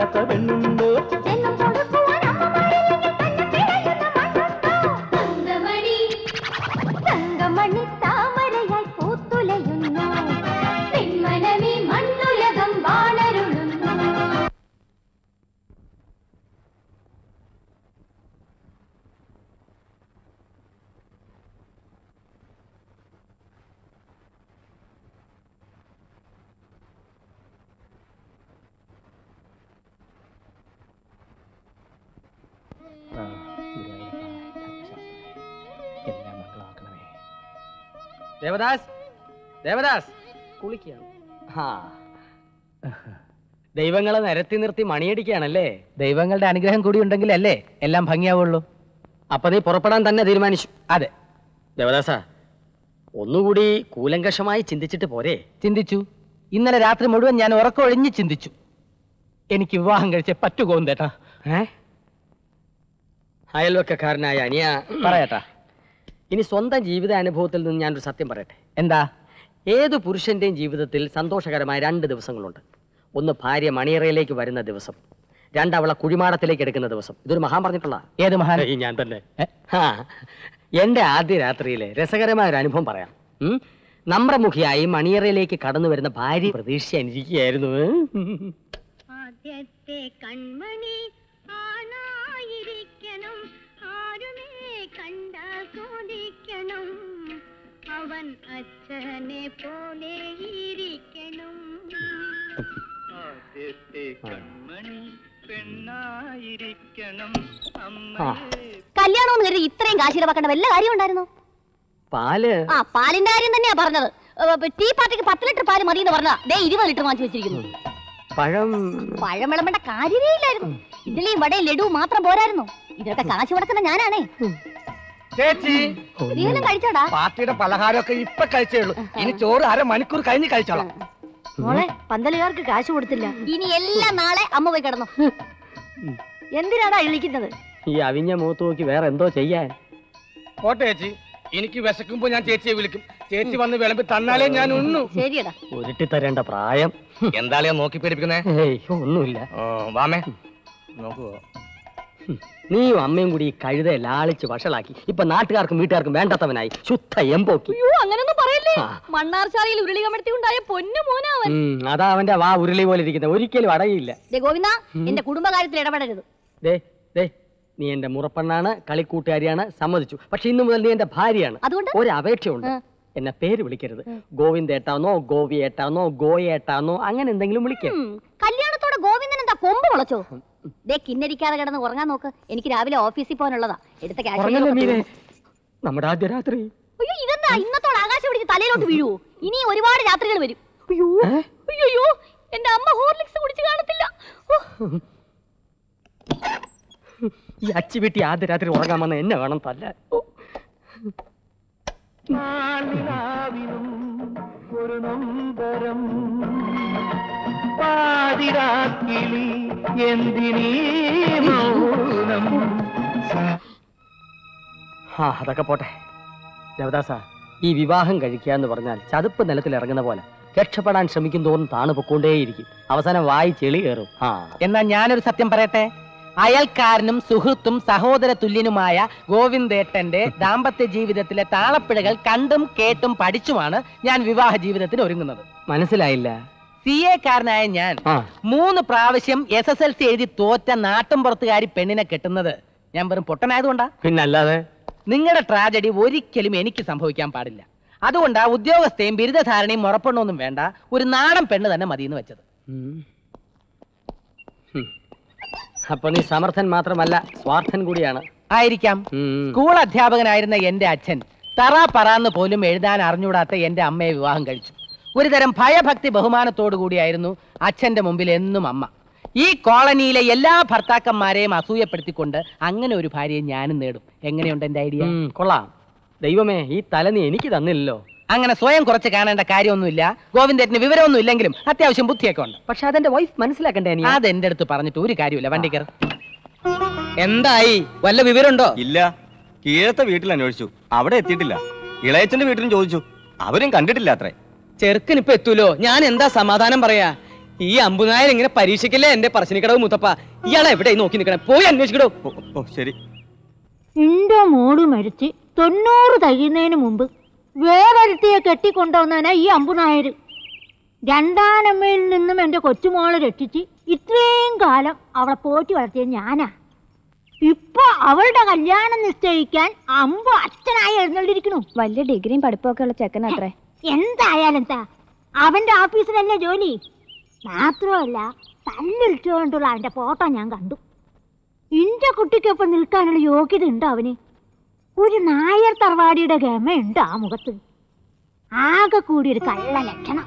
കൊടുക്കാത്ത പെണ്ണുണ്ടോ എന്നും കൊടുക്കുവാൻ അമ്മമാരില്ലെങ്കിൽ തന്നെ പിഴയുന്ന മണ്ണുണ്ടോ? തങ്കമണി തങ്കമണി താമരയായി പൂത്തുലയുന്നു പെൺമനമേ മണ്ണുലകം വാണരുളുന്നു ആ, ഗുരുവായൂരപ്പാ, ധർമ്മശാസ്ത്രമേ, എല്ലാം മംഗളമാക്കണമേ ദേവദാസ് ദേവദാസ് കുളിക്കുകയാണ് ആ ദൈവങ്ങളെ നിരത്തി നിർത്തി മണിയടിക്കുകയാണല്ലേ ദൈവങ്ങളുടെ അനുഗ്രഹം കൂടി ഉണ്ടെങ്കിലല്ലേ എല്ലാം ഭംഗിയാവുള്ളൂ അപ്പൊ നീ പുറപ്പെടാൻ തന്നെ തീരുമാനിച്ചു അതെ ദേവദാസ ഒന്നുകൂടി കൂലങ്കഷമായി ചിന്തിച്ചിട്ട് പോരെ ചിന്തിച്ചു ഇന്നലെ രാത്രി മുഴുവൻ ഞാൻ ഉറക്കമൊഴിഞ്ഞ് ചിന്തിച്ചു എനിക്ക് വിവാഹം കഴിച്ചേ പറ്റു കോന്തേട്ടാ ഏ അയൽവക്കക്കാരനായ അനിയ പറയട്ടാ ഇനി സ്വന്തം ജീവിത അനുഭവത്തിൽ നിന്ന് ഞാനൊരു സത്യം പറയട്ടെ എന്താ ഏത് പുരുഷന്റെയും ജീവിതത്തിൽ സന്തോഷകരമായ രണ്ട് ദിവസങ്ങളുണ്ട് ഒന്ന് ഭാര്യ മണിയറയിലേക്ക് വരുന്ന ദിവസം രണ്ട് അവളെ കുഴിമാടത്തിലേക്ക് എടുക്കുന്ന ദിവസം ഇതൊരു മഹാൻ പറഞ്ഞിട്ടുള്ള ഏത് മഹാൻ ഞാൻ തന്നെ ഏ? ആ, എന്റെ ആദ്യ രാത്രിയിലെ രസകരമായ ഒരു അനുഭവം പറയാം ഉം? നമ്രമുഖിയായി മണിയറയിലേക്ക് കടന്നു വരുന്ന ഭാര്യ പ്രതീക്ഷിച്ചിരിക്കുകയായിരുന്നു ആദ്യത്തെ കൺമണി ആണായിരിക്കണം ആരുമേ കണ്ടാസ്വദിക്കണം അവൻ അച്ഛനെ പോലെ ഇരിക്കണം ആദ്യത്തെ കൺമണി പെണ്ണായിരിക്കണം ആ, കല്യാണം എന്ന് കരുതി ഇത്രയും കാശ് ഇടവാക്കേണ്ട വല്ല കാര്യം ഉണ്ടായിരുന്നു പാല് ആ പാലിന്റെ കാര്യം തന്നെയാ പറഞ്ഞത് ഏ, ടീ പാർട്ടിക്ക് പത്ത് ലിറ്റർ പാല് മതി എന്ന് പറഞ്ഞാ ദേ ഇരുപത് ലിറ്റർ വാങ്ങിച്ചു വെച്ചിരിക്കുന്നു പഴം പഴം വിളമ്പേണ്ട കാര്യമേ ഇല്ലായിരുന്നു ഇഡ്ഡലിയും വടയും ലഡുവും മാത്രം പോരായിരുന്നു ഇതൊക്കെ കാശ് മുടക്കുന്ന ഞാനാണേ ചേച്ചി നീ വല്ലതും കഴിച്ചോടാ പാർട്ടിയുടെ പലഹാരമൊക്കെ ഇപ്പൊ കഴിച്ചേ ഉള്ളൂ ഇനി ചോറ് അര മണിക്കൂർ കഴിഞ്ഞ് കഴിച്ചോളാം മോളെ പന്തലുകാർക്ക് കാശ് കൊടുത്തില്ല ഇനി എല്ലാം നാളെ അമ്മ പോയി കിടന്നു എന്തിനാടാ ഇളിക്കുന്നത് ഈ അവിഞ്ഞ മൂത്ത് നോക്കി വേറെ എന്തോ ചെയ്യാൻ പോട്ടെ ചേച്ചി എനിക്ക് വിശക്കുമ്പോ ഞാൻ ചേച്ചിയെ വിളിക്കും ചേച്ചി വന്ന് വിളമ്പി തന്നാലേ ഞാൻ ഉണ്ണു ശരിയടാ ഉരുട്ടി തരേണ്ട പ്രായം എന്താളിയാ നോക്കി പേടിപ്പിക്കുന്നേ ഏയ് ഒന്നുമില്ല വാമേ നോക്കുവോ നീയും അമ്മയും കൂടി ഈ കഴുതെ ലാളിച്ച് വഷളാക്കി ഇപ്പൊ നാട്ടുകാർക്കും വീട്ടുകാർക്കും വേണ്ടാത്തവനായി ശുദ്ധ എമ്പോക്കി അയ്യോ അങ്ങനൊന്നും പറയല്ലേ ആ. മണ്ണാർശാലയിൽ ഉരുളി കമഴ്ത്തി ഉണ്ടായ പൊന്നു മോനാവൻ ഉം, അതാ അവന്റെ വാ ഉരുളി പോലെ ഇരിക്കുന്നത് ഒരിക്കലും അടയില്ല ദേ ഗോവിന്ദ എന്റെ കുടുംബകാര്യത്തിൽ ഇടപെടരുത് ദേ ദേ നീ എന്റെ മുറപ്പെണ്ണാണ് കളിക്കൂട്ടുകാരിയാണ് സമ്മതിച്ചു പക്ഷെ ഇന്നു മുതൽ നീ എന്റെ ഭാര്യയാണ് അതുകൊണ്ട് ഒരു അപേക്ഷയുണ്ട് ആ. എന്നെ പേര് വിളിക്കരുത് ഗോവിന്ദേട്ടാന്നോ ഗോവിയേട്ടാന്നോ ഗോയേട്ടാന്നോ അങ്ങനെ എന്തെങ്കിലും വിളിക്കേ ഉം, കല്യാണത്തോടെ ഗോവിന്ദൻ എന്താ കൊമ്പ് മുളച്ചോ ദേ കിന്നരിക്കാതെ കിടന്ന് ഉറങ്ങാൻ നോക്ക് എനിക്ക് രാവിലെ ഓഫീസിൽ പോകാനുള്ളതാ എടുത്ത പറഞ്ഞല്ലോ മീരെ ക്യാഷ് നമ്മുടെ ആദ്യ രാത്രി അയ്യോ ഇതെന്താ ഇന്നത്തോടെ ആകാശം പിടിച്ച് തലയിലോട്ട് വീഴുവോ ഇനി ഒരുപാട് രാത്രികൾ വരും അയ്യോ ഏ? അയ്യോ എന്റെ അമ്മ ഹോർലിക്സ് കുടിച്ച് കാണത്തില്ല ഓ, ഈ അച്ചി വീട്ടി ആദ്യ രാത്രി ഉറങ്ങാൻ വന്ന എന്നെ വേണം തല്ല ഒരു നൊമ്പരം പാതിരാക്കിളി എന്തിനീ മൗനം ആ അതൊക്കെ പോട്ടെ ദേവദാസ ഈ വിവാഹം കഴിക്കുക എന്ന് പറഞ്ഞാൽ ചതുപ്പ് നിലത്തിൽ ഇറങ്ങുന്ന പോലെ രക്ഷപ്പെടാൻ ശ്രമിക്കും തോറും താണു പൊക്കോണ്ടേയിരിക്കും അവസാനം വായി ചെളി കയറും ആ എന്നാ ഞാനൊരു സത്യം പറയട്ടെ അയൽക്കാരനും സുഹൃത്തും സഹോദര തുല്യനുമായ ഗോവിന്ദേട്ടന്റെ ദാമ്പത്യ ജീവിതത്തിലെ താളപ്പിഴകൾ കണ്ടും കേട്ടും പഠിച്ചുമാണ് ഞാൻ വിവാഹ ജീവിതത്തിന് ഒരുങ്ങുന്നത് മനസ്സിലായില്ല സി എ കാരനായ ഞാൻ ആ മൂന്ന് പ്രാവശ്യം എസ് എസ് എൽ സി എഴുതി തോറ്റ നാട്ടും പുറത്തുകാരി പെണ്ണിനെ കെട്ടുന്നത് ഞാൻ വെറും പൊട്ടനായതുകൊണ്ടാ പിന്നല്ലാതെ നിങ്ങളുടെ ട്രാജഡി ഒരിക്കലും എനിക്ക് സംഭവിക്കാൻ പാടില്ല അതുകൊണ്ടാ ഉദ്യോഗസ്ഥയും ബിരുദധാരണയും ഉറപ്പെണ്ണൊന്നും വേണ്ട ഒരു നാടൻ പെണ്ണ് തന്നെ മതിയെന്ന് വെച്ചത് ഉം. ഹും. അപ്പൊ നീ സമർത്ഥൻ മാത്രമല്ല സ്വാർത്ഥൻ കൂടിയാണ് ആയിരിക്കാം ഉം. സ്കൂൾ അധ്യാപകനായിരുന്ന എന്റെ അച്ഛൻ തറ പറന്ന് പോലും എഴുതാൻ അറിഞ്ഞൂടാത്ത എന്റെ അമ്മയെ വിവാഹം കഴിച്ചു ഒരുതരം ഭയഭക്തി ബഹുമാനത്തോടു കൂടിയായിരുന്നു അച്ഛന്റെ മുമ്പിൽ എന്നും അമ്മ ഈ കോളനിയിലെ എല്ലാ ഭർത്താക്കന്മാരെയും അസൂയപ്പെടുത്തിക്കൊണ്ട് അങ്ങനെ ഒരു ഭാര്യയെ ഞാനും നേടും എങ്ങനെയുണ്ട് എന്റെ ഐഡിയ ഉം, കൊള്ളാം ദൈവമേ ഈ തല നീ എനിക്ക് തന്നില്ലല്ലോ അങ്ങനെ സ്വയം കുറച്ച് കാണേണ്ട കാര്യമൊന്നുമില്ല ഗോവിന്ദേട്ടന് വിവരമൊന്നും ഇല്ലെങ്കിലും അത്യാവശ്യം ബുദ്ധിയൊക്കെ ഉണ്ട് പക്ഷെ അതെന്റെ വൈഫ് മനസ്സിലാക്കണ്ടേ നീ അത് എന്റെ അടുത്ത് പറഞ്ഞിട്ട് ഒരു കാര്യമില്ല വണ്ടിക്കർ എന്തായി വല്ല വിവരമുണ്ടോ ഇല്ല കീഴത്തെ വീട്ടിൽ അന്വേഷിച്ചു അവിടെ എത്തിയിട്ടില്ല ഇളയച്ചന്റെ വീട്ടിലും ചോദിച്ചു അവരും കണ്ടിട്ടില്ല അത്രേ ചെറുക്കൻ ഇപ്പൊ എത്തൂലോ ഞാൻ എന്താ സമാധാനം പറയാ ഈ അമ്പുനായർ ഇങ്ങനെ പരീക്ഷിക്കല്ലേ എന്റെ പറശ്ശിനിക്കടവ് മുത്തപ്പ ഇയാളെ എവിടെ നോക്കി നിൽക്കണേ പോയി അന്വേഷിക്കടോ ഓ, ഓ ശരി എന്റെ മോള് മരിച്ച് തൊണ്ണൂറ് കഴിയുന്നതിന് മുമ്പ് വേറൊരുത്തിയെ കെട്ടിക്കൊണ്ടുവന്നവനാ ഈ അമ്പുനായർ രണ്ടാനമ്മയിൽ നിന്നും എന്റെ കൊച്ചുമോളെ രക്ഷിച്ച് ഇത്രയും കാലം അവളെ പോറ്റി വളർത്തിയത് ഞാനാ ഇപ്പൊ അവളുടെ കല്യാണം നിശ്ചയിക്കാൻ അമ്പു അച്ഛനായി എഴുന്നള്ളിരിക്കണു വലിയ ഡിഗ്രിയും പഠിപ്പൊക്കെ ഉള്ള ചെക്കനത്രേ എന്തായാലും എന്താ അവന്റെ ഓഫീസിലല്ലേ ജോലി മാത്രമല്ല തല്ലിട്ടുകൊണ്ടുള്ള അവന്റെ ഫോട്ടോ ഞാൻ കണ്ടു ഇന്റെ കുട്ടിക്കൊപ്പം നിൽക്കാനുള്ള യോഗ്യത ഉണ്ട് അവന് ഒരു നായർ തറവാടിയുടെ ഗമയുണ്ട് ആ മുഖത്ത് ആകെ കൂടി ഒരു കള്ള ലക്ഷണം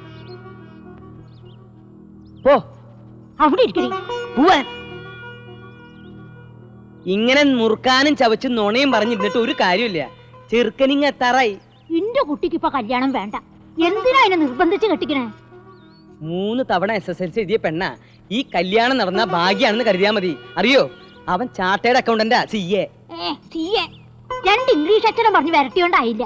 പോ അവിടെ ഇരിക്കണേ പോവാൻ ഇങ്ങനെ മുറുക്കാനും ചവച്ചും നുണയും പറഞ്ഞിരുന്നിട്ട് ഒരു കാര്യമില്ല ചെറുക്കനിങ് എത്താറായി ഇന്റെ കുട്ടിക്ക് ഇപ്പൊ കല്യാണം വേണ്ട എന്തിനാ അതിനെ നിർബന്ധിച്ച് കെട്ടിക്കണേ മൂന്ന് തവണ എസ് എസ് എൽ സി എഴുതിയ പെണ്ണ ഈ കല്യാണം നടന്ന ഭാഗ്യാണെന്ന് കരുതിയാ മതി അറിയോ അവൻ ചാർട്ടേഡ് അക്കൗണ്ടന്റാ സി എ ഏ തീയെ രണ്ട് ഇംഗ്ലീഷ് അക്ഷരം പറഞ്ഞ് വരട്ടിയോണ്ടായില്ല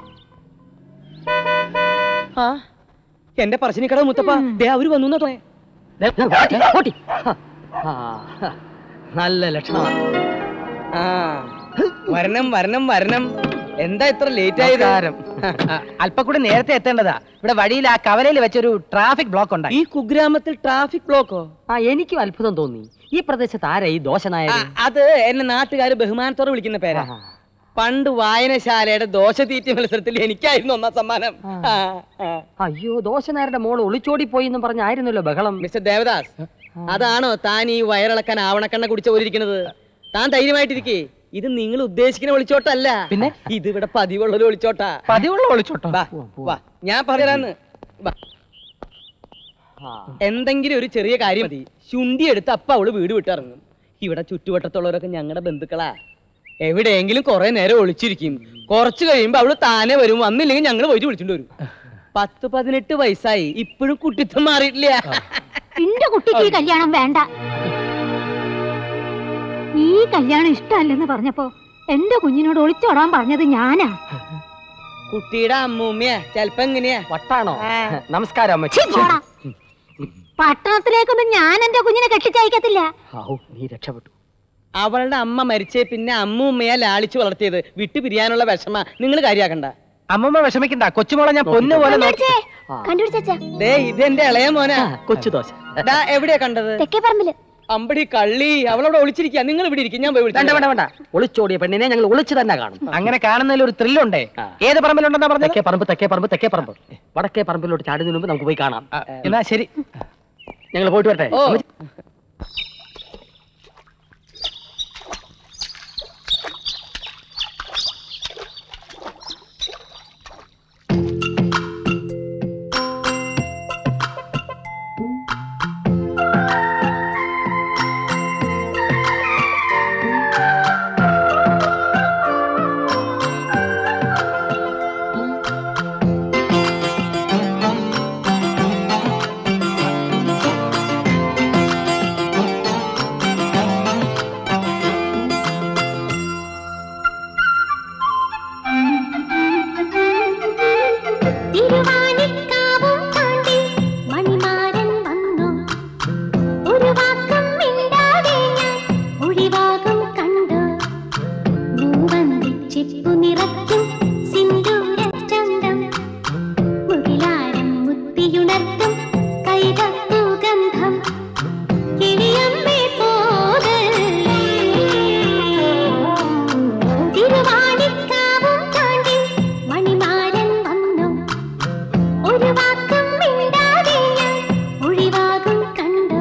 ആ എന്റെ പറശ്ശിനിക്കട മുത്തപ്പ ഉം. ദേ അവര് വന്നു എന്നാ തോന്നേ ദേ, ദേ, ഓട്ടി, ഓട്ടി. ആ, ആ, നല്ല ലക്ഷണമാണ് ആ വരണം വരണം വരണം എന്താ ഇത്ര ലേറ്റ് ആയത് നമസ്കാരം. അല്പം കൂടെ നേരത്തെ എത്തേണ്ടതാ ഇവിടെ വഴിയിൽ ആ കവലയിൽ വെച്ചൊരു ട്രാഫിക് ബ്ലോക്ക് ഉണ്ടായി ഈ കുഗ്രാമത്തിൽ ട്രാഫിക് ബ്ലോക്കോ ആ എനിക്കും അത്ഭുതം തോന്നി ഈ പ്രദേശത്ത് ആരാ ഈ ദോശനായ ആ, അത് എന്നെ നാട്ടുകാര് ബഹുമാനത്തോടെ വിളിക്കുന്ന പേരാ പണ്ട് വായനശാലയുടെ ദോശ തീറ്റ മത്സരത്തിൽ എനിക്കായിരുന്നു ഒന്നാം സമ്മാനം ആ, ആ. അയ്യോ ദോശനാരുടെ മോള് ഒളിച്ചോടി പോയി എന്ന് പറഞ്ഞായിരുന്നല്ലോ ബഹളം മിസ്റ്റർ ദേവദാസ് അതാണോ താൻ ഈ വയറിളക്കാൻ ആവണക്കണ്ണ കുടിച്ച പോലെ ഇരിക്കുന്നത് താൻ ധൈര്യമായിട്ടിരിക്കേ ഇത് നിങ്ങൾ ഉദ്ദേശിക്കുന്ന ഒളിച്ചോട്ടല്ല പിന്നെ? ഇത് ഇവിടെ പതിവുള്ള ഒരു ഒളിച്ചോട്ടാ പതിവുള്ള ഒളിച്ചോട്ടോ വാ, വാ. ഞാൻ പറഞ്ഞുതരാന്ന് വാ. എന്തെങ്കിലും ഒരു ചെറിയ കാര്യം മതി ശുണ്ടി എടുത്ത് അപ്പ അവള് വീട് വിട്ടിറങ്ങും ഇവിടെ ചുറ്റുവട്ടത്തുള്ളവരൊക്കെ ഞങ്ങളുടെ ബന്ധുക്കളാ എവിടെയെങ്കിലും കുറെ നേരം ഒളിച്ചിരിക്കും കുറച്ച് കഴിയുമ്പോ അവള് താനെ വരും വന്നില്ലെങ്കിൽ ഞങ്ങൾ പോയിട്ട് വിളിച്ചോണ്ട് വരും പത്ത് പതിനെട്ട് വയസ്സായി ഇപ്പോഴും കുട്ടിത്തം മാറിയിട്ടില്ല എന്റെ കുട്ടിക്ക് ഈ കല്യാണം വേണ്ട ഈ കല്യാണം ഇഷ്ടമല്ലെന്ന് പറഞ്ഞപ്പോ എന്റെ കുഞ്ഞിനോട് ഒളിച്ചോടാൻ പറഞ്ഞത് ഞാനാ കുട്ടിയുടെ അമ്മൂമ്മയാ ചെലപ്പോ എങ്ങനെയാ വട്ടാണോ നമസ്കാരം അമ്മച്ചി ഛീ, പോടാ. പട്ടണത്തിലേക്കൊന്നും ഞാൻ എന്റെ കുഞ്ഞിനെ കെട്ടിച്ചയക്കത്തില്ല ഔ, നീ രക്ഷപ്പെട്ടു അവളുടെ അമ്മ മരിച്ചേ പിന്നെ അമ്മൂമ്മയാ ലാളിച്ചു വളർത്തിയത് വിട്ടു പിരിയാനുള്ള വിഷമ നിങ്ങൾ കാര്യാക്കണ്ട അമ്മമ്മ വിഷമിക്കണ്ട കൊച്ചുമോളെ ഞാൻ പൊന്നു പോലെ നോക്കി കണ്ടുപിടിച്ചേ കണ്ടുപിടിച്ചാ ദേ ഇതെന്റെ ഇളയ മോനാ ആ, കൊച്ചു ദോശ ദാ എവിടെയാ കണ്ടത് തെക്കേ പറമ്പില് അമ്പടി കള്ളി അവളവിടെ ഒളിച്ചിരിക്കുക നിങ്ങൾ ഇവിടെ ഇരിക്കും ഞാൻ പോയി വേണ്ട വിളിച്ചു വേണ്ട വേണ്ട ഒളിച്ചോടിയ പെണ്ണിനെ ഞങ്ങൾ ഒളിച്ചു തന്നെ കാണും അങ്ങനെ കാണുന്നതിൽ ഒരു ത്രില്ലുണ്ടേ ആ. ഏത് പറമ്പിലുണ്ടെന്നാ പറഞ്ഞത് തെക്കേ പറമ്പ് തെക്കേ പറമ്പ് തെക്കേ പറമ്പ് വടക്കേ പറമ്പിലോട്ട് ചാടുന്നതിന് മുമ്പ് നമുക്ക് പോയി കാണാം ആ, എന്നാ ശരി ഞങ്ങൾ പോയിട്ട് വരട്ടെ ഓ അമ്മച്ചി. തിരുവാനിക്കാവും താണ്ടി മണിമാരൻ വന്നു ഒരു വാക്കും മിണ്ടാതെ ഞാൻ ഒഴിവാകും കണ്ടു മൂവന്തിച്ചിപ്പു നിറയ്ക്കും സിന്ദൂരച്ചന്തം മുകിലാരം മുത്തിയുണർത്തും കൈതപ്പു ഗന്ധം കിളിയമ്മേ പോകല്ലേ തിരുവാണിക്കാവും താണ്ടി മണിമാരൻ വന്നു ഒരു വാക്കും മിണ്ടാതെ ഞാൻ ഒഴിവാകും കണ്ടോ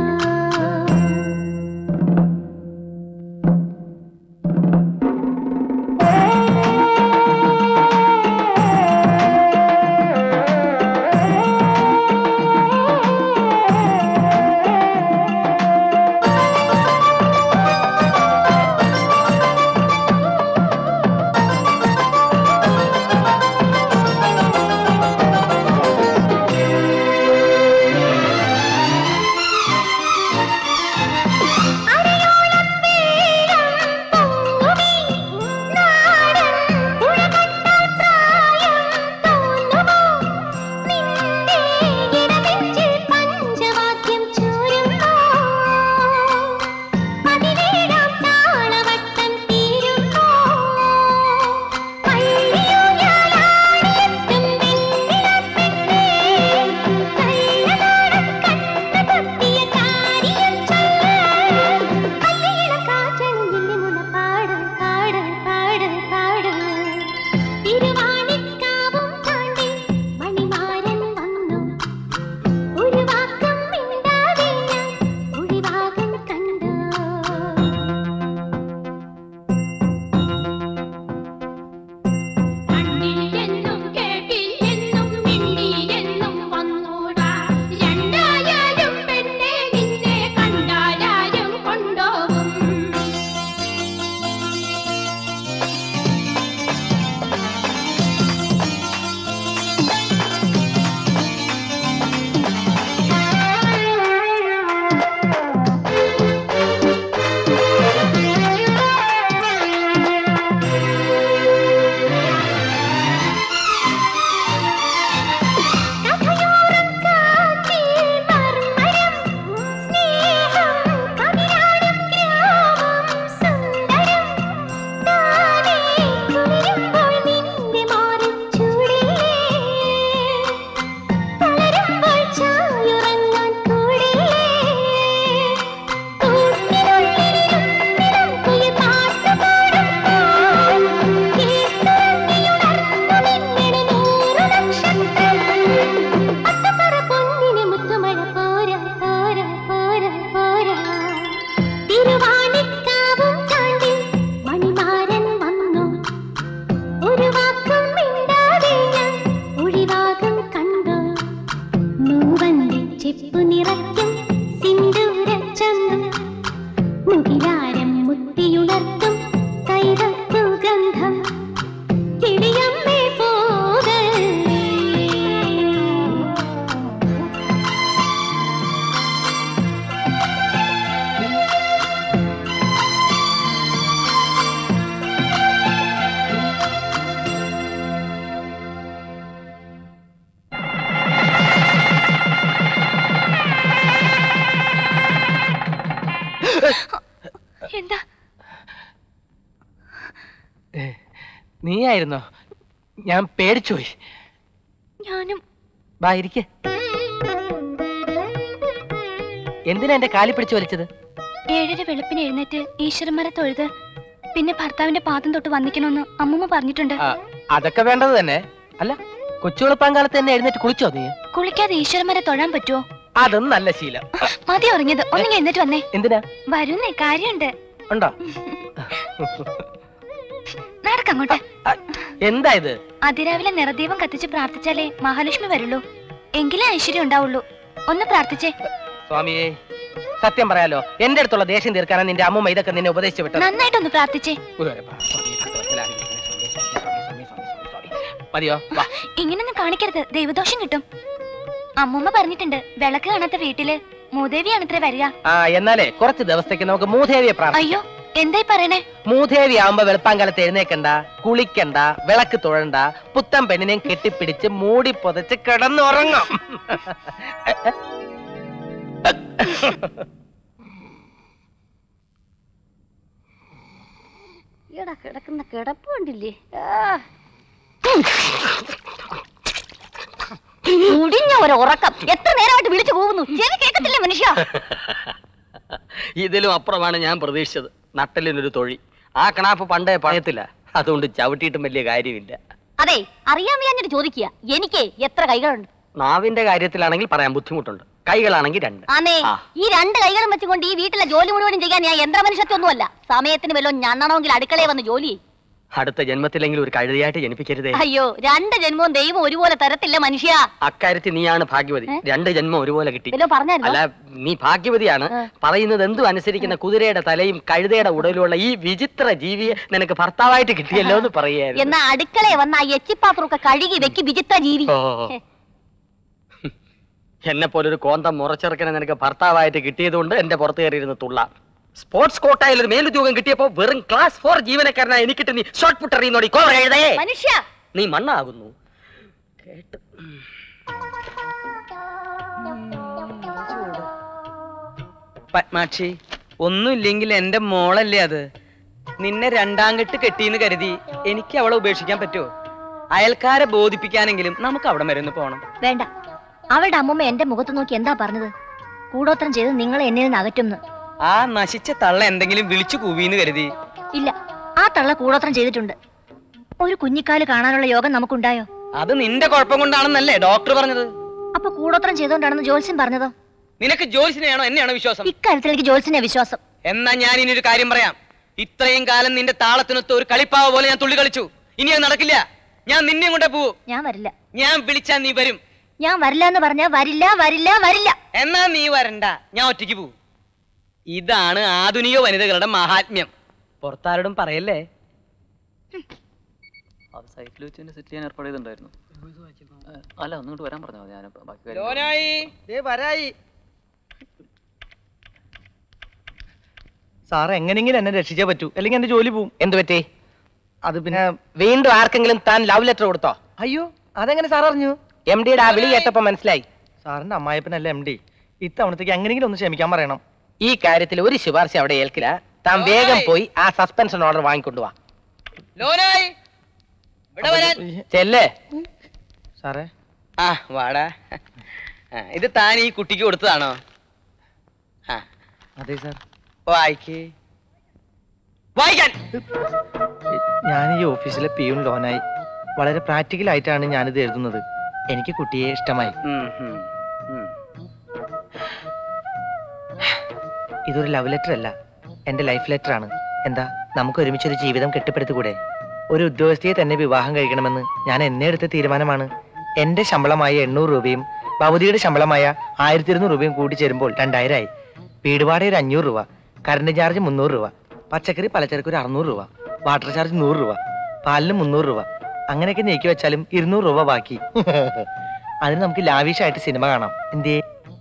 നീയായിരുന്നോ ഞാൻ പേടിച്ചുപോയി ഞാനും ബാ ഇരിക്കെ എന്തിനാ എന്റെ കാലി പിടിച്ചു വലിച്ചത് ഏഴര വെളുപ്പിന് എഴുന്നേറ്റ് ഈശ്വരന്മാരെ തൊഴുത് പിന്നെ ഭർത്താവിന്റെ പാദം തൊട്ട് വന്നിക്കണമെന്ന് അമ്മൂമ്മ പറഞ്ഞിട്ടുണ്ട് ആ, അതൊക്കെ വേണ്ടത് തന്നെ അല്ല കൊച്ചുവെളുപ്പാൻ കാലത്ത് തന്നെ എഴുന്നേറ്റ് കുളിച്ചോ നീ കുളിക്കാതെ ഈശ്വരന്മാരെ തൊഴാൻ പറ്റുമോ അതും നല്ല ശീലം മതി ഉറങ്ങിയത് ഒന്നെങ്കിൽ എഴുന്നേറ്റ് വന്നേ എന്തിനാ വരുന്നേ കാര്യമുണ്ട് ഉണ്ടോ നടക്കങ്ങോട്ട് എന്താ ഇത് അതിരാവിലെ നിറദീപം കത്തിച്ച് പ്രാർത്ഥിച്ചാലേ മഹാലക്ഷ്മി വരുള്ളൂ എങ്കിലേ ഐശ്വര്യം ഉണ്ടാവുള്ളൂ ഒന്ന് പ്രാർത്ഥിച്ചേ സ്വാമിയേ സത്യം പറയാലോ എന്റെ അടുത്തുള്ള ദേഷ്യം തീർക്കാനാണ് നിന്റെ അമ്മൂമ്മ ഇതൊക്കെ നിന്നെ ഉപദേശിച്ചു വിട്ടത് നന്നായിട്ടൊന്ന് പ്രാർത്ഥിച്ചേ ഗുരുവായൂരപ്പ, സ്വാമി, ഭക്തവത്സലാനുഗ്രഹിക്കണേ, സ്വാമി, സ്വാമി, സ്വാമി, സ്വാമി, സ്വാമി, സ്വാമി, സ്വാമി. മതിയോ വാ ഇങ്ങനൊന്നും കാണിക്കരുത് ദൈവദോഷം കിട്ടും അമ്മൂമ്മ പറഞ്ഞിട്ടുണ്ട് വിളക്ക് കാണാത്ത വീട്ടില് മൂദേവിയാണത്രേ വരിക ആ എന്നാലേ കുറച്ച് ദിവസത്തേക്ക് നമുക്ക് മൂദേവിയെ പ്രാർത്ഥിക്കാം അയ്യോ എന്തായി പറയണേ മൂദേവി ആവുമ്പോ വെളുപ്പാങ്കാലത്ത് എഴുന്നേക്കണ്ട കുളിക്കണ്ട വിളക്ക് തൊഴണ്ട പുത്തൻ പെണ്ണിനെയും കെട്ടിപ്പിടിച്ച് മൂടി പുതച്ച് കിടന്നുറങ്ങാം ഈടാ കിടക്കുന്ന കിടപ്പ് കണ്ടില്ലേ മുടിഞ്ഞ ഒരു ഉറക്കം എത്ര നേരമായിട്ട് വിളിച്ചു പോകുന്നു ചെവി കേൾക്കത്തില്ലേ മനുഷ്യ ഇതിലും അപ്പുറമാണ് ഞാൻ പ്രതീക്ഷിച്ചത് നട്ടലിനൊരു തൊഴി ആ കണാപ്പ് പണ്ടേ പഴയത്തില്ല അതുകൊണ്ട് ചവിട്ടിയിട്ടും വലിയ കാര്യമില്ല അതെ അറിയാൻ വയ്യാഞ്ഞിട്ട് ചോദിക്കുക എനിക്ക് എത്ര കൈകളുണ്ട് നാവിന്റെ കാര്യത്തിലാണെങ്കിൽ പറയാൻ ബുദ്ധിമുട്ടുണ്ട് കൈകളാണെങ്കിൽ രണ്ട് ആന്നേ ആ. ഈ രണ്ട് കൈകളും വെച്ചുകൊണ്ട് ഈ വീട്ടിലെ ജോലി മുഴുവനും ചെയ്യാൻ ഞാൻ യന്ത്രമനുഷ്യത്വമൊന്നുമല്ല സമയത്തിന് വല്ലതും ഞണ്ണണമെങ്കിൽ അടുക്കളയിൽ വന്ന് ജോലി ചെയ്യ്. അടുത്ത ജന്മത്തിലെങ്കിലും ഒരു കഴുതയായിട്ട് ജനിപ്പിക്കരുതേ അയ്യോ രണ്ട് ജന്മവും ദൈവം ഒരുപോലെ തരത്തില്ല മനുഷ്യ അക്കാര്യത്തിൽ നീയാണ് ഭാഗ്യവതി ഏ? രണ്ട് ജന്മം ഒരുപോലെ കിട്ടി വല്ലോ പറഞ്ഞായിരുന്നോ അല്ല നീ ഭാഗ്യവതിയാണ് ആ. പറയുന്നത് എന്തും അനുസരിക്കുന്ന കുതിരയുടെ തലയും കഴുതയുടെ ഉടലുമുള്ള ഈ വിചിത്ര ജീവിയെ നിനക്ക് ഭർത്താവായിട്ട് കിട്ടിയല്ലോ എന്ന് പറയായിരുന്നു എന്നാ അടുക്കളയെ വന്ന ആ എച്ചിപ്പാത്രമൊക്കെ കഴുകി വെക്കി വിചിത്ര ജീവി ഓ. എന്നെ പോലൊരു കോന്തം മുറച്ചെറുക്കനെ നിനക്ക് ഭർത്താവായിട്ട് കിട്ടിയതുകൊണ്ട് എന്റെ പുറത്ത് കയറിയിരുന്ന് തുള്ളാം സ്പോർട്സ് കോട്ടായിൽ ഒരു മേലുദ്യോഗം കിട്ടിയപ്പോ വെറും ക്ലാസ് ഫോർ ജീവനക്കാരനായി എനിക്കിട്ട് നീ ഷോർട്ട് പുട്ട് എറിയുന്നോടി കോറ എഴുതേ മനുഷ്യ നീ മണ്ണാകുന്നു കേട്ട് പത്മാക്ഷി ഒന്നുമില്ലെങ്കിൽ എന്റെ മോളല്ലേ അത് നിന്നെ രണ്ടാം കെട്ട് കെട്ടിന്ന് കരുതി എനിക്ക് അവളെ ഉപേക്ഷിക്കാൻ പറ്റുമോ അയൽക്കാരെ ബോധിപ്പിക്കാനെങ്കിലും നമുക്ക് അവിടെ വരെ ഒന്ന് പോണം വേണ്ട അവളുടെ അമ്മൂമ്മ എന്റെ മുഖത്ത് നോക്കി എന്താ പറഞ്ഞത് കൂടോത്രം ചെയ്ത് നിങ്ങളെ എന്നിൽ നിന്ന് അകറ്റുമെന്ന് ആ നശിച്ച തള്ള എന്തെങ്കിലും വിളിച്ചു കൂവിന്ന് കരുതി ഇല്ല ആ തള്ള കൂടോത്രം ചെയ്തിട്ടുണ്ട് ഒരു കുഞ്ഞിക്കാല് കാണാനുള്ള യോഗം നമുക്കുണ്ടായോ അത് നിന്റെ കുഴപ്പം കൊണ്ടാണെന്നല്ലേ ഡോക്ടർ പറഞ്ഞത് അപ്പൊ കൂടോത്രം ചെയ്തോണ്ടാണെന്ന് ജോത്സ്യൻ പറഞ്ഞതോ നിനക്ക് ജോലിസിനെയാണോ എന്നെയാണോ വിശ്വാസം ഇക്കാര്യത്തിൽ എനിക്ക് ജോത്സ്യനെ വിശ്വാസം എന്നാ ഞാൻ ഇനി ഒരു കാര്യം പറയാം ഇത്രയും കാലം നിന്റെ താളത്തിനൊത്ത് ഒരു കളിപ്പാവ പോലെ ഞാൻ തുള്ളി കളിച്ചു ഇനി അത് നടക്കില്ല ഞാൻ നിന്നെ കൊണ്ടേ പോവൂ ഞാൻ വരില്ല ഞാൻ വിളിച്ചാ നീ വരും ഞാൻ വരില്ല എന്ന് പറഞ്ഞാ വരില്ല വരില്ല വരില്ല എന്നാ നീ വരണ്ട ഞാൻ ഒറ്റയ്ക്ക് പോവും ഇതാണ് ആധുനിക വനിതകളുടെ മഹാത്മ്യം പുറത്താരോടും പറയല്ലേ അത് സൈറ്റിൽ വെച്ച് തന്നെ സെറ്റ് ചെയ്യാൻ ഏർപ്പാട് ചെയ്തിട്ടുണ്ടായിരുന്നു ഏ, അല്ല ഒന്നിങ്ങോട്ട് വരാൻ പറഞ്ഞാൽ മതി ഞാൻ ബാക്കി കാര്യം ലോനായി ദേ വരായി സാർ എങ്ങനെയെങ്കിലും എന്നെ രക്ഷിച്ചേ പറ്റൂ അല്ലെങ്കിൽ എന്റെ ജോലി പോവും എന്തു പറ്റി അത് പിന്നെ വീണ്ടും ആർക്കെങ്കിലും താൻ ലവ് ലെറ്റർ കൊടുത്തോ അയ്യോ അതെങ്ങനെ സാർ അറിഞ്ഞു എം ഡിയുടെ ആ വിളി കേട്ടപ്പോ മനസ്സിലായി സാറിന്റെ അമ്മായപ്പനല്ല എം ഡി ഇത്തവണത്തേക്ക് എങ്ങനെയെങ്കിലും ഒന്ന് ക്ഷമിക്കാൻ പറയണം ഈ കാര്യത്തിൽ ഒരു ശുപാർശ അവിടെ ഏൽക്കില്ല താൻ വേഗം പോയി ആ സസ്പെൻഷൻ ഓർഡർ വാങ്ങിക്കൊണ്ടുവാ ലോനായി ഇവിടെ വരാൻ ചെല്ലേ സാറേ ആ വാടാ ആ, ഇത് താൻ ഈ കുട്ടിക്ക് കൊടുത്തതാണോ ആ അതെ സാർ വായിക്ക് വായിക്കാൻ ഞാൻ ഈ ഓഫീസിലെ പിയൂൺ ലോനായി വളരെ പ്രാക്ടിക്കൽ ആയിട്ടാണ് ഞാനിത് എഴുതുന്നത് എനിക്ക് കുട്ടിയെ ഇഷ്ടമായി ഉം, ഉം, ഉം. ഇതൊരു ലവ് ലെറ്റർ അല്ല എന്റെ ലൈഫ് ലെറ്റർ ആണ് എന്താ നമുക്ക് ഒരുമിച്ചൊരു ജീവിതം കെട്ടിപ്പടുത്തുകൂടെ ഒരു ഉദ്യോഗസ്ഥയെ തന്നെ വിവാഹം കഴിക്കണമെന്ന് ഞാൻ എന്നെ എടുത്ത തീരുമാനമാണ് എന്റെ ശമ്പളമായ എണ്ണൂറ് രൂപയും ഭവതിയുടെ ശമ്പളമായ ആയിരത്തി ഇരുന്നൂറ് രൂപയും കൂടി ചേരുമ്പോൾ രണ്ടായിരമായി വീട് വാടക ഒരു അഞ്ഞൂറ് രൂപ കറണ്ട് ചാർജ് മുന്നൂറ് രൂപ പച്ചക്കറി പലചരക്ക് ഒരു അറുന്നൂറ് രൂപ വാട്ടർ ചാർജ് നൂറ് രൂപ പാലിന് മുന്നൂറ് രൂപ അങ്ങനെയൊക്കെ നീക്കി വെച്ചാലും ഇരുന്നൂറ് രൂപ ബാക്കി അതിന് നമുക്ക് ലാവിഷായിട്ട് സിനിമ കാണാം എന്തേ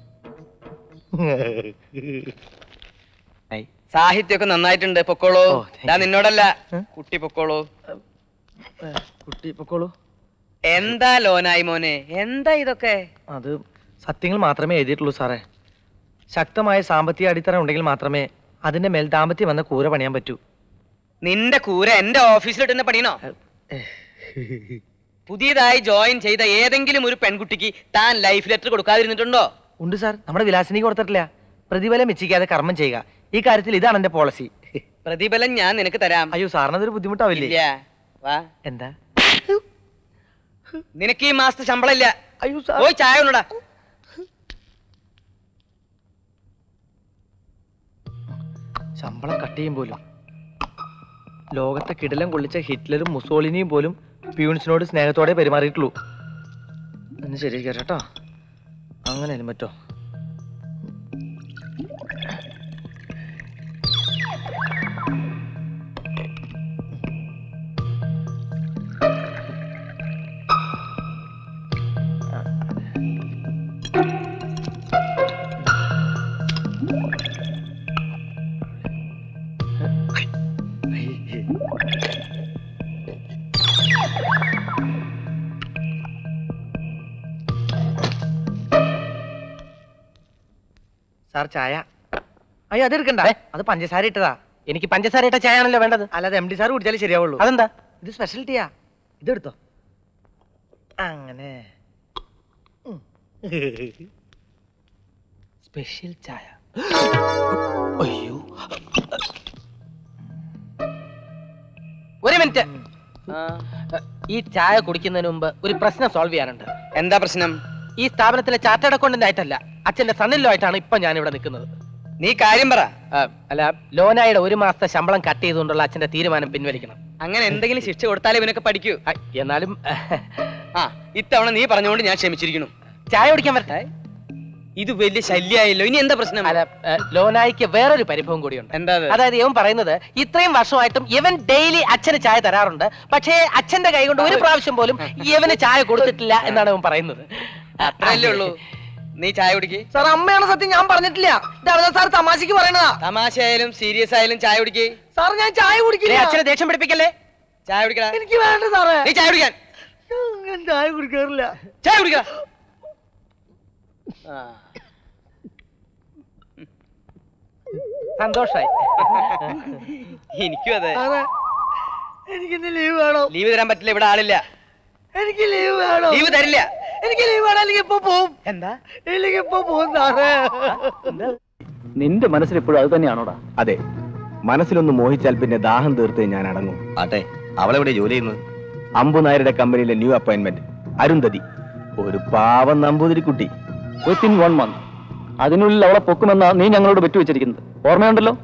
സാഹിത്യമൊക്കെ നന്നായിട്ടുണ്ട് പൊക്കോളൂ ഓ, thank ഞാൻ you. നിന്നോടല്ല ഉം? കുട്ടി പൊക്കോളൂ കുട്ടി പൊക്കോളൂ എന്താ ലോനായി മോനെ എന്താ ഇതൊക്കെ അത് സത്യങ്ങൾ മാത്രമേ എഴുതിയിട്ടുള്ളൂ സാറേ ശക്തമായ സാമ്പത്തിക അടിത്തറ ഉണ്ടെങ്കിൽ മാത്രമേ അതിന്റെ മേൽ ദാമ്പത്യം വന്ന കൂര പണിയാൻ പറ്റൂ നിന്റെ കൂര എന്റെ ഓഫീസിലിട്ട് തന്നെ പണിയണോ പുതിയതായി ജോയിൻ ചെയ്ത ഏതെങ്കിലും ഒരു പെൺകുട്ടിക്ക് താൻ ലൈഫ് ലെറ്റർ കൊടുക്കാതിരുന്നിട്ടുണ്ടോ ഉണ്ട് സാർ നമ്മുടെ വിലാസിനി കൊടുത്തിട്ടില്ല പ്രതിഫലം ഇച്ഛിക്കാതെ കർമ്മം ചെയ്യുക ഈ കാര്യത്തിൽ ഇതാണ് എന്റെ പോളിസി പ്രതിഫലം ഞാൻ നിനക്ക് തരാം അയ്യോ സാറിനതൊരു ബുദ്ധിമുട്ടാവില്ലേ ഇല്ല വാ എന്താ നിനക്ക് ഈ മാസത്തെ ശമ്പളം ഇല്ല അയ്യോ സാർ പോയി ചായ കൊണ്ടുടാ ശമ്പളം കട്ട് ചെയ്യും പോലും ലോകത്തെ കിടലം കൊള്ളിച്ച ഹിറ്റ്ലറും മുസോളിനിയും പോലും പ്യൂൺസിനോട് സ്നേഹത്തോടെ പെരുമാറിയിട്ടുള്ളൂ എന്ന് ശരി കേട്ടോ അങ്ങനെ പറ്റോ സാർ ചായ അയ്യോ അതെടുക്കണ്ട അത് പഞ്ചസാര ഇട്ടതാ എനിക്ക് പഞ്ചസാര ഇട്ട ചായ ആണല്ലോ വേണ്ടത് അല്ലാതെ എം ഡി സാർ കുടിച്ചാലേ ശരിയാവുള്ളൂ അതെന്താ ഇത് സ്പെഷ്യൽ ടീയാ ഇതെടുത്തോ അങ്ങനെ സ്പെഷ്യൽ ചായ അയ്യോ ഒരു മിനിറ്റ് ഈ ചായ കുടിക്കുന്നതിന് മുമ്പ് ഒരു പ്രശ്നം സോൾവ് ചെയ്യാനുണ്ട് എന്താ പ്രശ്നം ഈ സ്ഥാപനത്തിലെ ചാർട്ടേഡ് അക്കൗണ്ടന്റ് ആയിട്ടല്ല അച്ഛന്റെ സണ്ണിലോ ആയിട്ടാണ് ഇപ്പൊ ഞാൻ ഇവിടെ നിൽക്കുന്നത് നീ കാര്യം പറ ആ, അല്ല ലോനായുടെ ഒരു മാസത്തെ ശമ്പളം കട്ട് ചെയ്തുകൊണ്ടുള്ള അച്ഛന്റെ തീരുമാനം പിൻവലിക്കണം അങ്ങനെ എന്തെങ്കിലും ശിക്ഷ കൊടുത്താലേ ഇവനൊക്കെ പഠിക്കൂ ആ, എന്നാലും ആ ഇത്തവണ നീ പറഞ്ഞുകൊണ്ട് ഞാൻ ക്ഷമിച്ചിരിക്കുന്നു ചായ കുടിക്കാൻ വരട്ടെ ഇത് വലിയ ശല്യായല്ലോ ഇനി എന്താ പ്രശ്നം അല്ല ഏ, ലോനായിക്ക് വേറൊരു പരിഭവം കൂടിയുണ്ട് എന്താ അത്? അതായത് ഇവൻ പറയുന്നത് ഇത്രയും വർഷമായിട്ടും ഇവൻ ഡെയിലി അച്ഛന് ചായ തരാറുണ്ട് പക്ഷേ അച്ഛന്റെ കൈ കൊണ്ട് ഒരു പ്രാവശ്യം പോലും ഇവന് ചായ കൊടുത്തിട്ടില്ല എന്നാണ് അവൻ പറയുന്നത് അത്രയല്ലേ ഉള്ളൂ നീ ചായ കുടിക്ക് സാർ അമ്മയാണ് സത്യം ഞാൻ പറഞ്ഞിട്ടില്ല ഇതവതാ സാർ തമാശക്ക് പറയണതാ തമാശ ആയാലും സീരിയസ് ആയാലും ചായ കുടിക്ക് സാർ ഞാൻ ചായ ദേ, കുടിക്കില്ല അച്ഛനെ ദേഷ്യം പിടിപ്പിക്കല്ലേ ചായ കുടിക്കടാ എനിക്ക് വേണ്ട സാറേ നീ ചായ കുടിക്കാൻ ഞാൻ ചായ കുടിക്കാറില്ല ചായ കുടിക്കടാ സന്തോഷായി എനിക്കും അതെ സാറേ എനിക്കിന്ന് ലീവ് വേണം ലീവ് തരാൻ പറ്റില്ല ഇവിടെ ആളില്ല എനിക്ക് ലീവ് വേണം ലീവ് തരില്ല എനിക്ക് ലീവ് വേണം അല്ലെങ്കിൽ ഇപ്പൊ പോവും എന്താ ഇല്ലെങ്കിൽ ഇപ്പൊ പോവും സാറേ നിന്റെ മനസ്സിൽ ഇപ്പോഴും അത് തന്നെയാണോടാ അതെ മനസ്സിലൊന്ന് മോഹിച്ചാൽ പിന്നെ ദാഹം തീർത്തേ ഞാൻ അടങ്ങും ആട്ടെ അവളെവിടെ ജോലി ചെയ്യുന്നത് അമ്പു നായരുടെ കമ്പനിയിലെ ന്യൂ അപ്പോയിന്റ്മെന്റ് അരുന്ധതി ഒരു പാവം നമ്പൂതിരിക്കുട്ടി വിത്തിൻ വൺ മന്ത് അതിനുള്ളിൽ അവളെ പൊക്കുമെന്നാ നീ ഞങ്ങളോട് വെച്ചു വെച്ചിരിക്കുന്നത് ഓർമ്മയുണ്ടല്ലോ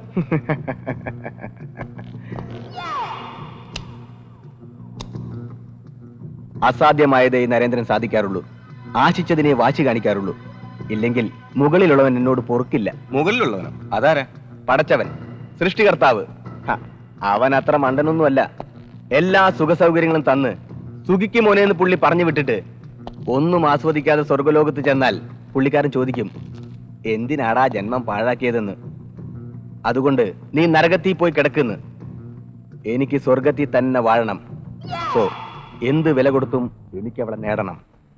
അസാധ്യമായതേ നരേന്ദ്രൻ സാധിക്കാറുള്ളൂ ആശിച്ചതിനെ വാശി കാണിക്കാറുള്ളൂ ഇല്ലെങ്കിൽ മുകളിലുള്ളവൻ എന്നോട് പൊറുക്കില്ല മുകളിലുള്ളവനോ അതാരാ പടച്ചവൻ സൃഷ്ടികർത്താവ് ഹ, അവൻ അത്ര മണ്ടനൊന്നുമല്ല എല്ലാ സുഖസൗകര്യങ്ങളും തന്ന് സുഖിക്ക് മോനെന്ന് പുള്ളി പറഞ്ഞു വിട്ടിട്ട് ഒന്നും ആസ്വദിക്കാതെ സ്വർഗലോകത്ത് ചെന്നാൽ പുള്ളിക്കാരൻ ചോദിക്കും എന്തിനാടാ ജന്മം പാഴാക്കിയതെന്ന് അതുകൊണ്ട് നീ നരകത്തിൽ പോയി കിടക്കുന്നു എനിക്ക് സ്വർഗത്തിൽ തന്നെ വാഴണം സോ എന്ത് വില കൊടുത്തും എനിക്ക് അവളെ നേടണം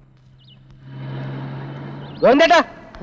ഗോവിന്ദേട്ടാ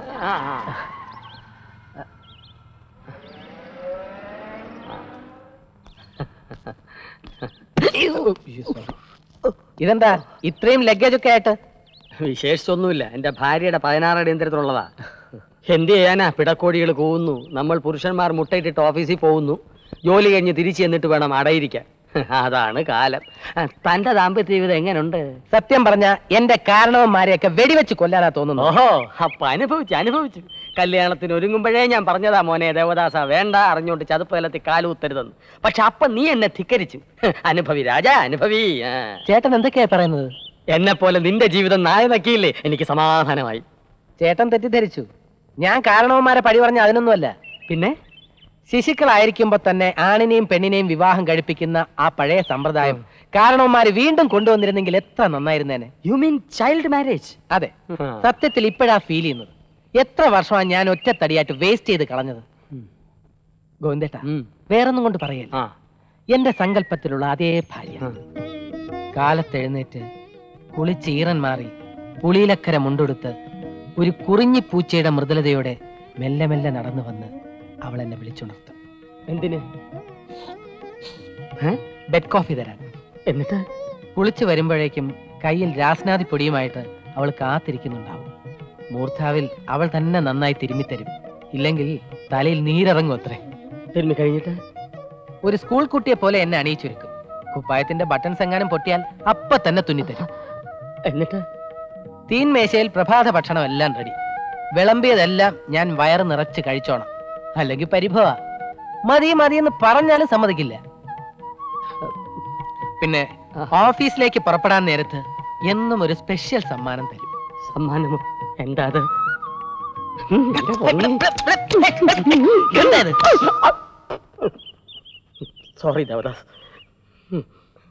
ഇതെന്താ ഇത്രയും ലഗേജ് ഒക്കെ ആയിട്ട് വിശേഷിച്ചൊന്നുമില്ല എന്റെ ഭാര്യയുടെ പതിനാറ് അടിയന്തരത്തിലുള്ളതാ എന്ത് ചെയ്യാനാ പിടക്കോടികൾ കൂവുന്നു നമ്മൾ പുരുഷന്മാർ മുട്ടയിട്ടിട്ട് ഓഫീസിൽ പോകുന്നു ജോലി കഴിഞ്ഞ് തിരിച്ചു ചെന്നിട്ട് വേണം അടയിരിക്കാൻ അതാണ് കാലം ആ, തന്റെ ദാമ്പത്യ ജീവിതം എങ്ങനെയുണ്ട് സത്യം പറഞ്ഞ എന്റെ കാരണവന്മാരെയൊക്കെ വെടിവെച്ച് കൊല്ലാനാ തോന്നുന്നു ഓഹോ അപ്പൊ അനുഭവിച്ചു അനുഭവിച്ചു കല്യാണത്തിന് ഒരുങ്ങുമ്പോഴേ ഞാൻ പറഞ്ഞതാ മോനെ ദേവദാസ വേണ്ട അറിഞ്ഞോണ്ട് ചതുപ്പ് നിലത്തിൽ കാലുകുത്തരുതെന്ന് പക്ഷെ അപ്പൊ നീ എന്നെ ധിക്കരിച്ചു അനുഭവി രാജാ അനുഭവി ആ. ചേട്ടൻ എന്തൊക്കെയാ പറയുന്നത് എന്നെ പോലെ നിന്റെ ജീവിതം നായ നക്കിയില്ലേ എനിക്ക് സമാധാനമായി ചേട്ടൻ തെറ്റിദ്ധരിച്ചു ഞാൻ കാരണവന്മാരെ പഴി പറഞ്ഞ അതിനൊന്നുമല്ല പിന്നെ ശിശുക്കളായിരിക്കുമ്പോ തന്നെ ആണിനെയും പെണ്ണിനെയും വിവാഹം കഴിപ്പിക്കുന്ന ആ പഴയ സമ്പ്രദായം കാരണവന്മാര് വീണ്ടും കൊണ്ടുവന്നിരുന്നെങ്കിൽ എത്ര നന്നായിരുന്നേനെ യു മീൻ ചൈൽഡ് മാരേജ് അതെ സത്യത്തിൽ ഇപ്പോഴാ ഫീൽ ചെയ്യുന്നത് എത്ര വർഷമാണ് ഞാൻ ഒറ്റത്തടിയായിട്ട് വേസ്റ്റ് ചെയ്ത് കളഞ്ഞത് ഗോവിന്ദേട്ടാ വേറൊന്നും കൊണ്ട് പറയല്ല ആ എന്റെ സങ്കല്പത്തിലുള്ള അതേ ഭാര്യ കാലത്തെഴുന്നേറ്റ് കുളിച്ചീറൻ മാറി പുളിയിലക്കര മുണ്ടെടുത്ത് ഒരു കുറിഞ്ഞി പൂച്ചയുടെ മൃദുലതയോടെ മെല്ലെ മെല്ലെ നടന്നു വന്ന് അവൾ എന്നെ വിളിച്ചുണർത്തും എന്തിന് ബെഡ് കോഫി തരാൻ എന്നിട്ട് കുളിച്ചു വരുമ്പോഴേക്കും കയ്യിൽ രാസ്നാദി പൊടിയുമായിട്ട് അവൾ കാത്തിരിക്കുന്നുണ്ടാവും മൂർധാവിൽ അവൾ തന്നെ നന്നായി തിരുമ്മിത്തരും ഇല്ലെങ്കിൽ തലയിൽ നീരിറങ്ങും അത്രേ തിരുമ്മി കഴിഞ്ഞിട്ട് ഒരു സ്കൂൾ കുട്ടിയെ പോലെ എന്നെ അണിയിച്ചൊരുക്കും കുപ്പായത്തിന്റെ ബട്ടൺസ് എങ്ങാനും പൊട്ടിയാൽ അപ്പ തന്നെ തുന്നിത്തരും എന്നിട്ട് തീൻമേശയിൽ പ്രഭാത ഭക്ഷണം എല്ലാം റെഡി വിളമ്പിയതെല്ലാം ഞാൻ വയറ് നിറച്ച് കഴിച്ചോണം അല്ലെങ്കിൽ പരിഭവ മതി മതി എന്ന് പറഞ്ഞാലും സമ്മതിക്കില്ല പിന്നെ ഓഫീസിലേക്ക് പുറപ്പെടാൻ നേരത്ത് എന്നും ഒരു സ്പെഷ്യൽ സമ്മാനം തരും സമ്മാനമോ എന്താ അത് എന്താ ഇത്? സോറി ദേവദാസ് ഉം.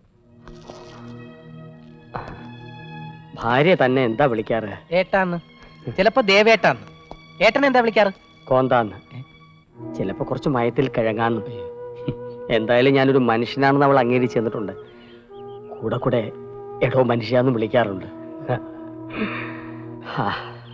ഭാര്യ തന്നെ എന്താ വിളിക്കാറ് ഏട്ടാന്ന് ചിലപ്പോ ദേവേട്ടാന്ന് ഏട്ടൻ എന്താ വിളിക്കാറ് കോന്താന്ന് ചിലപ്പോ കുറച്ച് മയത്തിൽ കിഴങ്ങാന്ന് എന്തായാലും ഞാനൊരു മനുഷ്യനാണെന്ന് അവൾ അംഗീകരിച്ച് ചെന്നിട്ടുണ്ട് കൂടെ കൂടെ എടോ മനുഷ്യാന്ന് വിളിക്കാറുണ്ട് ഹാ.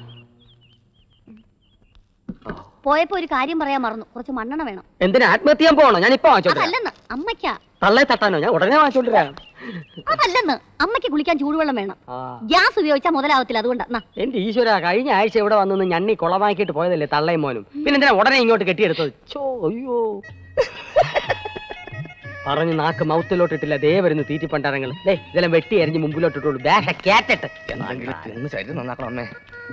പോയപ്പോ ഒരു കാര്യം പറയാൻ മറന്നു കുറച്ച് മണ്ണെണ്ണ വേണം എന്തിനാ ആത്മഹത്യ ചെയ്യാൻ പോകണോ ഞാൻ ഇപ്പൊ വാങ്ങിച്ചോട്ടെ അതല്ലെന്ന് അമ്മയ്ക്കാ തള്ളേ തട്ടാനോ ഞാൻ ഉടനെ വാങ്ങിച്ചോണ്ടിരാം അതല്ലെന്ന് അമ്മയ്ക്ക് കുളിക്കാൻ ചൂടുവെള്ളം വേണം ആ ഗ്യാസ് ഉപയോഗിച്ചാൽ മുതലാവത്തില്ല അതുകൊണ്ടാ നാ. എന്റെ ഈശ്വര കഴിഞ്ഞ ആഴ്ച ഇവിടെ വന്നു ഞണ്ണി കുളമാക്കിയിട്ട് പോയതല്ലേ തള്ളയും മോനും പിന്നെ എന്തിനാ ഉടനെ ഇങ്ങോട്ട് കെട്ടിയെടുത്തത് ചോ അയ്യോ പറഞ്ഞു നാക്ക് മൗത്തിലോട്ട് ഇട്ടില്ല ദേ വരുന്നു തീറ്റിപ്പണ്ടാരങ്ങൾ ദേ ഇതെല്ലാം വെട്ടി എറിഞ്ഞ് മുമ്പിലോട്ട് ഇട്ടുള്ളൂ ബാഷ കേറ്റിട്ട് ശരീരം നന്നാക്കണം അമ്മേ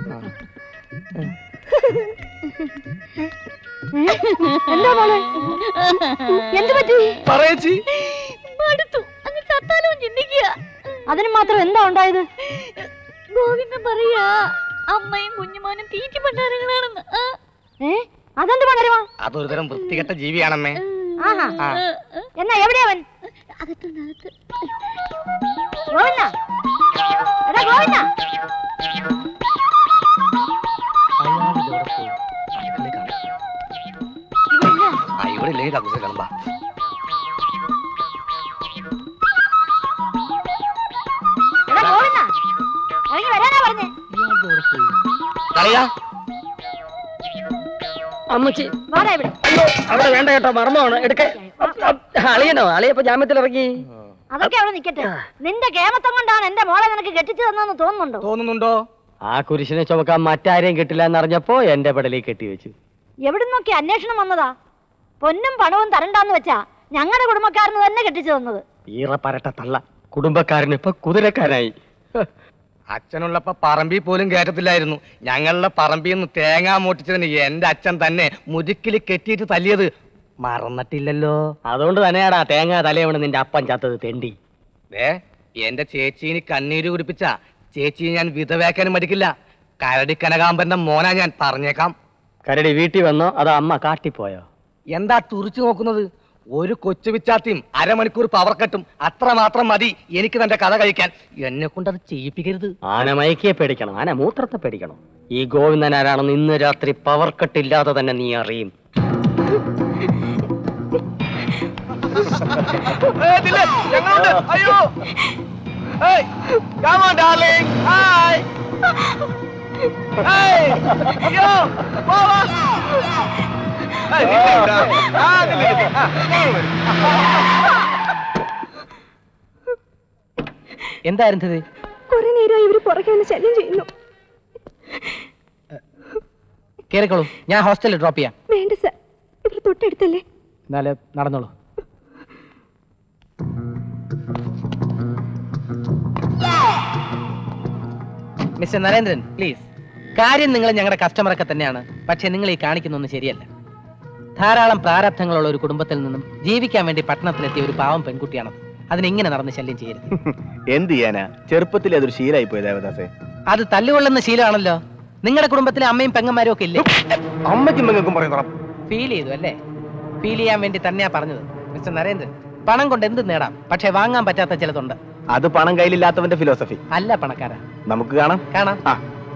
എന്താ മോളെ എന്ത് പറ്റി പറയച്ചി മടുത്തു അങ്ങ് ചത്താലോ ചിന്തിക്കുക അതിന് മാത്രം എന്താ ഉണ്ടായത് ഗോവിന്ദൻ പറയാ അമ്മയും കുഞ്ഞുമോനും തീറ്റി പണ്ടാരങ്ങളാണെന്ന് ആ. ഏ അതെന്ത് പകരമാ അതൊരു തരം വൃത്തികെട്ട ജീവിയാണമ്മേ ആഹാ ആ. എന്നാ എവിടെയാ അവൻ അകത്തുണ്ട് അകത്ത് ഗോവിന്ദ എടാ ഗോവിന്ദ ആ ഇവിടെ ഇല്ലേ കക്കൂസ് കിളമ്പാ എടാ ഗോവിന്ദ ഇറങ്ങി വരാനാ പറഞ്ഞേ കളിയാ അമ്മച്ചി വാടാ ഇവിടെ അയ്യോ അവിടെ വേണ്ട കേട്ടോ മർമ്മമാണ് എടുക്ക അളിയനോ അളിയപ്പോ ജാമ്യത്തിൽ ഇറങ്ങി അതൊക്കെ അവിടെ നിക്കട്ടെ നിന്റെ കേമത്തം കൊണ്ടാണ് എന്റെ മോളെ നിനക്ക് കെട്ടിച്ചു തന്നെന്ന് തോന്നുന്നുണ്ടോ തോന്നുന്നുണ്ടോ ആ കുരിശിനെ ചുമക്കാൻ മറ്റാരെയും കിട്ടില്ല എന്നറിഞ്ഞപ്പോ എന്റെ പടലേക്ക് കെട്ടിവെച്ചു എവിടുന്നൊക്കെ അന്വേഷണം വന്നതാ പൊന്നും പണവും തരണ്ടാന്ന് വെച്ചാ ഞങ്ങളുടെ കുടുംബക്കാരന് തന്നെ കെട്ടിച്ചു തന്നത് ഈറ പരട്ട തള്ള കുടുംബക്കാരന് ഇപ്പൊ കുതിരക്കാരായി അച്ഛനുള്ളപ്പോ പറമ്പിൽ പോലും കയറ്റത്തില്ലായിരുന്നു ഞങ്ങളുടെ പറമ്പിൽ നിന്ന് തേങ്ങ മൂട്ടിച്ചതിന് എന്റെ അച്ഛൻ തന്നെ മുതുക്കിൽ കെട്ടിയിട്ട് തല്ലിയത് മറന്നിട്ടില്ലല്ലോ അതുകൊണ്ട് തന്നെയാടാ തേങ്ങ തലയവണ് നിന്റെ അപ്പൻ ചത്തത് തെണ്ടി ദേ എന്റെ ചേച്ചീന് കണ്ണീര് കുടിപ്പിച്ച ചേച്ചി ഞാൻ വിധവേക്കാനും മടിക്കില്ല കരടി കനകാമ്പന്റെ മോനാ ഞാൻ പറഞ്ഞേക്കാം കരടി വീട്ടിൽ വന്നോ അതോ അമ്മ കാട്ടിപ്പോയോ എന്താ തുറിച്ചു നോക്കുന്നത് ഒരു കൊച്ചു പിച്ചാത്തിയും അരമണിക്കൂർ പവർ കട്ടും അത്ര മാത്രം മതി എനിക്ക് തന്റെ കഥ കഴിക്കാൻ എന്നെ കൊണ്ട് അത് ചെയ്യിപ്പിക്കരുത് ആന മയക്കിയെ പേടിക്കണം ആന മൂത്രത്തെ പേടിക്കണം ഈ ഗോവിന്ദൻ ആരാണെന്ന് ഇന്ന് രാത്രി പവർ കട്ടില്ലാതെ തന്നെ നീ അറിയും അയ്യോ Come on, darling. Hi. Hey. അയ്യോ പോവാ. Hey, നില്ല് ഇവിടെ. ആ, നില്ല്, നില്ല്. ആ, ഇങ്ങോട്ട് വരൂ. എന്തായിരുന്നു ഇത് കുറെ നേരമായി ഇവര് പുറകെ വന്ന് ശല്യം ചെയ്യുന്നു കേറിക്കോളൂ ഞാൻ ഹോസ്റ്റലിൽ ഡ്രോപ്പ് ചെയ്യാം വേണ്ട സർ ഇവിടെ തൊട്ടടുത്തല്ലേ എന്നാല് നടന്നോളൂ മിസ്റ്റർ നരേന്ദ്രൻ പ്ലീസ് കാര്യം നിങ്ങൾ ഞങ്ങളുടെ കസ്റ്റമറൊക്കെ തന്നെയാണ് പക്ഷെ നിങ്ങൾ ഈ കാണിക്കുന്നൊന്നും ശരിയല്ല ധാരാളം പ്രാരബ്ധങ്ങളുള്ള ഒരു കുടുംബത്തിൽ നിന്നും ജീവിക്കാൻ വേണ്ടി പട്ടണത്തിലെത്തിയ ഒരു പാവം പെൺകുട്ടിയാണത് അതിനെങ്ങനെ നടന്ന് ശല്യം ചെയ്യരുത് എന്ത് ചെയ്യാനാ ചെറുപ്പത്തിൽ അതൊരു ശീലായി പോയി ദേവദാസേ അത് തല്ലുകൊള്ളുന്ന ശീലമാണല്ലോ നിങ്ങളുടെ കുടുംബത്തിലെ അമ്മയും പെങ്ങന്മാരും ഒക്കെ ഇല്ലേ അമ്മയ്ക്കും പെങ്ങൾക്കും പറയുന്ന ഫീൽ ചെയ്തു അല്ലേ ഫീൽ ചെയ്യാൻ വേണ്ടി തന്നെയാ പറഞ്ഞത് മിസ്റ്റർ നരേന്ദ്രൻ പണം കൊണ്ട് എന്ത് നേടാം പക്ഷെ വാങ്ങാൻ പറ്റാത്ത ചിലതുണ്ട് അത് പണം കയ്യിലില്ലാത്തവന്റെ ഫിലോസഫി അല്ല പണക്കാരാ നമുക്ക് കാണാം കാണാം ആ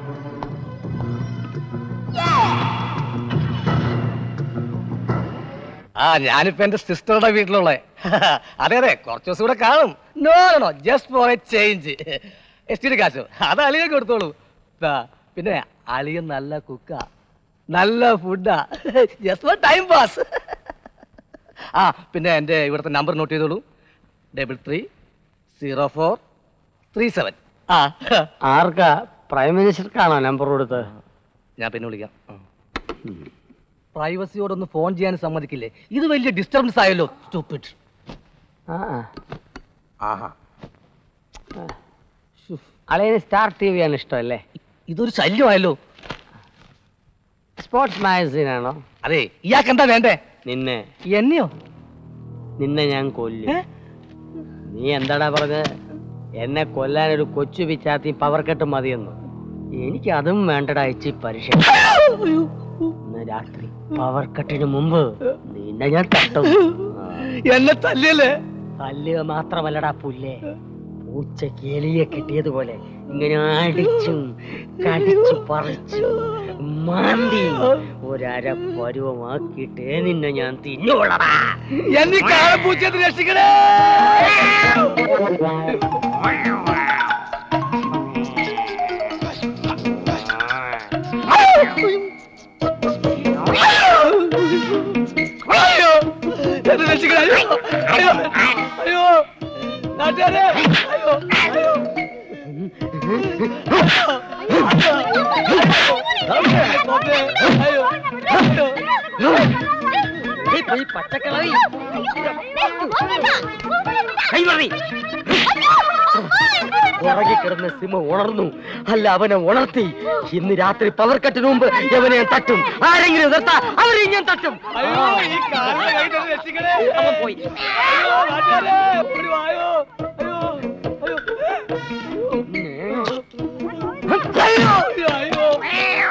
ആ ഞാനിപ്പോ എന്റെ സിസ്റ്ററുടെ വീട്ടിലുള്ള അതെ അതെ കുറച്ച് ദിവസം കൂടെ കാണും no no just for a change എസ്റ്റിന് കാശു അത് അളിയൻ കൊടുത്തോളൂ ദാ, പിന്നെ അളിയൻ നല്ല കുക്കാ നല്ല ഫുഡാ ജസ്റ്റ് ഫോർ ടൈം പാസ് ആ പിന്നെ എൻ്റെ ഇവിടുത്തെ നമ്പർ നോട്ട് ചെയ്തോളൂ double three zero four three seven ആ ആർക്കാ പ്രൈം മിനിസ്റ്റർക്കാണോ നമ്പർ കൊടുത്തത് ഞാൻ പിന്നെ വിളിക്കാം പ്രൈവസിയോടൊന്ന് ഫോൺ ചെയ്യാൻ സമ്മതിക്കില്ലേ ഇത് വലിയ ഡിസ്റ്റർബൻസ് ആയല്ലോ stupid. ആ ആ. ആഹാ അളിയന് സ്റ്റാർ ടി വി ആണ് ഇഷ്ടമല്ലേ ഇതൊരു ശല്യമായല്ലോ സ്പോർട്സ് മാഗസീൻ ആണോ അതെ ഇയാൾക്ക് എന്താ വേണ്ടേ നിന്നെ എന്നെയോ നിന്നെ ഞാൻ കൊല്ലും നീ എന്താടാ പറഞ്ഞത് എന്നെ കൊല്ലാൻ ഒരു കൊച്ചു പിച്ചാത്തി പവർ കെട്ട് മതിയെന്നു എനിക്ക് അതും വേണ്ടടാ ഇച്ചി പരീക്ഷ ഇന്ന് രാത്രി പവർ കട്ടിന് മുമ്പ് നിന്നെ ഞാൻ തട്ടും എന്നെ തല്ലിയല്ലേ തല്ലുക മാത്രമല്ലടാ പുല്ലേ പൂച്ചക്ക് എലിയെ കിട്ടിയതുപോലെ ഇങ്ങനെ അടിച്ചും കടിച്ചു പറിച്ചു മാന്തി ഒരര പരുവമാക്കിയിട്ടേ നിന്നെ ഞാൻ തിന്നോളടാ എന്നീ കാളപ്പൂച്ചത് രക്ഷിക്കണേ അയ്യോ എന്നെ രക്ഷിക്കണേ അയ്യോ അയ്യോ അയ്യോ നാട്ടുകാരെ അയ്യോ അയ്യോ പച്ചക്കളറി കൈമറി പുറകെ കിടന്ന സിമ ഉണർന്നു അല്ല അവനെ ഉണർത്തി ഇന്ന് രാത്രി പവർ കട്ടിന് മുമ്പ് അവനെ ഞാൻ തട്ടും ആരെങ്കിലും നിർത്താ അവരെയും ഞാൻ തട്ടും അയ്യോ ഈ കാലിന്റെ കൈ തന്നെ രക്ഷിക്കണേ അവൻ പോയി അയ്യോ നാട്ടുകാരെ ഓടി വായോ അയ്യോ അയ്യോ അയ്യോ അയ്യോ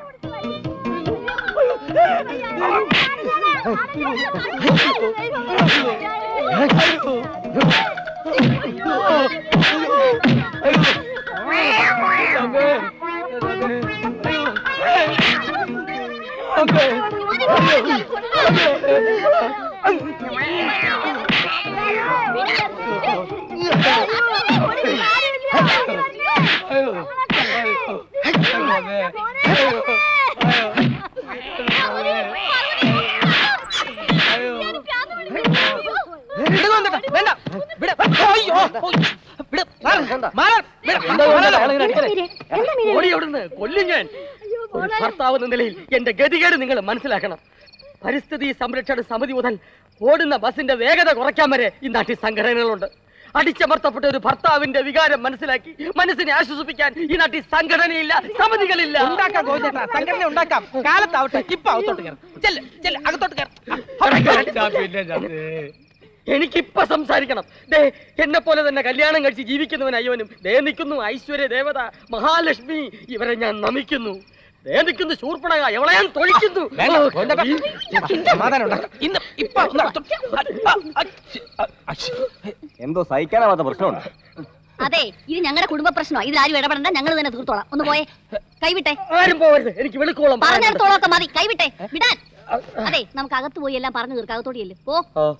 വേണ്ട വിട്. അയ്യോ വിട്. മാറ്. മാറ്. വിട്. മാറ്. ഓടി അവിടുന്ന് കൊല്ലും ഞാൻ ഒരു ഭർത്താവ് എന്ന നിലയിൽ എന്റെ ഗതികേട് നിങ്ങൾ മനസ്സിലാക്കണം പരിസ്ഥിതി സംരക്ഷണ സമിതി മുതൽ ഓടുന്ന ബസിന്റെ വേഗത കുറയ്ക്കാൻ വരെ ഈ നാട്ടിൽ സംഘടനകളുണ്ട് അടിച്ചമർത്തപ്പെട്ട ഒരു ഭർത്താവിന്റെ വികാരം മനസ്സിലാക്കി മനസ്സിനെ ആശ്വസിപ്പിക്കാൻ ഈ നാട്ടിൽ സംഘടനയില്ല സമിതികളില്ല ഉണ്ടാക്കാം ഗോവിന്ദേട്ടാ സംഘടന ഉണ്ടാക്കാം കാലത്താവട്ടെ ഇപ്പൊ അകത്തോട്ട് കയറും ചെല്ല് ചെല്ല് അകത്തോട്ട് കയറും എനിക്കിപ്പൊ സംസാരിക്കണം ദേ എന്നെ പോലെ തന്നെ കല്യാണം കഴിച്ച് ജീവിക്കുന്നവൻ അയ്യവനും ദേ നിൽക്കുന്നു ഐശ്വര്യ ദേവത മഹാലക്ഷ്മി ഇവരെ ഞാൻ നമിക്കുന്നു ദേ നിൽക്കുന്നു ശൂർപ്പണക എവളെ ഞാൻ തൊഴിക്കുന്നു വേണ്ട, ഗോവിന്ദേട്ടാ. സമാധാനം ഉണ്ടാക്കാം ഇന്ന് ഇപ്പൊ ഒന്ന് അകത്തോട്ട് ആ, ആ, ആ, ആ, ശ്ശ്. എന്തോ സഹിക്കാനാവാത്ത പ്രശ്നമുണ്ട് അതെ ഇത് ഞങ്ങളുടെ കുടുംബ പ്രശ്നമാണ് ഇതിൽ ആരും ഇടപെടണ്ട ഞങ്ങൾ തന്നെ തീർത്തോളാം ഒന്ന് പോയേ കൈവിട്ടെ ആരും പോവരുത് എനിക്ക് വെളുക്കോളം പറഞ്ഞിടത്തോളൊക്കെ മതി കൈവിട്ടെ വിടാൻ അതെ നമുക്ക് അകത്ത് പോയി എല്ലാം പറഞ്ഞു തീർക്കാം അകത്തോടിയല്ലേ പോ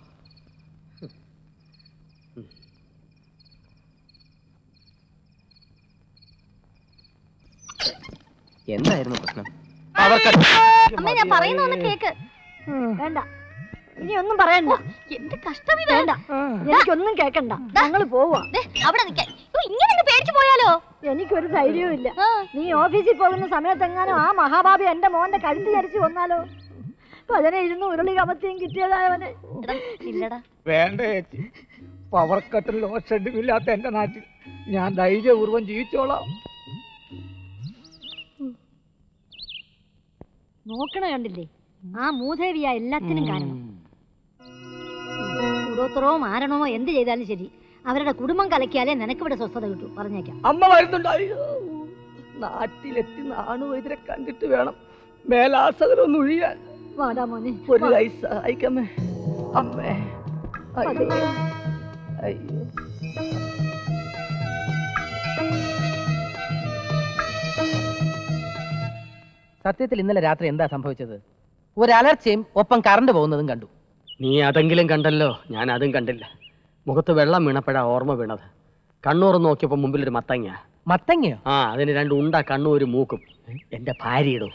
എന്തായിരുന്നു പ്രശ്നം അമ്മ ഞാൻ പറയുന്ന ഒന്ന് കേക്ക് വേണ്ട ഇനി ഒന്നും പറയണ്ട എന്ത് കഷ്ടം ഇത് വേണ്ട എനിക്കൊന്നും കേക്കണ്ട ഞങ്ങൾ പോവാ ദേ, അവിടെ നിൽക്കാൻ ഇങ്ങനെ അങ്ങ് പേടിച്ചു പോയാലോ എനിക്കൊരു ധൈര്യവും ഇല്ല നീ ഓഫീസിൽ പോകുന്ന സമയത്തെങ്ങാനും ആ മഹാഭാവി എന്റെ മോന്റെ കഴുത്ത് ചരിച്ചു വന്നാലോ പതിനായിരുന്നു ഉരുളി കമത്തിയും കിട്ടിയതായവന് ഇല്ലടാ വേണ്ട ചേച്ചി പവർ കട്ടും ലോഡ് ഷെഡും ഇല്ലാത്ത എന്റെ നാട്ടിൽ ഞാൻ ധൈര്യപൂർവ്വം ജീവിച്ചോളാം നോക്കണ കണ്ടില്ലേ ആ മൂദേവിയ എല്ലാത്തിനും കാരണം കൂടോത്രമോ മാരണമോ എന്ത് ചെയ്താലും ശരി അവരുടെ കുടുംബം കലക്കിയാലേ നിനക്കിവിടെ സ്വസ്ഥത കിട്ടൂ പറഞ്ഞേക്കാം അമ്മ വരുന്നുണ്ടായോ നാട്ടിലെത്തി നാണു ഇതിനെ കണ്ടിട്ട് വേണം മേലാസകരൊന്നും ഒഴിയാൻ വാടാ മോനെ ഒരു കൈ സഹായിക്കമ്മേ അമ്മേ അയ്യോ അയ്യോ സത്യത്തിൽ ഇന്നലെ രാത്രി എന്താ സംഭവിച്ചത് ഒരു അലർച്ചയും ഒപ്പം കറണ്ട് പോകുന്നതും കണ്ടു നീ അതെങ്കിലും കണ്ടല്ലോ ഞാൻ അതും കണ്ടില്ല മുഖത്ത് വെള്ളം വീണപ്പോഴാ ഓർമ്മ വീണത് കണ്ണൂർ നോക്കിയപ്പോ മുമ്പിൽ ഒരു മത്തങ്ങ മത്തങ്ങയോ ആ അതിന് രണ്ട് ഉണ്ട കണ്ണും ഒരു മൂക്കും എന്റെ ഭാര്യയിടും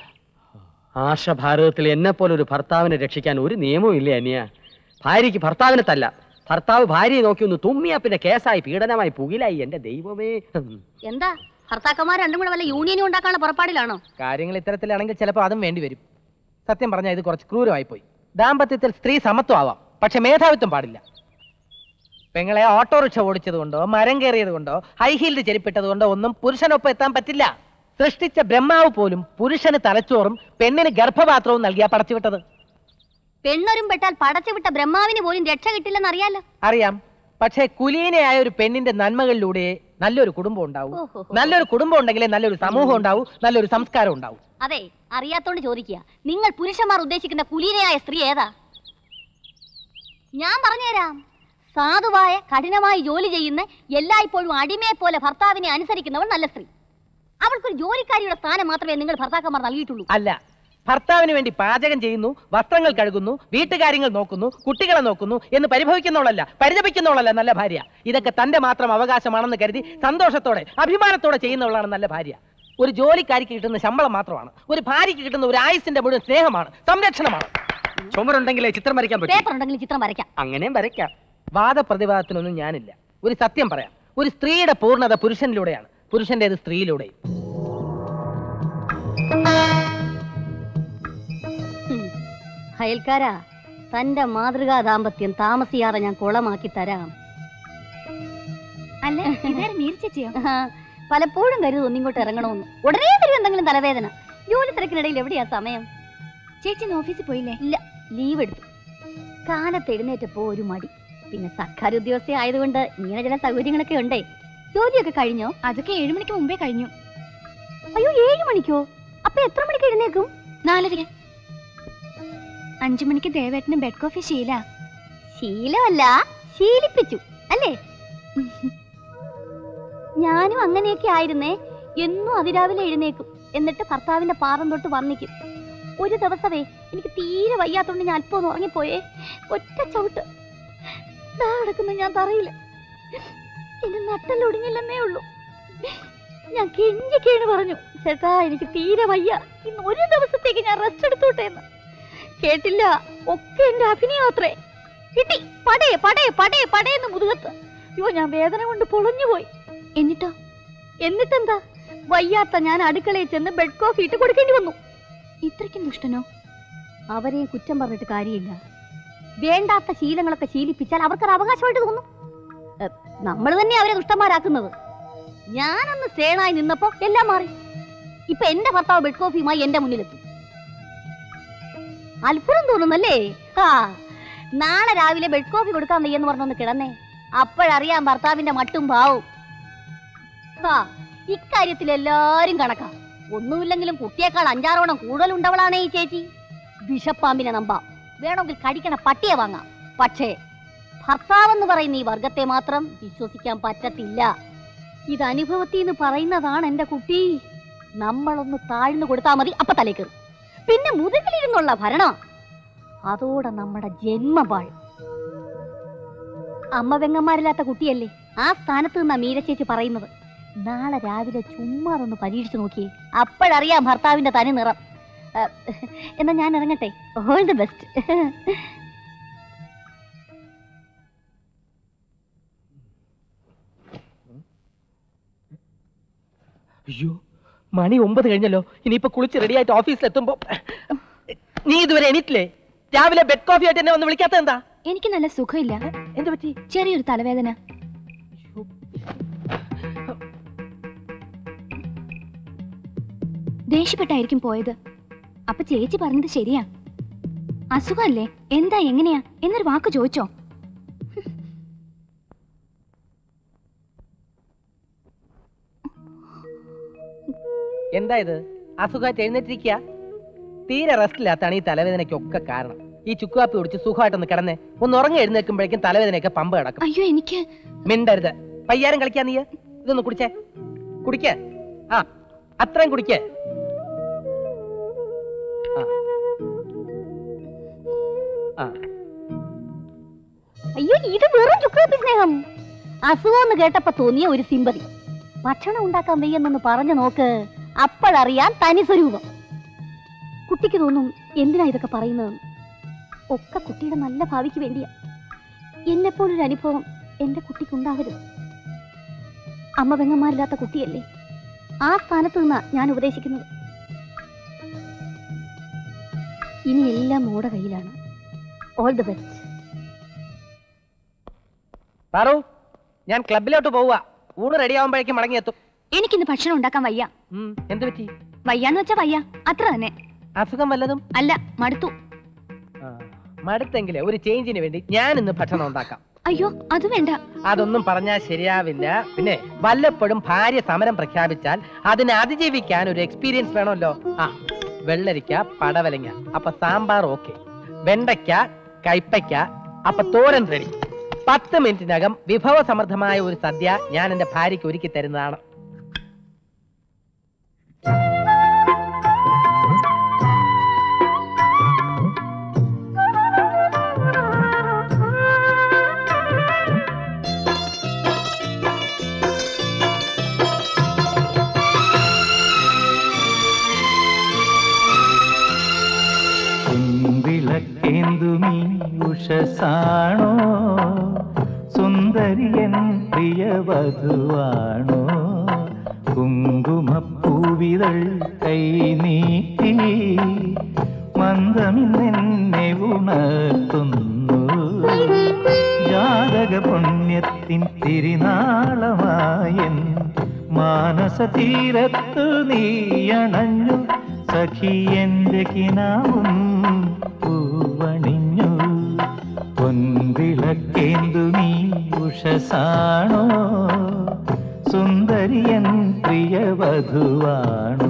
ആർഷഭാരതത്തിൽ എന്നെ പോലെ ഒരു ഭർത്താവിനെ രക്ഷിക്കാൻ ഒരു നിയമവും ഇല്ല അനിയ ഭാര്യയ്ക്ക് ഭർത്താവിനെ തല്ല ഭർത്താവ് ഭാര്യയെ നോക്കി ഒന്ന് തുമ്മിയാ പിന്നെ കേസായി പീഡനമായി പുകിലായി എന്റെ ദൈവമേ എന്താ ഭർത്താക്കന്മാർ രണ്ടും കൂടെ വല്ല യൂണിയനും ഉണ്ടാക്കാനുള്ള പുറപ്പാടിലാണോ കാര്യങ്ങൾ ഇത്തരത്തിലാണെങ്കിൽ ചിലപ്പോൾ അതും വേണ്ടി വരും സത്യം പറഞ്ഞാൽ ഇത് കുറച്ച് ക്രൂരമായി പോയി ദാമ്പത്യത്തിൽ സ്ത്രീ സമത്വം ആവാം പക്ഷെ മേധാവിത്വം പാടില്ല പെങ്ങളെ ഓട്ടോറിക്ഷ ഓടിച്ചത് കൊണ്ടോ മരം കയറിയത് കൊണ്ടോ ഹൈ ഹീൽഡ് ചെരിപ്പിട്ടത് കൊണ്ടോ ഒന്നും പുരുഷനൊപ്പം എത്താൻ പറ്റില്ല സൃഷ്ടിച്ച ബ്രഹ്മാവ് പോലും പുരുഷന് തലച്ചോറും പെണ്ണിന് ഗർഭപാത്രവും നൽകിയാ പടച്ചുവിട്ടത് പെണ്ണൊരും പെട്ടാൽ പടച്ചു വിട്ട ബ്രഹ്മാവിന് പോലും രക്ഷ കിട്ടില്ലെന്ന് അറിയാലോ അറിയാം പക്ഷേ കുലീനയായ ഒരു പെണ്ണിന്റെ നന്മകളിലൂടെ നല്ലൊരു കുടുംബം ഉണ്ടാവും നല്ലൊരു കുടുംബം ഉണ്ടെങ്കിലേ നല്ലൊരു സമൂഹം ഉണ്ടാവും നല്ലൊരു സംസ്കാരം ഉണ്ടാവും അതെ അറിയാത്തോണ്ട് ചോദിക്കുക നിങ്ങൾ പുരുഷന്മാർ ഉദ്ദേശിക്കുന്ന കുലീനയായ സ്ത്രീ ഏതാ ഞാൻ പറഞ്ഞുതരാം സാധുവായ കഠിനമായി ജോലി ചെയ്യുന്ന എല്ലായ്പ്പോഴും അടിമയെ പോലെ ഭർത്താവിനെ അനുസരിക്കുന്നവൾ നല്ല സ്ത്രീ അവൾക്കൊരു ജോലിക്കാരിയുടെ സ്ഥാനം മാത്രമേ നിങ്ങൾ ഭർത്താക്കന്മാർ നൽകിയിട്ടുള്ളൂ അല്ല ഭർത്താവിന് വേണ്ടി പാചകം ചെയ്യുന്നു വസ്ത്രങ്ങൾ കഴുകുന്നു വീട്ടുകാര്യങ്ങൾ നോക്കുന്നു കുട്ടികളെ നോക്കുന്നു എന്ന് പരിഭവിക്കുന്നവളല്ല പരിതപിക്കുന്നവളല്ല നല്ല ഭാര്യ ഇതൊക്കെ തന്റെ മാത്രം അവകാശമാണെന്ന് കരുതി സന്തോഷത്തോടെ അഭിമാനത്തോടെ ചെയ്യുന്നവളാണ് നല്ല ഭാര്യ ഒരു ജോലിക്കാരിക്ക് കിട്ടുന്ന ശമ്പളം മാത്രമാണ് ഒരു ഭാര്യയ്ക്ക് കിട്ടുന്ന ഒരു ആയുസിന്റെ മുഴുവൻ സ്നേഹമാണ് സംരക്ഷണമാണ് ചുമരുണ്ടെങ്കിലേ ചിത്രം വരയ്ക്കാൻ പറ്റും പേപ്പർ ഉണ്ടെങ്കിൽ ചിത്രം വരയ്ക്കാം അങ്ങനെയും വരയ്ക്കാം വാദപ്രതിവാദത്തിനൊന്നും ഞാനില്ല ഒരു സത്യം പറയാം ഒരു സ്ത്രീയുടെ പൂർണ്ണത പുരുഷനിലൂടെയാണ് പുരുഷന്റേത് സ്ത്രീയിലൂടെയും അയൽക്കാരാ തന്റെ മാതൃകാ ദാമ്പത്യം താമസിയാതെ ഞാൻ കുളമാക്കി തരാം അല്ല ഇതാരും മീരി ചേച്ചിയോ ആ, പലപ്പോഴും കരുതും ഒന്നിങ്ങോട്ട് ഇറങ്ങണമെന്ന് ഉടനെ തരും എന്തെങ്കിലും തലവേദന ജോലി തിരക്കിനിടയിൽ എവിടെയാ സമയം ചേച്ചി ഇന്ന് ഓഫീസിൽ പോയില്ലേ ഇല്ല ലീവ് എടുത്തു കാലത്ത് എഴുന്നേറ്റപ്പോ ഒരു മടി പിന്നെ സർക്കാർ ഉദ്യോഗസ്ഥ ആയതുകൊണ്ട് ഇങ്ങനെ ചില സൗകര്യങ്ങളൊക്കെ ഉണ്ടേ ജോലിയൊക്കെ കഴിഞ്ഞോ അതൊക്കെ ഏഴു മണിക്ക് മുമ്പേ കഴിഞ്ഞു അയ്യോ ഏഴു മണിക്കോ അപ്പൊ എത്ര മണിക്ക് എഴുന്നേക്കും നാലര അഞ്ചു മണിക്ക് ദേവേട്ടന് ബെഡ് കോഫി ശീല ശീലമല്ല ശീലിപ്പിച്ചു അല്ലേ ഞാനും അങ്ങനെയൊക്കെ ആയിരുന്നേ എന്നും അതിരാവിലെ എഴുന്നേക്കും എന്നിട്ട് ഭർത്താവിന്റെ പാദം തൊട്ട് വന്നിക്കും ഒരു ദിവസമേ എനിക്ക് തീരെ വയ്യാത്തോണ്ട് ഞാൻ അല്പം ഒന്ന് ഉറങ്ങിപ്പോയേ ഒറ്റ ചവിട്ട് ദാ കിടക്കുന്നു ഞാൻ തറയില്ല എന്റെ നട്ടല്ലൊടിഞ്ഞില്ലെന്നേ ഉള്ളൂ ഞാൻ കെഞ്ചിക്കേണ് പറഞ്ഞു ചേട്ടാ എനിക്ക് തീരെ വയ്യ ഇന്ന് ഒരു ദിവസത്തേക്ക് ഞാൻ റെസ്റ്റ് എടുത്തോട്ടെ എന്ന് കേട്ടില്ല ഒക്കെ എന്റെ അഭിനയാത്രേ കിട്ടി പടേ പടേ പടേ പടേന്ന് മുതുകത്ത് അയ്യോ ഞാൻ വേദന കൊണ്ട് പൊളഞ്ഞുപോയി എന്നിട്ടോ എന്നിട്ടെന്താ വയ്യാത്ത ഞാൻ അടുക്കളയിൽ ചെന്ന് ബെഡ് കോഫി ഇട്ട് കൊടുക്കേണ്ടി വന്നു ഇത്രയ്ക്കും ദുഷ്ടനോ അവരെയും കുറ്റം പറഞ്ഞിട്ട് കാര്യമില്ല വേണ്ടാത്ത ശീലങ്ങളൊക്കെ ശീലിപ്പിച്ചാൽ അവർക്കൊരു അവകാശമായിട്ട് തോന്നും നമ്മൾ തന്നെ അവരെ ദുഷ്ടന്മാരാക്കുന്നത് ഞാനൊന്ന് സേണായി നിന്നപ്പോ എല്ലാം മാറി ഇപ്പൊ എന്റെ ഭർത്താവ് ബെഡ് കോഫിയുമായി എന്റെ മുന്നിലെത്തും അത്ഭുതം തോന്നുന്നല്ലേ ആ നാളെ രാവിലെ ബെഡ് കോഫി കൊടുക്കാൻ വയ്യെന്ന് പറഞ്ഞൊന്ന് കിടന്നേ അപ്പോഴറിയാം ഭർത്താവിന്റെ മട്ടും ഭാവും ആ ഇക്കാര്യത്തിൽ എല്ലാരും കണക്കാ ഒന്നുമില്ലെങ്കിലും കുട്ടിയേക്കാൾ അഞ്ചാറോണം കൂടുതലുണ്ടവളാണ് ഈ ചേച്ചി വിഷപ്പാമ്പിനെ നമ്പാം വേണമെങ്കിൽ കടിക്കണ പട്ടിയെ വാങ്ങാം പക്ഷേ ഭർത്താവെന്ന് പറയുന്ന ഈ വർഗത്തെ മാത്രം വിശ്വസിക്കാൻ പറ്റത്തില്ല ഇത് അനുഭവത്തിൽ നിന്ന് പറയുന്നതാണ് എന്റെ കുട്ടി നമ്മളൊന്ന് താഴ്ന്നു കൊടുത്താൽ മതി അപ്പൊ തലേക്കേറും പിന്നെ മുതുകിലിരുന്നുള്ള ഭരണം അതോടെ നമ്മുടെ ജന്മപാൾ അമ്മ പെങ്ങന്മാരില്ലാത്ത കുട്ടിയല്ലേ ആ സ്ഥാനത്ത് നിന്നാ മീര ചേച്ചി പറയുന്നത് നാളെ രാവിലെ ചുമ്മാ അതൊന്ന് പരീക്ഷിച്ചു നോക്കിയേ അപ്പോഴറിയാം ഭർത്താവിന്റെ തനി നിറം ആ, എന്നാ ഞാൻ ഇറങ്ങട്ടെ ഓൾ ദി ബെസ്റ്റ് അയ്യോ മണി ഒമ്പത് കഴിഞ്ഞല്ലോ ഇനിയിപ്പോ കുളിച്ച് റെഡിയായിട്ട് ഓഫീസിൽ എത്തുമ്പോ നീ ഇതുവരെ എണീറ്റില്ലേ രാവിലെ ബെഡ് കോഫി ആയിട്ട് എന്നെ ഒന്ന് വിളിക്കാത്ത എന്താ എനിക്ക് നല്ല സുഖമില്ല എന്ത് പറ്റി ചെറിയൊരു തലവേദന ദേഷ്യപ്പെട്ടായിരിക്കും പോയത് അപ്പൊ ചേച്ചി പറഞ്ഞത് ശരിയാ അസുഖല്ലേ എന്താ എങ്ങനെയാ എന്നൊരു വാക്ക് ചോദിച്ചോ എന്താ ഇത് അസുഖമായിട്ട് എഴുന്നേറ്റിരിക്കുക തീരെ റെസ്റ്റ് ഇല്ലാത്താണ് ഈ തലവേദനയ്ക്കൊക്കെ കാരണം ഈ ചുക്കുകാപ്പി കുടിച്ച് സുഖമായിട്ടൊന്ന് കിടന്നേ ഒന്ന് ഉറങ്ങി എഴുന്നേൽക്കുമ്പോഴേക്കും തലവേദനയൊക്കെ പമ്പ് കിടക്കും അയ്യോ എനിക്ക് മിണ്ടരുത് പയ്യാരം കളിക്കാ നീ ഇതൊന്ന് കുടിച്ചേ കുടിക്ക ആ അത്രയും കുടിക്ക ആ അയ്യോ ഇത് വെറും ചുക്കാപ്പി സ്നേഹം അസുഖം എന്ന് കേട്ടപ്പോ തോന്നിയ ഒരു സിമ്പതി ഭക്ഷണം ഉണ്ടാക്കാൻ വയ്യെന്നൊന്ന് പറഞ്ഞു നോക്ക് അപ്പോഴറിയാം തനി സ്വരൂപം കുട്ടിക്ക് തോന്നും എന്തിനാ ഇതൊക്കെ പറയുന്നത് ഒക്കെ കുട്ടിയുടെ നല്ല ഭാവിക്ക് വേണ്ടിയാ എന്നെപ്പോലൊരു അനുഭവം എന്റെ കുട്ടിക്കുണ്ടാവരുത് അമ്മ പെങ്ങന്മാരില്ലാത്ത കുട്ടിയല്ലേ ആ സ്ഥാനത്ത് നിന്നാ ഞാൻ ഉപദേശിക്കുന്നത് ഇനി എല്ലാം മോടെ കയ്യിലാണ് ഓൾ ദി ബെസ്റ്റ് പാറു ഞാൻ ക്ലബിലോട്ട് പോവുക ഊണ് റെഡി ആവുമ്പോഴേക്കും മടങ്ങിയെത്തും എനിക്കിന്ന് ഭക്ഷണം ഉണ്ടാക്കാൻ വയ്യ ഉം, എന്ത് പറ്റി വയ്യാന്ന് വെച്ചാ വയ്യ അത്ര തന്നെ അസുഖം വല്ലതും അല്ല മടുത്തു മടുത്തെങ്കിലേ ഒരു ചേഞ്ചിന് വേണ്ടി ഞാൻ ഇന്ന് ഭക്ഷണം ഉണ്ടാക്കാം അയ്യോ അത് വേണ്ട അതൊന്നും പറഞ്ഞാൽ ശരിയാവില്ല പിന്നെ വല്ലപ്പോഴും ഭാര്യ സമരം പ്രഖ്യാപിച്ചാൽ അതിനെ അതിജീവിക്കാൻ ഒരു എക്സ്പീരിയൻസ് വേണമല്ലോ ആ വെള്ളരിക്ക പടവലങ്ങ അപ്പൊ സാമ്പാർ ഓക്കെ വെണ്ടയ്ക്ക കൈപ്പയ്ക്ക അപ്പൊ തോരൻ റെഡി പത്ത് മിനിറ്റിനകം വിഭവസമൃദ്ധമായ ഒരു സദ്യ ഞാൻ എന്റെ ഭാര്യയ്ക്ക് ഒരുക്കി തരുന്നതാണ് വിളക്കേന്തുമീ ഉഷസാണോ സുന്ദരിയൻ പ്രിയവധുവാണോ കുങ്കുമപ്പൂവിതൾ കൈ നീട്ടി മന്ദമിന്നെന്നെ ഉണർത്തുന്നു ജാതക പുണ്യത്തിൻ തിരുനാളമായൻ മാനസ തീരത്തു നീയണഞ്ഞു സഖി എന്റെ കിനാവും പൂവണിഞ്ഞു പൊൻവിളക്കേന്തു നീ ഉഷസാണോ സുന്ദരിയൻ പ്രിയവധുവാണോ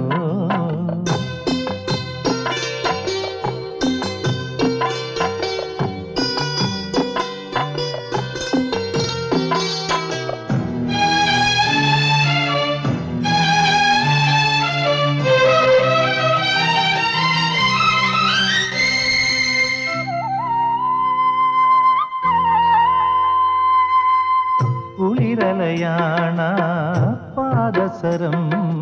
കുളിരലയാണ പാദസരം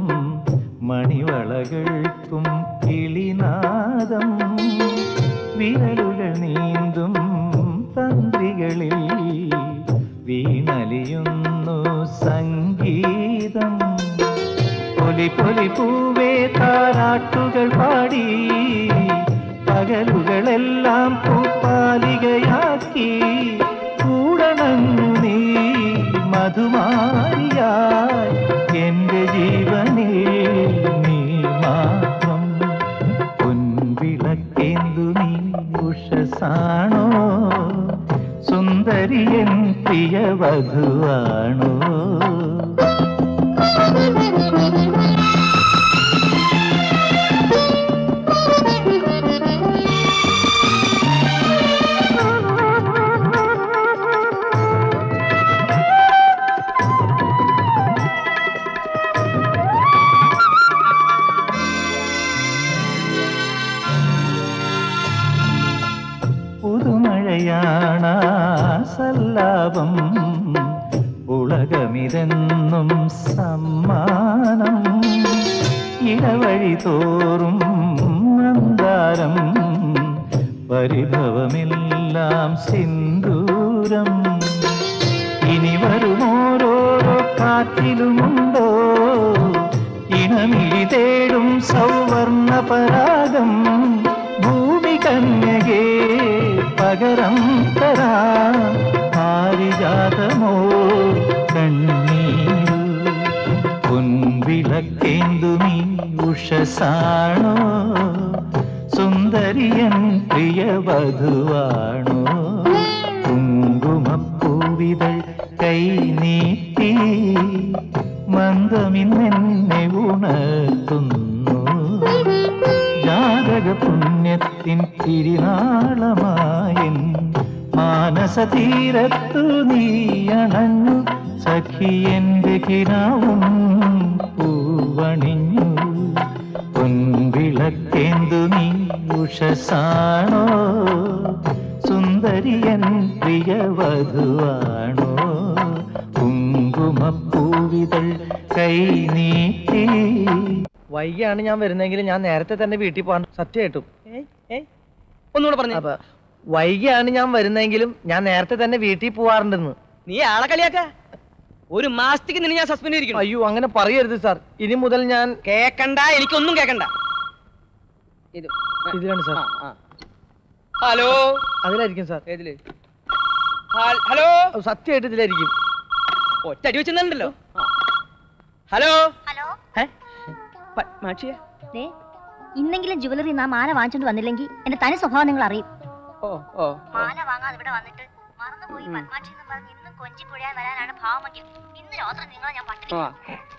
മണിവളകൾക്കും കിളിനാദം വിരലുകൾ നീന്തും തന്ത്രികളിൽ വീണലിയുന്നു സംഗീതം പൊലി പൊലി പൂവേ താരാട്ടുകൾ പാടി പകലുകളെല്ലാം പൂപ്പാലികയാക്കി കൂടണങ്ങു നീ മധുമാരിയായി എന്റെ ജീവനിൽ നീ മാത്രം പൊൻവിളക്കേന്തു നീ ഉഷസാണോ സുന്ദരിയൻ പ്രിയവധുവാണോ പുതുമഴയാണ സല്ലാപം ഉലകമിതെന്നും സമ്മാനം ഇടവഴി തോറും മന്ദാരം പരിഭവമെല്ലാം സിന്ദൂരം ഇനി വരുമോരോരോ കാറ്റിലുമുണ്ടോ ഇണമിഴി തേടും സൗവർണ പരാഗം ഭൂമി കന്യകേ പകരം തരാ പാരിജാതമോ കണ്ണീരു പൊൻവിളക്കേന്തു നീ ഉഷസാണോ സുന്ദരിയൻ പ്രിയവധുവാണോ കുങ്കുമപ്പൂവിതൾ കൈ നീട്ടി മന്ദമിന്നെന്നെ ഉണർത്തുന്നു ജാതക പുണ്യത്തിൻ തിരുനാളമായൻ മാനസ തീരത്തു നീയണഞ്ഞു സഖി എന്റെ കിനാവും പൂവണിഞ്ഞു പൊൻവിളക്കേന്തു നീ ഉഷസാണോ സുന്ദരിയൻ പ്രിയവധുവാണോ കുങ്കുമപ്പൂവിതൾ കൈ നീട്ടി വൈകിയാണ് ഞാൻ വരുന്നെങ്കിൽ ഞാൻ നേരത്തെ തന്നെ വീട്ടിൽ പോകാൻ സത്യമായിട്ടും ഒന്നുകൂടെ പറഞ്ഞു വൈകിയാണ് ഞാൻ വരുന്നെങ്കിലും ഞാൻ നേരത്തെ തന്നെ വീട്ടിൽ പോവാറുണ്ടെന്ന് നീ ആളെ കളിയാക്ക ഒരു മാസത്തേക്ക് നിന്നെ ഞാൻ സസ്പെൻഡ് ചെയ്തിരിക്കണം അയ്യോ അങ്ങനെ പറയരുത് സാർ ഇനി മുതൽ ഞാൻ കേക്കണ്ട എനിക്കൊന്നും കേക്കണ്ട ഇത് ഇതിലാണ് സാർ ഹലോ അതിലായിരിക്കും സാർ ഏതില് ഹൽ- ഹലോ സത്യമായിട്ട് ഇതിലായിരിക്കും ഒറ്റ അടി വെച്ചെന്നുണ്ടല്ലോ ഹലോ ഹലോ മാക്ഷിയ ദേ ഇന്നെങ്കിലും ജുവലറി നാ മാല വാങ്ങിച്ചോണ്ട് വന്നില്ലെങ്കിൽ എന്റെ തനി സ്വഭാവം നിങ്ങൾ അറിയും ഓ ഓ മാല വാങ്ങാതെ ഇവിടെ വന്നിട്ട് മറന്നുപോയി പത്മാക്ഷി എന്നും പറഞ്ഞ് ഇന്നും കൊഞ്ചി കുഴയാൻ വരാനാണ് ഭാവമെങ്കിൽ ഇന്ന് രാത്രി നിങ്ങളെ ഞാൻ പട്ടിണി ആ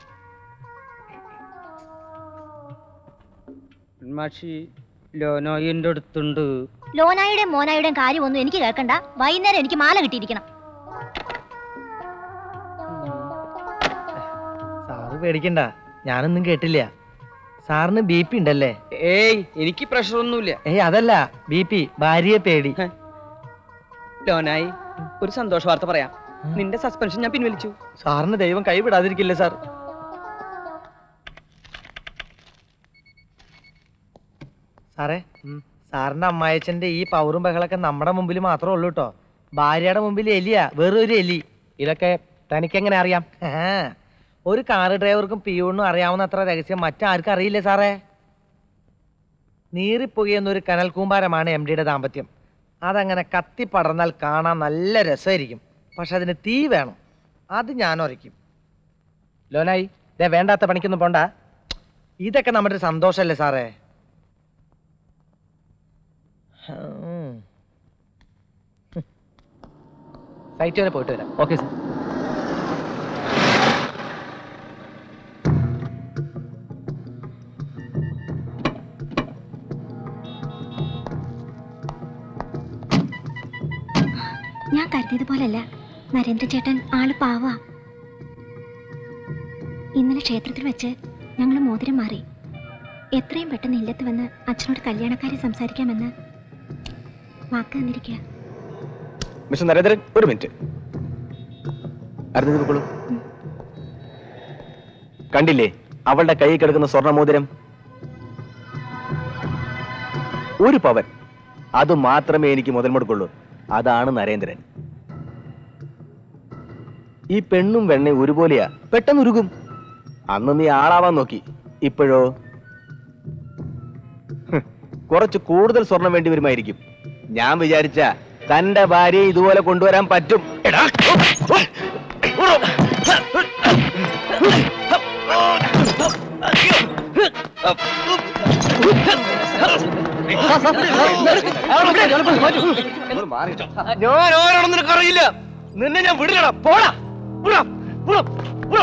മാക്ഷി ലോനോയിന്റെ അടുത്തുണ്ട് ലോനായുടെയും മോനായുടെയും കാര്യമൊന്നും എനിക്ക് കേൾക്കണ്ട വൈകുന്നേരം എനിക്ക് മാല കിട്ടിയിരിക്കണം സാറ് പേടിക്കണ്ട ഞാനൊന്നും കേട്ടില്ല സാറിന് ബി പി ഉണ്ടല്ലേ ഏയ് എനിക്ക് പ്രഷർ ഒന്നുമില്ല ഏയ് അതല്ല ബി പി ഭാര്യയെ പേടി ലോനായി ഒരു സന്തോഷ വാർത്ത പറയാം നിന്റെ സസ്പെൻഷൻ ഞാൻ പിൻവലിച്ചു സാറിന് ദൈവം കൈവിടാതിരിക്കില്ലേ സാർ സാറേ സാറിന്റെ അമ്മായച്ചന്റെ ഈ പവറും ബഹളൊക്കെ നമ്മുടെ മുമ്പിൽ മാത്രമേ ഉള്ളൂ കേട്ടോ ഭാര്യയുടെ മുമ്പിൽ എലിയാ വേറൊരു എലി ഇതൊക്കെ തനിക്കെങ്ങനെ അറിയാം ആ, ഒരു കാറ് ഡ്രൈവർക്കും പിയൂണിനും അറിയാവുന്ന അത്ര രഹസ്യം മറ്റാർക്കും അറിയില്ലേ സാറേ നീറിപ്പുകയെന്നൊരു കനൽ കൂമ്പാരമാണ് എം ഡിയുടെ ദാമ്പത്യം അതങ്ങനെ കത്തി പടർന്നാൽ കാണാൻ നല്ല രസമായിരിക്കും പക്ഷെ അതിന് തീ വേണം അത് ഞാൻ ഉറയ്ക്കും ലോനായി ദേ വേണ്ടാത്ത പണിക്കൊന്നും പോണ്ട ഇതൊക്കെ നമ്മുടെ ഒരു സന്തോഷമല്ലേ സാറേ ഉം. സൈറ്റ് വരെ പോയിട്ട് വരാം ഓക്കെ സാർ ഞാൻ കരുതിയതുപോലല്ല നരേന്ദ്രചേട്ടൻ ആള് പാവാ ഇന്നലെ ക്ഷേത്രത്തിൽ വെച്ച് ഞങ്ങൾ മോതിരം മാറി എത്രയും പെട്ടെന്ന് ഇല്ലത്ത് വന്ന് അച്ഛനോട് കല്യാണക്കാരെ സംസാരിക്കാമെന്ന് വാക്ക് തന്നിരിക്കുക മിസ്റ്റർ നരേന്ദ്രൻ ഒരു മിനിറ്റ് അറിഞ്ഞത് നോക്കോളൂ കണ്ടില്ലേ അവളുടെ കൈ കിടക്കുന്ന സ്വർണ്ണമോതിരം ഒരു പവൻ അത് മാത്രമേ എനിക്ക് മുതൽ മുടക്കുള്ളൂ അതാണ് നരേന്ദ്രൻ ഈ പെണ്ണും വെണ്ണയും ഒരുപോലെയാ പെട്ടെന്ന് ഉരുകും അന്ന് നീ ആളാവാൻ നോക്കി ഇപ്പോഴോ ഹ്, കുറച്ച് കൂടുതൽ സ്വർണം വേണ്ടി വരുമായിരിക്കും ഞാൻ വിചാരിച്ച തന്റെ ഭാര്യയെ ഇതുപോലെ കൊണ്ടുവരാൻ പറ്റും എടാ ഞാൻ ആരാണെന്ന് നിനക്ക് അറിയില്ല നിന്നെ ഞാൻ വിടില്ലടാ പോടാ വിടാ, വിടാ, വിടാ.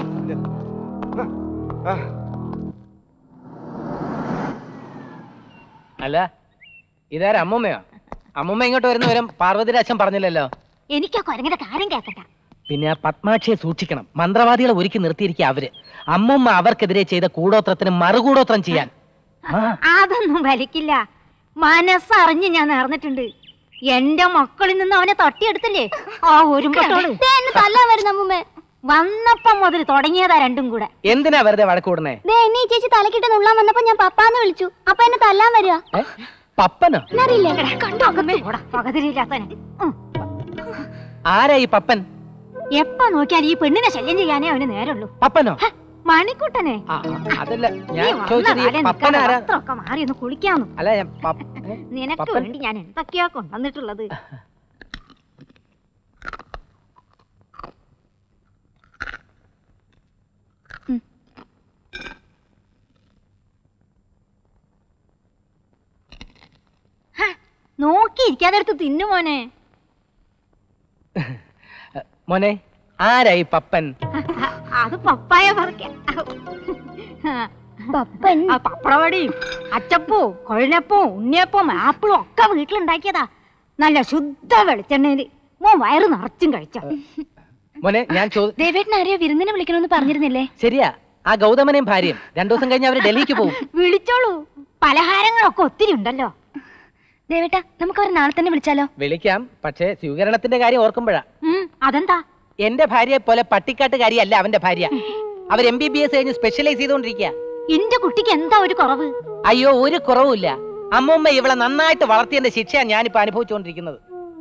അല്ല ഇതാര അമ്മൂമ്മയോ അമ്മൂമ്മ ഇങ്ങോട്ട് വരുന്ന വരും പാർവതിയുടെ അച്ഛൻ പറഞ്ഞില്ലല്ലോ എനിക്ക് ആ കൊരങ്ങന്റെ കാര്യം കേക്കട്ട പിന്നെ ആ പത്മാക്ഷിയെ സൂക്ഷിക്കണം മന്ത്രവാദികളെ ഒരുക്കി നിർത്തിയിരിക്കുക അവര് അമ്മൂമ്മ അവർക്കെതിരെ ചെയ്ത കൂടോത്രത്തിന് മറുകൂടോത്രം ചെയ്യാൻ ആ. അതൊന്നും വലിക്കില്ല മനസ്സറിഞ്ഞ് ഞാൻ നേർന്നിട്ടുണ്ട് എന്റെ മക്കളിൽ നിന്ന് അവനെ തട്ടിയെടുത്തില്ലേ ആ ഒരുമ്പട്ടോള് തല്ലാൻ വരുന്ന അമ്മൂമ്മേ വന്നപ്പം മുതൽ തുടങ്ങിയതാ രണ്ടും കൂടെ എന്തിനാ വെറുതെ വഴക്കൂടുന്നേ ദേ എന്നെ ഈ ചേച്ചി തലക്കിട്ട് നുള്ളാൻ വന്നപ്പോ ഞാൻ പപ്പാന്ന് വിളിച്ചു അപ്പൊ എന്നെ തല്ലാൻ വരിക പപ്പനോ അറിയില്ലേ കണ്ടോ പകതിരില്ലാത്തനെ ആരാ ഈ പപ്പൻ എപ്പ നോക്കിയാൽ ഈ പെണ്ണിനെ ശല്യം ചെയ്യാനേ അവന് നേരമുള്ളൂ പപ്പനോ മണിക്കുട്ടനെ ആ, അതല്ല നീ ഞാൻ വന്ന ചോദിച്ചത് ഈ കാലേ നിൽക്കാതെ പപ്പനാരാ വസ്ത്രമൊക്കെ മാറി ഒന്ന് കുളിക്കാന്നു അല്ല ഞാൻ പപ്പ- ഏ? നിനക്ക് പപ്പൻ? വേണ്ടി ഞാൻ എന്തൊക്കെയാ കൊണ്ടുവന്നിട്ടുള്ളത് ഹ, നോക്കിയിരിക്കാതെ എടുത്ത് തിന്നു മോനെ മോനെ ആരാ ഈ പപ്പൻ അത് പപ്പായ പറിക്കാൻ പപ്പൻ ആ പപ്പടവടിയും അച്ചപ്പവും കൊഴലപ്പവും ഉണ്ണിയപ്പവും ആപ്പിളും ഒക്കെ വീട്ടിലുണ്ടാക്കിയതാ നല്ല ശുദ്ധ വെളിച്ചെണ്ണയില് മോൻ വയറ് നിറച്ചും കഴിച്ചോ മോനെ ഞാൻ ചോ ദേവേട്ടൻ ആരെയോ വിരുന്നിനെ വിളിക്കണമെന്ന് പറഞ്ഞിരുന്നില്ലേ ശരിയാ ആ ഗൗതമനെയും ഭാര്യയും രണ്ടു ദിവസം കഴിഞ്ഞ് അവര് ഡൽഹിക്ക് പോകും വിളിച്ചോളൂ പലഹാരങ്ങളൊക്കെ ഒത്തിരി ഉണ്ടല്ലോ ദേവേട്ട നമുക്ക് അവർ നാളെ തന്നെ വിളിച്ചാലോ വിളിക്കാം പക്ഷേ സ്വീകരണത്തിന്റെ കാര്യം ഓർക്കുമ്പോഴാ ഉം, അതെന്താ എന്റെ ഭാര്യയെ പോലെ പട്ടിക്കാട്ടുകാരിയല്ല അവന്റെ ഭാര്യ അവർ എം ബി ബി എസ് കഴിഞ്ഞ് സ്പെഷ്യലൈസ് ചെയ്തുകൊണ്ടിരിക്കുക എന്റെ കുട്ടിക്ക് എന്താ ഒരു കുറവ് അയ്യോ ഒരു കുറവുമില്ല അമ്മൂമ്മ ഇവളെ നന്നായിട്ട് വളർത്തിയതിന്റെ ശിക്ഷയാണ് ഞാനിപ്പോ അനുഭവിച്ചുകൊണ്ടിരിക്കുന്നത്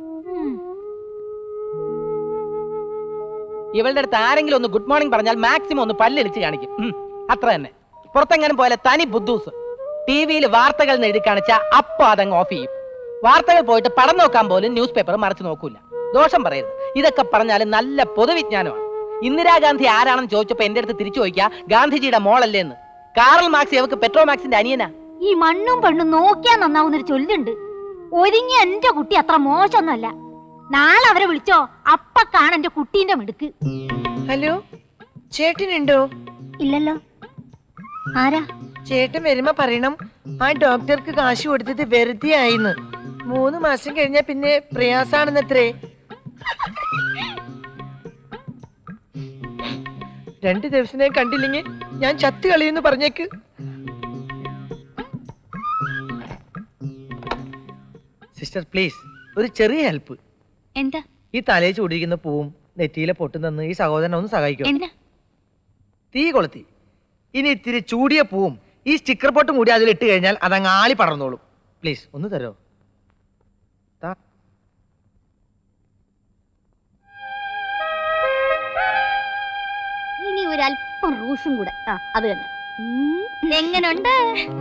ഇവളുടെ അടുത്ത് ആരെങ്കിലും ഒന്ന് ഗുഡ് മോർണിംഗ് പറഞ്ഞാൽ മാക്സിമം ഒന്ന് പല്ലിളിച്ച് കാണിക്കും ഉം, അത്ര തന്നെ പുറത്തെങ്ങാനും പോലെ തനി ബുദ്ധൂസ് ടി വിയിൽ വാർത്തകൾ എന്ന് എഴുതി കാണിച്ചാൽ അപ്പൊ അതങ്ങ് ഓഫ് ചെയ്യും വാർത്തകൾ പോയിട്ട് പടം നോക്കാൻ പോലും ന്യൂസ് പേപ്പർ മറച്ചു നോക്കൂല ദോഷം പറയരുത് ഇതൊക്കെ പറഞ്ഞാൽ നല്ല പൊതുവിജ്ഞാനമാണ് ഇന്ദിരാഗാന്ധി ആരാണെന്ന് ചോദിച്ചപ്പോ എന്റെ അടുത്ത് തിരിച്ചു ചോദിക്കുക ഗാന്ധിജിയുടെ മോളല്ലേ എന്ന് കാറൽ മാർക്സ് ഇവക്ക് പെട്രോ മാക്സിന്റെ അനിയനാ ഈ മണ്ണും പെണ്ണും നോക്കിയാ നന്നാവുന്നൊരു ചൊല്ലുണ്ട് ഒരുങ്ങി എന്റെ കുട്ടി അത്ര മോശമൊന്നുമല്ല നാളെ അവരെ വിളിച്ചോ അപ്പ കാണ എന്റെ കുട്ടീന്റെ മിടുക്ക് ഹലോ ചേട്ടനുണ്ടോ ഇല്ലല്ലോ ആരാ ചേട്ടൻ വരുമ്പോ പറയണം ആ ഡോക്ടർക്ക് കാശ് കൊടുത്തത് വെറുതെ ആയിന്ന് മൂന്ന് മാസം കഴിഞ്ഞാ പിന്നെ പ്രയാസാണെന്നത്രേ രണ്ടു ദിവസം ഞാൻ കണ്ടില്ലെങ്കിൽ ഞാൻ ചത്ത് കളിയെന്ന് പറഞ്ഞേക്ക് സിസ്റ്റർ പ്ലീസ് ഒരു ചെറിയ ഹെൽപ്പ് എന്താ ഈ തലയിൽ ചൂടിയിരിക്കുന്ന പൂവും നെറ്റിയിലെ പൊട്ടും തന്ന് ഈ സഹോദരനെ ഒന്ന് സഹായിക്കും എന്തിനാ തീ കൊളുത്തി ഇനി ഇത്തിരി ചൂടിയ പൂവും ഈ സ്റ്റിക്കർ പൊട്ടും കൂടി അതിലിട്ട് കഴിഞ്ഞാൽ അതങ്ങ് ആളി പടർന്നോളും പ്ലീസ് ഒന്ന് തരോ ഇനി ഒരല്പം റൂഷും കൂടെ ആ അത് തന്നെ എങ്ങനുണ്ട്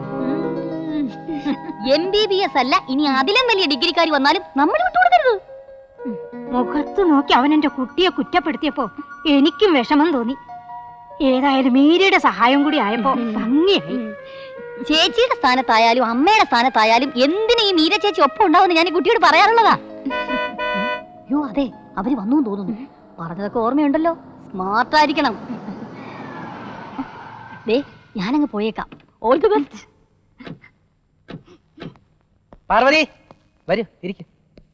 എം ബി ബി എസ് അല്ല ഇനി അതിലും വലിയ ഡിഗ്രിക്കാർ വന്നാലും നമ്മൾ വിട്ടുകൊടുക്കരുത് മുഖത്ത് നോക്കി അവൻ എന്റെ കുട്ടിയെ കുറ്റപ്പെടുത്തിയപ്പോ എനിക്കും വിഷമം തോന്നി ഏതായാലും മീരയുടെ സഹായം കൂടി ആയപ്പോ ഭംഗിയായി ചേച്ചിയുടെ സ്ഥാനത്തായാലും അമ്മയുടെ സ്ഥാനത്തായാലും എന്തിനു ഈ മീര ചേച്ചി ഒപ്പം ഉണ്ടാവുമെന്ന് ഞാൻ ഈ കുട്ടിയോട് പറയാറുള്ളതാ അയ്യോ അതെ അവര് വന്നു എന്ന് തോന്നുന്നു പറഞ്ഞതൊക്കെ ഓർമ്മയുണ്ടല്ലോ സ്മാർട്ട് ആയിരിക്കണം ദേ ഞാനങ്ങ് പോയേക്കാം ഓൾ ദി ബെസ്റ്റ് പാർവതി വരൂ ഇരിക്കും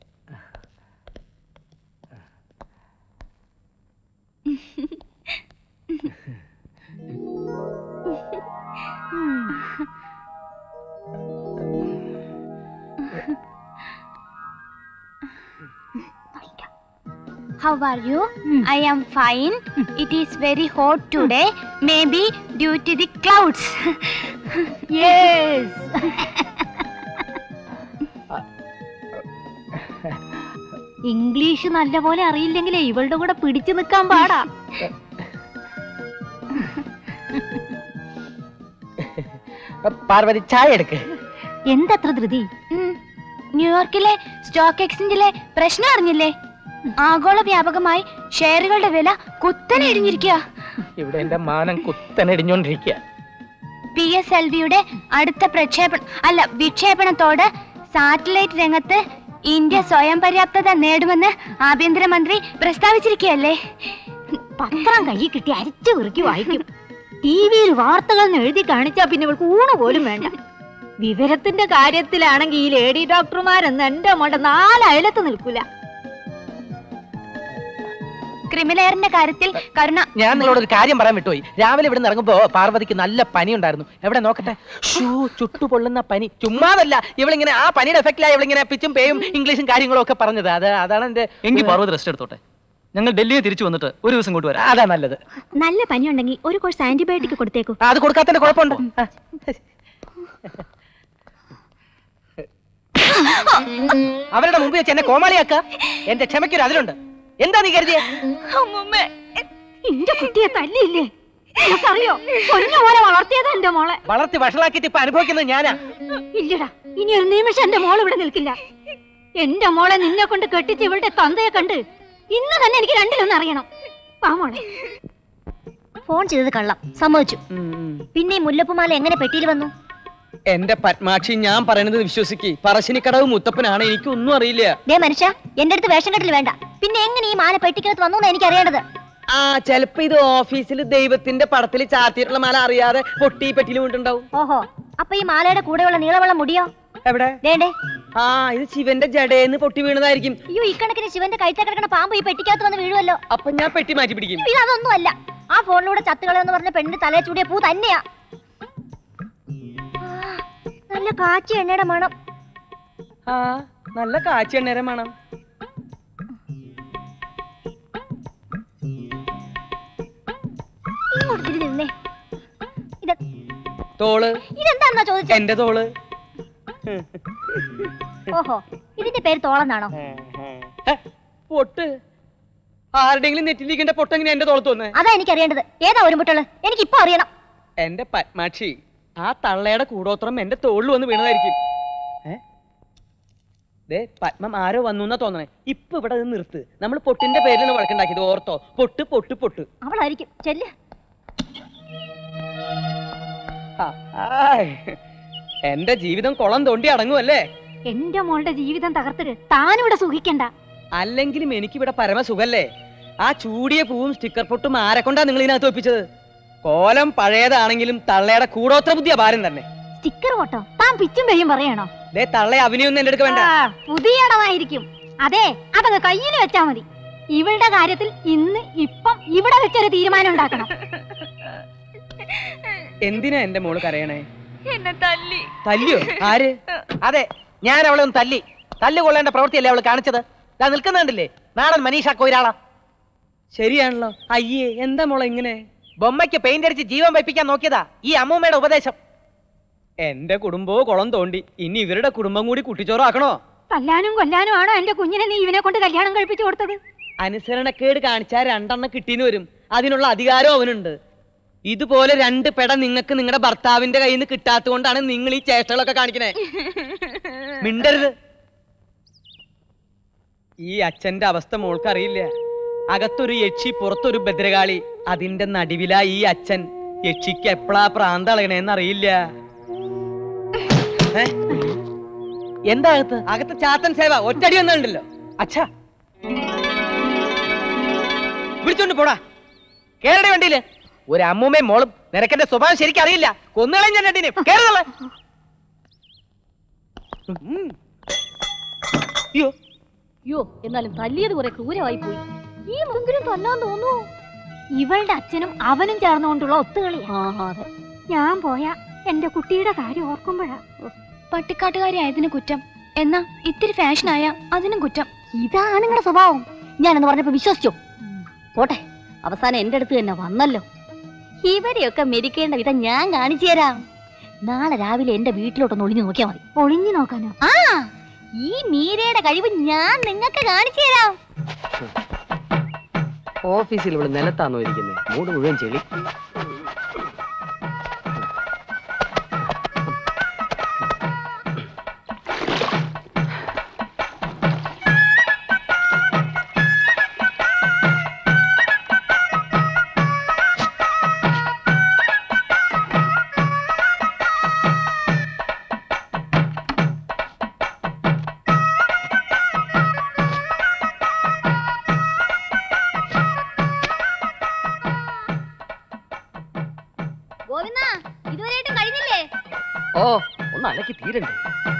How are you? I am fine. It is very hot today. Maybe due to the clouds. yes. English നല്ല പോലെ അറിയില്ലെങ്കിലേ ഇവളുടെ കൂടെ പിടിച്ചു നിൽക്കാൻ പാടാ പാർവതി ചായ എടുക്ക് എന്തത്ര ധൃതി ന്യൂയോർക്കിലെ സ്റ്റോക്ക് എക്സ്ചേഞ്ചിലെ പ്രശ്നം അറിഞ്ഞില്ലേ ആഗോള വ്യാപകമായി ഷെയറുകളുടെ വില കുത്തനെ ഇടിഞ്ഞിരിക്കുക ഇവിടെ എന്റെ മാനം കുത്തനടിഞ്ഞോണ്ടിരിക്കുക പി എസ് എൽ വിയുടെ അടുത്ത പ്രക്ഷേപണ അല്ല വിക്ഷേപണത്തോട് സാറ്റലൈറ്റ് രംഗത്ത് ഇന്ത്യ സ്വയം പര്യാപ്തത നേടുമെന്ന് ആഭ്യന്തരമന്ത്രി പ്രസ്താവിച്ചിരിക്കുകയല്ലേ പത്രം കയ്യിൽ കിട്ടി അരിച്ചു കുറുക്കി വായിക്കും ടി വിയിൽ വാർത്തകൾ എന്ന് എഴുതി കാണിച്ചാ പിന്നെ ഇവൾക്ക് ഊണ് പോലും വേണ്ട വിവരത്തിന്റെ കാര്യത്തിലാണെങ്കിൽ ഈ ലേഡി ഡോക്ടർമാരെന്ന് എന്റെ മോടെ നാലയലത്ത് നിൽക്കൂല ക്രിമിലെയറിന്റെ കാര്യത്തിൽ കരുണ ഞാൻ നിങ്ങളോട് ഒരു കാര്യം പറയാൻ വിട്ടുപോയി രാവിലെ ഇവിടെ നിന്ന് ഇറങ്ങുമ്പോ പാർവതിക്ക് നല്ല പനി ഉണ്ടായിരുന്നു എവിടെ നോക്കട്ടെ ഷൂ ചുട്ടുപൊള്ളുന്ന പനി ചുമ്മാതല്ല ഇവളിങ്ങനെ ആ പനിയുടെ എഫക്റ്റിലായി ഇവളിങ്ങനെ പിച്ചും പേയും ഇംഗ്ലീഷും കാര്യങ്ങളും ഒക്കെ പറഞ്ഞത് അത് അതാണ് എന്റെ എങ്കിൽ പാർവതി റെസ്റ്റ് എടുത്തോട്ടെ ഞങ്ങൾ ഡൽഹിയിൽ തിരിച്ചു വന്നിട്ട് ഒരു ദിവസം ഇങ്ങോട്ട് വരാം അതാ നല്ലത് നല്ല പനിയുണ്ടെങ്കിൽ ഒരു കോഴ്സ് ആന്റിബയോട്ടിക് കൊടുത്തേക്കൂ ആ, അത് കൊടുക്കാത്തതിന്റെ കുഴപ്പമുണ്ടോ ആ. അവരുടെ മുമ്പിൽ വെച്ച് എന്നെ കോമാളിയാക്ക എന്റെ ക്ഷമയ്ക്കൊരു അതിലുണ്ട് എന്താ നീ കരുതിയ എന്റെ കുട്ടിയെ തല്ലിയില്ലേ അറിയോ പൊന്നു പോലെ വളർത്തിയതാ എന്റെ മോളെ വളർത്തി വഷളാക്കിയിട്ട് ഇപ്പൊ അനുഭവിക്കുന്നത് ഞാനാ ഇല്ലടാ ഇനി ഒരു നിമിഷം എന്റെ മോൾ ഇവിടെ നിൽക്കില്ല എന്റെ മോളെ നിന്നെ കൊണ്ട് കെട്ടിച്ച് ഇവളുടെ തന്തയെ കണ്ട് ഇന്ന് തന്നെ എനിക്ക് രണ്ടിലൊന്നും അറിയണം വാ മോളെ ഫോൺ ചെയ്തത് കള്ളം സമ്മതിച്ചു പിന്നെ ഈ മുല്ലപ്പുമാല എങ്ങനെ പെട്ടിയിൽ വന്നു എന്റെ പത്മാക്ഷി ഞാൻ പറയണത് വിശ്വസിക്ക് പറശ്ശിനിക്കടവ് മുത്തപ്പനാണ് എനിക്കൊന്നും അറിയില്ല ദേ മനുഷ്യ എന്റെ അടുത്ത് വേഷം കെട്ടൽ വേണ്ട പിന്നെ എങ്ങനെ ഈ മാല പെട്ടിക്കകത്ത് വന്നു എന്ന് എനിക്ക് അറിയേണ്ടത് ആ ചെലപ്പോ ഇത് ഓഫീസിൽ ദൈവത്തിന്റെ പടത്തിൽ ചാർത്തിയിട്ടുള്ള മാല അറിയാതെ പൊട്ടി പെട്ടിയിൽ വീണ്ടുണ്ടാവും ഓഹോ അപ്പൊ ഈ മാലയുടെ കൂടെയുള്ള നീളമുള്ള മുടിയോ എവിടെ വേണ്ടേ ആ ഇത് ശിവന്റെ ജടേന്ന് പൊട്ടി വീണതായിരിക്കും അയ്യോ ഇക്കണക്കിന് ശിവന്റെ കഴുത്ത കിടക്കുന്ന പാമ്പ് ഈ പെട്ടിക്കകത്ത് വന്ന് വീഴുമല്ലോ അപ്പൊ ഞാൻ പെട്ടി മാറ്റി പിടിക്കും ഇത് അതൊന്നും അല്ല ആ ഫോണിലൂടെ ചത്തുകളെന്ന് പറഞ്ഞ പെണ്ണിന്റെ തലയെ ചൂടിയ പൂ തന്നെയാ ആ, നല്ല കാച്ചി എണ്ണയുടെ മണം ആ നല്ല കാച്ചി എണ്ണേരം വേണം ഇങ്ങോട്ട് തിരിഞ്ഞ് നിന്നേ ഇത് തോള് ഇതെന്താന്നാ ചോദിച്ചത് എന്റെ തോള് ഓഹോ ഇതിന്റെ പേര് തോളന്നാണോ പൊട്ട് ആരുടെങ്കിലും നെറ്റിലിരിക്കേണ്ട പൊട്ടെങ്ങനെ എന്റെ തോളത്ത് വന്നേ അതാ എനിക്ക് അറിയേണ്ടത് ഏതാ ഒരു മുട്ടുള്ളത് എനിക്ക് ഇപ്പൊ അറിയണം എന്റെ പത്മാക്ഷി ആ തള്ളയുടെ കൂടോത്രം എന്റെ തോളിൽ വന്ന് വീണതായിരിക്കും ഏ? ദേ പത്മം ആരോ വന്നു എന്നാ തോന്നണേ ഇപ്പൊ ഇവിടെ നിന്ന് നിർത്ത് നമ്മൾ പൊട്ടിന്റെ പേരിലാണ് വഴക്കുണ്ടാക്കിയത് ഓർത്തോ പൊട്ട് പൊട്ട് പൊട്ട് അവളായിരിക്കും ചെല്ല് ആ, ആയ്. എന്റെ ജീവിതം കുളം തോണ്ടി അടങ്ങുമല്ലേ എന്റെ മോളുടെ ജീവിതം തകർത്തിട്ട് താനിവിടെ സുഖിക്കണ്ട അല്ലെങ്കിലും എനിക്കിവിടെ പരമസുഖല്ലേ ആ ചൂടിയ പൂവും സ്റ്റിക്കർ പൊട്ടും ആരെ കൊണ്ടാ നിങ്ങൾ ഇതിനകത്ത് ഒപ്പിച്ചത് കോലം പഴയതാണെങ്കിലും തള്ളയുടെ കൂടോത്ര ബുദ്ധിയ ഭാരം തന്നെ സ്റ്റിക്കർ ഓട്ടോ താൻ പിച്ചും പെയ്യും പറയണോ ദേ തള്ളയെ അഭിനയൊന്നും എന്റെ അടുക്ക വേണ്ട ആ, പുതിയ ഇടമായിരിക്കും അതെ അതങ്ങ് കയ്യിൽ വെച്ചാ മതി ഇവളുടെ കാര്യത്തിൽ ഇന്ന് ഇപ്പം ഇവിടെ വെച്ചൊരു തീരുമാനം ഉണ്ടാക്കണം എന്തിനാ എന്റെ മോള് കരയണേ എന്നെ തല്ലി തല്ലിയോ ആര് അതെ ഞാൻ അവളെ ഒന്ന് തല്ലി തല്ല് കൊള്ളേണ്ട പ്രവൃത്തിയല്ലേ അവൾ കാണിച്ചത് ദാ നിൽക്കുന്നുണ്ടല്ലേ നാടൻ മനീഷ കൊയിരാള ശരിയാണല്ലോ അയ്യേ എന്താ മോളെ ഇങ്ങനെ ബൊമ്മയ്ക്ക് പെയിന്റ് അടിച്ച് ജീവൻ വയ്പ്പിക്കാൻ നോക്കിയതാ ഈ അമ്മൂമ്മയുടെ ഉപദേശം എന്റെ കുടുംബവും കുളം തോണ്ടി ഇനി ഇവരുടെ കുടുംബം കൂടി കുട്ടിച്ചോറാക്കണോ തല്ലാനും കൊല്ലാനും ആണോ എന്റെ കുഞ്ഞിനെ നീ ഇവനെ കൊണ്ട് കല്യാണം കഴിപ്പിച്ചു കൊടുത്തത് അനുസരണക്കേട് കാണിച്ചാൽ രണ്ടെണ്ണം കിട്ടീന്ന് വരും അതിനുള്ള അധികാരം അവനുണ്ട് ഇതുപോലെ രണ്ട് പെട നിങ്ങൾക്ക് നിങ്ങളുടെ ഭർത്താവിന്റെ കയ്യിൽ നിന്ന് കിട്ടാത്തത് കൊണ്ടാണ് നിങ്ങൾ ഈ ചേഷ്ടകളൊക്കെ കാണിക്കണേ മിണ്ടരുത് ഈ അച്ഛന്റെ അവസ്ഥ മോൾക്ക് അറിയില്ല അകത്തൊരു യക്ഷി പുറത്തൊരു ഭദ്രകാളി അതിന്റെ നടുവിലാ ഈ അച്ഛൻ യക്ഷിക്ക് എപ്പോഴാ പ്രാന്ത അളകണേന്ന് അറിയില്ല ഏ? എന്താ അകത്ത് അകത്ത് ചാത്തൻ സേവ ഒറ്റടി വന്നിട്ടുണ്ടല്ലോ അച്ഛാ വിളിച്ചോണ്ട് പോടാ കേരള വണ്ടിയില് ഒരു അമ്മൂമ്മയും മോളും നിനക്കെന്റെ സ്വഭാവം ശരിക്കും അറിയില്ല കൊന്നുകളയും ഞാൻ രണ്ടിനെ കേറുകളെ അയ്യോ അയ്യോ എന്നാലും തല്ലിയത് കുറെ ക്രൂരമായി പോയി ഈ മുങ്കിലും തല്ലാൻ തോന്നുന്നു ഇവളുടെ അച്ഛനും അവനും ചേർന്നുകൊണ്ടുള്ള ഒത്തുകളി ആ അതെ ഞാൻ പോയാ എന്റെ കുട്ടിയുടെ കാര്യം ഓർക്കുമ്പോഴാ പട്ടിക്കാട്ടുകാരി ആയതിന് കുറ്റം എന്നാ ഇത്തിരി ഫാഷനായ അതിനും കുറ്റം ഇതാണ് നിങ്ങളുടെ സ്വഭാവം ഞാനെന്ന് പറഞ്ഞപ്പോ വിശ്വസിച്ചോ പോട്ടെ അവസാനം എന്റെ അടുത്ത് തന്നെ വന്നല്ലോ ഇവരെയൊക്കെ മെരിക്കേണ്ട വിധം ഞാൻ കാണിച്ചു തരാം നാളെ രാവിലെ എന്റെ വീട്ടിലോട്ടൊന്ന് ഒളിഞ്ഞു നോക്കിയാൽ മതി ഒളിഞ്ഞു നോക്കാനോ ആ ഈ മീരയുടെ കഴിവ് ഞാൻ നിങ്ങൾക്ക് കാണിച്ചു തരാം ഓഫീസിൽ ഇവിടെ നിലത്താണോ ഇരിക്കുന്നത് മൂട് മുഴുവൻ ചെളി ഗോവിന്ദ ഇതുവരെയായിട്ടും കഴിഞ്ഞില്ലേ ഓ ഒന്ന് അലക്കി തീരണ്ടേ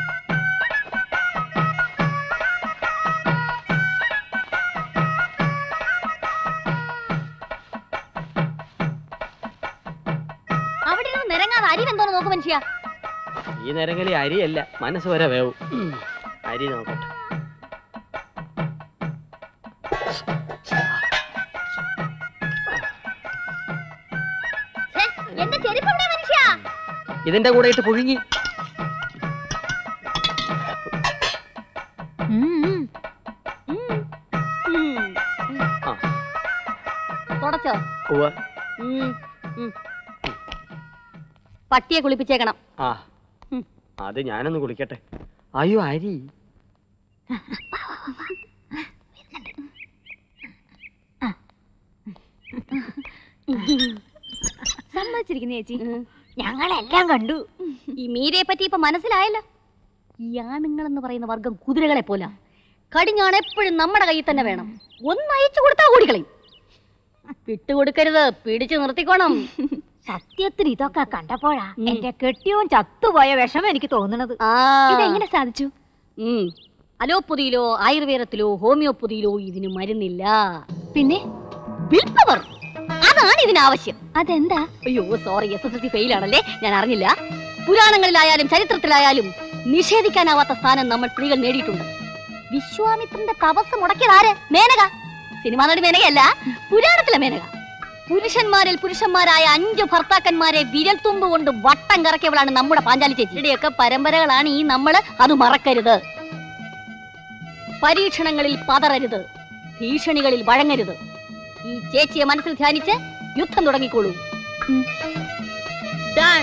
അവിടെ ഇരുന്ന് നിരങ്ങാതെ അരി വെന്തോന്ന് നോക്ക് മനുഷ്യ ഈ നേരങ്ങളിൽ അരിയല്ല മനസ്സ് വരെ വേവും ഉം. അരി നോക്കട്ടെ ഛെ, എന്റെ ചെരുപ്പ് എവിടെ മനുഷ്യ ഇതിന്റെ കൂടെ ഇട്ട് പുഴുങ്ങി ആ തുടച്ചോ ഉവ്വ. ഉം, ഉം. പട്ടിയെ കുളിപ്പിച്ചേക്കണം ആ അത് ഞാനൊന്ന് കുളിക്കട്ടെ അയ്യോ അരി സമ്മതിച്ചിരിക്കുന്നു ചേച്ചി ഞങ്ങളെല്ലാം കണ്ടു ഈ മീരയെ പറ്റി ഇപ്പൊ മനസ്സിലായല്ലോ ഈ ആണുങ്ങൾ എന്ന് പറയുന്ന വർഗം കുതിരകളെ പോല കടിഞ്ഞാണ് എപ്പോഴും നമ്മുടെ കയ്യിൽ തന്നെ വേണം ഒന്ന് അയച്ചു കൊടുത്താ ഓടിക്കളയും വിട്ടുകൊടുക്കരുത് പിടിച്ചു നിർത്തിക്കോണം സത്യത്തിൽ ഇതൊക്കെ കണ്ടപ്പോഴാ എന്റെ കെട്ടിയവും ചത്തുപോയ വിഷമം എനിക്ക് തോന്നുന്നത് ഇതെങ്ങനെ സാധിച്ചു അലോപ്പതിയിലോ ആയുർവേദത്തിലോ ഹോമിയോപ്പതിയിലോ ഇതിന് മരുന്നില്ല പിന്നെ വിൽ പവർ അതാണ് ഇതിന് ആവശ്യം അതെന്താ അയ്യോ sorry S S L C fail ആണല്ലേ ഞാൻ അറിഞ്ഞില്ല പുരാണങ്ങളിലായാലും ചരിത്രത്തിലായാലും നിഷേധിക്കാനാവാത്ത സ്ഥാനം നമ്മൾ സ്ത്രീകൾ നേടിയിട്ടുണ്ട് വിശ്വാമിത്രന്റെ തപസ് മുടക്കിയത് ആര് മേനക സിനിമാ നടി മേനകയല്ല പുരാണത്തിലെ മേനക പുരുഷന്മാരിൽ പുരുഷന്മാരായ അഞ്ചു ഭർത്താക്കന്മാരെ വിരൽ തുമ്പ് കൊണ്ട് വട്ടം കറക്കിയവളാണ് നമ്മുടെ പാഞ്ചാലി ചേച്ചി ഇവിടെയൊക്കെ പരമ്പരകളാണ് ഈ നമ്മള് അത് മറക്കരുത് പരീക്ഷണങ്ങളിൽ പതറരുത് ഭീഷണികളിൽ വഴങ്ങരുത് ഈ ചേച്ചിയെ മനസ്സിൽ ധ്യാനിച്ച് യുദ്ധം തുടങ്ങിക്കോളൂ Done.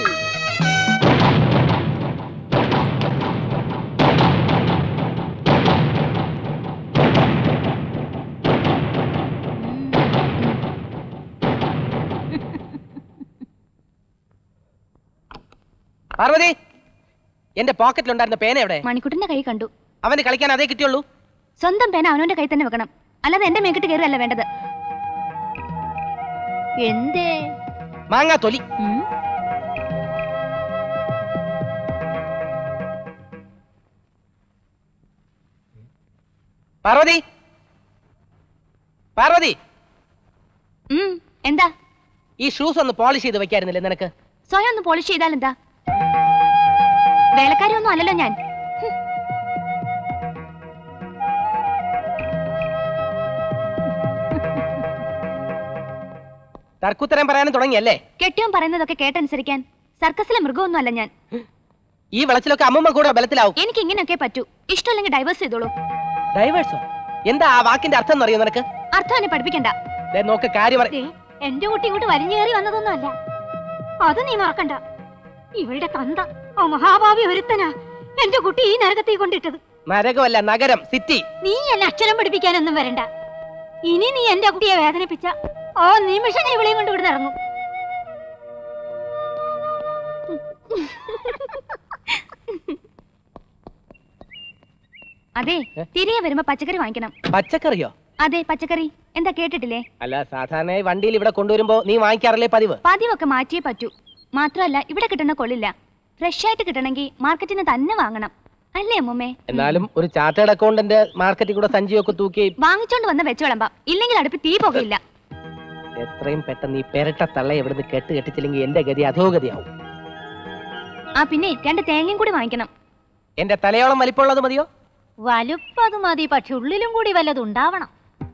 പാർവതി എന്റെ പോക്കറ്റിലുണ്ടായിരുന്ന പേന എവിടെ മണിക്കുട്ടന്റെ കൈ കണ്ടു അവന് കളിക്കാൻ അതേ കിട്ടിയുള്ളൂ സ്വന്തം പേന അവനവന്റെ കൈ തന്നെ വെക്കണം അല്ലാതെ എന്റെ മേക്കിട്ട് കയറുകയല്ല വേണ്ടത് എന്തേ മാങ്ങാ തൊലി പാർവതി പാർവതി ഉം, എന്താ ഈ ഷൂസ് ഒന്ന് പോളിഷ് ചെയ്ത് വെക്കായിരുന്നില്ലേ നിനക്ക് സ്വയം ഒന്ന് പോളിഷ് ചെയ്താൽ എന്താ വേലക്കാരി ഒന്നും അല്ലല്ലോ ഞാൻ തർക്കുത്തരം പറയാനും തുടങ്ങിയല്ലേ കെട്ടിയോൻ പറയുന്നതൊക്കെ കേട്ടനുസരിക്കാൻ സർക്കസിലെ മൃഗമൊന്നും അല്ല ഞാൻ ഈ വിളച്ചിലൊക്കെ അമ്മമ്മ കൂടെ ബലത്തിലാവും എനിക്ക് ഇങ്ങനെയൊക്കെ പറ്റൂ ഇഷ്ടമല്ലെങ്കിൽ ഡൈവേഴ്സ് ചെയ്തോളൂ ഡൈവേഴ്സോ എന്താ ആ വാക്കിന്റെ അർത്ഥം എന്നറിയോ നിനക്ക് അർത്ഥം എന്നെ പഠിപ്പിക്കണ്ട ദേ നോക്ക് കാര്യം അറി- ദേ, എന്റെ കുട്ടി ഇങ്ങോട്ട് വലിഞ്ഞു കയറി വന്നതൊന്നും അല്ല അത് നീ മറക്കണ്ട ഇവളുടെ കന്ത ആ മഹാഭാവി ഒരുത്തനാ എന്റെ കുട്ടി ഈ നരകത്തിൽ കൊണ്ടിട്ടത് നരകമല്ല നഗരം സിറ്റി നീ എന്നെ അക്ഷരം പഠിപ്പിക്കാനൊന്നും വരണ്ട ഇനി നീ എന്റെ കുട്ടിയെ വേദനിപ്പിച്ച ആ നിമിഷം ഇവിളെയും കൊണ്ട് ഇവിടുന്ന് ഇറങ്ങും അതെ തിരികെ വരുമ്പോ പച്ചക്കറി വാങ്ങിക്കണം പച്ചക്കറിയോ അതെ പച്ചക്കറി എന്താ കേട്ടിട്ടില്ലേ അല്ല സാധാരണ വണ്ടിയിൽ ഇവിടെ കൊണ്ടുവരുമ്പോ നീ വാങ്ങിക്കാറില്ലേ പതിവ് പതിവൊക്കെ മാറ്റിയേ പറ്റൂ മാത്രമല്ല ഇവിടെ കിട്ടുന്ന കൊള്ളില്ല ഫ്രഷ് ആയിട്ട് കിട്ടണമെങ്കിൽ മാർക്കറ്റിൽ നിന്ന് തന്നെ വാങ്ങണം അല്ലേ അമ്മൂമ്മേ എന്നാലും ഒരു ചാർട്ടേഡ് അക്കൗണ്ടന്റ് മാർക്കറ്റിൽ കൂടെ സഞ്ചിയൊക്കെ തൂക്കി വാങ്ങിച്ചോണ്ട് വന്ന വെച്ച് വിളമ്പാം ഇല്ലെങ്കിൽ അടുപ്പ് തീ പുകയില്ല എത്രയും പെട്ടെന്ന് ഈ പെരട്ട തള്ള എവിടുന്ന് കെട്ട് കെട്ടിച്ചില്ലെങ്കിൽ എന്റെ ഗതി അധോഗതിയാവും ആ പിന്നെ രണ്ട് തേങ്ങയും കൂടി വാങ്ങിക്കണം എന്റെ തലയോളം വലിപ്പമുള്ളത് മതിയോ വലുപ്പത് മതി പക്ഷെ ഉള്ളിലും കൂടി വല്ലതും ഉണ്ടാവണം